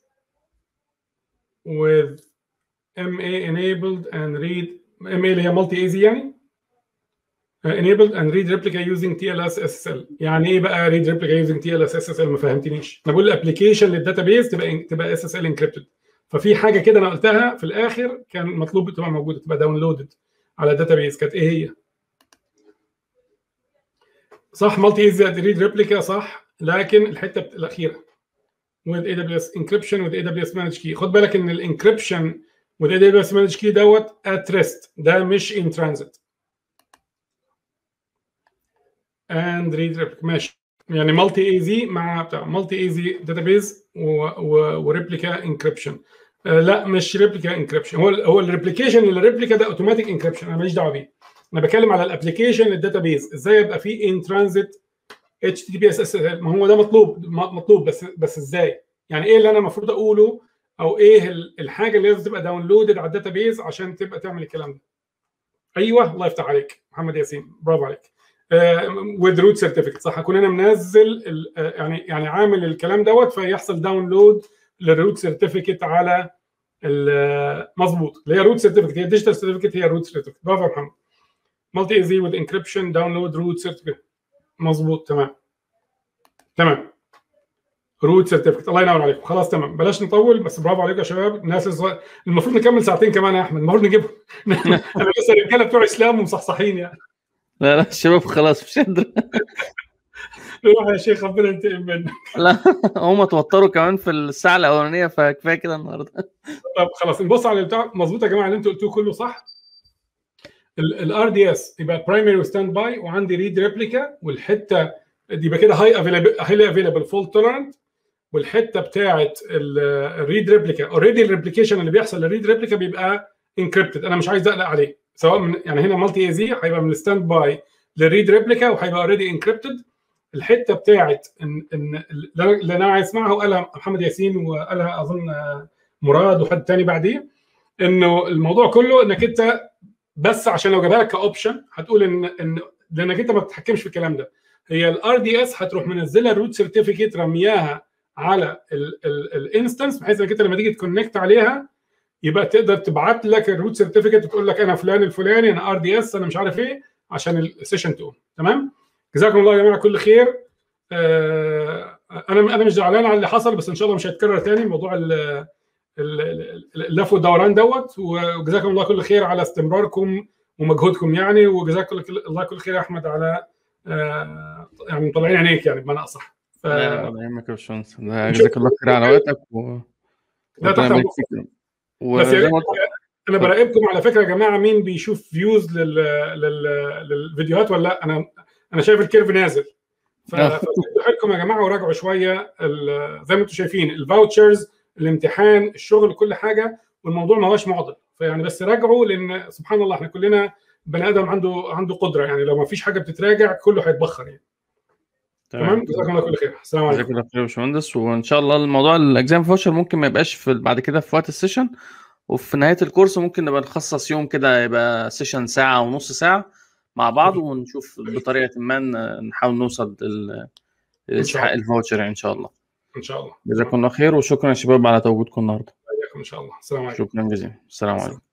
with MA enabled and read MA اللي هي multi-AZ يعني Uh, enabled and read replica using TLS SSL يعني ايه بقى read replica using TLS SSL ما فهمتنيش انا بقول الابلكيشن للداتابيز تبقى تبقى SSL encrypted ففي حاجه كده انا قلتها في الاخر كان مطلوب تبقى موجوده تبقى داونلودد على الداتابيز كانت ايه هي؟ صح مالتي ايز ريد ريبليكا صح لكن الحته بت- الاخيره with AWS encryption with AWS managed key خد بالك ان الانكربشن with AWS managed key دوت at rest ده مش in transit and read replica ماشي يعني مالتي اي زي مع بتاع مالتي اي زي داتابيز وريبليكا انكربشن لا مش ريبليكا انكربشن هو هو الريبليكيشن الريبليكا ده اوتوماتيك انكربشن انا ماليش دعوه بيه انا بتكلم على الابلكيشن الداتابيز ازاي يبقى فيه ان ترانزيت اتش تي بي اس اس ما هو ده مطلوب م- مطلوب بس بس ازاي يعني ايه اللي انا المفروض اقوله او ايه ال- الحاجه اللي لازم تبقى داونلودد على الداتابيز عشان تبقى تعمل الكلام ده ايوه الله يفتح عليك محمد ياسين برافو عليك وذ روت سيرتيفيكت صح اكون انا منزل ال- آه، يعني يعني عامل الكلام دوت فيحصل داونلود للروت سيرتيفيكت على ال- مظبوط اللي هي روت سيرتيفيكت هي ديجيتال سيرتيفيكت هي روت سيرتيفيكت برافو يا محمد مالتي ايزي وذ انكربشن داونلود روت سيرتيفيكت مظبوط تمام تمام روت سيرتيفيكت الله ينور عليكم خلاص تمام بلاش نطول بس برافو عليكم يا شباب الناس الصغير المفروض نكمل ساعتين كمان يا احمد المفروض نجيبهم انا لسه الرجاله بتوع اسلام ومصحصحين يعني لا لا الشباب خلاص مش قادر روح يا شيخ ربنا ينتقم منك لا هم توتروا كمان في الساعه الاولانيه فكفايه كده النهارده طب خلاص نبص على البتاع مظبوط يا جماعه اللي انتوا قلتوه كله صح الار دي اس يبقى برايمري وستاند باي وعندي ريد ريبليكا والحته دي يبقى كده هاي افيلابل هاي افيلابل فول تولرنت والحته بتاعه الريد ريبليكا اوريدي الريبليكيشن اللي بيحصل للريد ريبليكا بيبقى انكريبتد انا مش عايز اقلق عليه سواء من يعني هنا مالتي اي زي هيبقى من الستاند باي للريد ريبليكا وهيبقى اوريدي انكريبتد الحته بتاعه ان ان اللي انا عايز اسمعها وقالها محمد ياسين وقالها اظن آه، مراد وحد تاني بعديه انه الموضوع كله انك انت بس عشان لو جابها لك كاوبشن هتقول ان ان لانك انت ما بتتحكمش في الكلام ده هي الار دي اس هتروح منزله الروت سيرتيفيكيت رمياها على الانستنس بحيث انك انت لما تيجي تكونكت عليها يبقى تقدر تبعت لك الروت سيرتيفيكيت وتقول لك انا فلان الفلاني انا ار دي اس انا مش عارف ايه عشان السيشن تقوم تمام جزاكم الله يا جماعه كل خير آه، انا انا مش زعلان على اللي حصل بس ان شاء الله مش هيتكرر تاني موضوع ال- ال- ال- اللف والدوران دوت وجزاكم الله كل خير على استمراركم ومجهودكم يعني وجزاكم الله كل خير يا احمد على آه، يعني مطلعين عينيك يعني بمعنى اصح ف- لا لا ولا يهمك يا باشمهندس ده جزاك الله خير على وقتك و لا ربنا تحت يبارك أمرك. فيك. بس يا وزي ريت ما قلت انا براقبكم على فكره يا جماعه مين بيشوف فيوز لل... لل... للفيديوهات ولا لا انا انا شايف الكيرف نازل ف- آه. فشدوا حيلكم يا جماعه وراجعوا شويه ال... زي ما انتم شايفين الفاوتشرز الامتحان الشغل كل حاجه والموضوع ما هوش معضل فيعني بس راجعوا لان سبحان الله احنا كلنا بني ادم عنده عنده قدره يعني لو ما فيش حاجه بتتراجع كله هيتبخر يعني تمام جزاكم الله كل خير السلام عليكم جزاك الله خير يا باشمهندس وان شاء الله الموضوع الاكزام فوشر ممكن ما يبقاش في بعد كده في وقت السيشن وفي نهايه الكورس ممكن نبقى نخصص يوم كده يبقى سيشن ساعه ونص ساعه مع بعض ونشوف بطريقه ما ن- نحاول نوصل لل- لاستحقاق الفوتشر يعني ان شاء الله ان شاء الله جزاكم الله خير وشكرا يا شباب على تواجدكم النهارده ان شاء الله السلام عليكم شكرا جزيلا السلام عليكم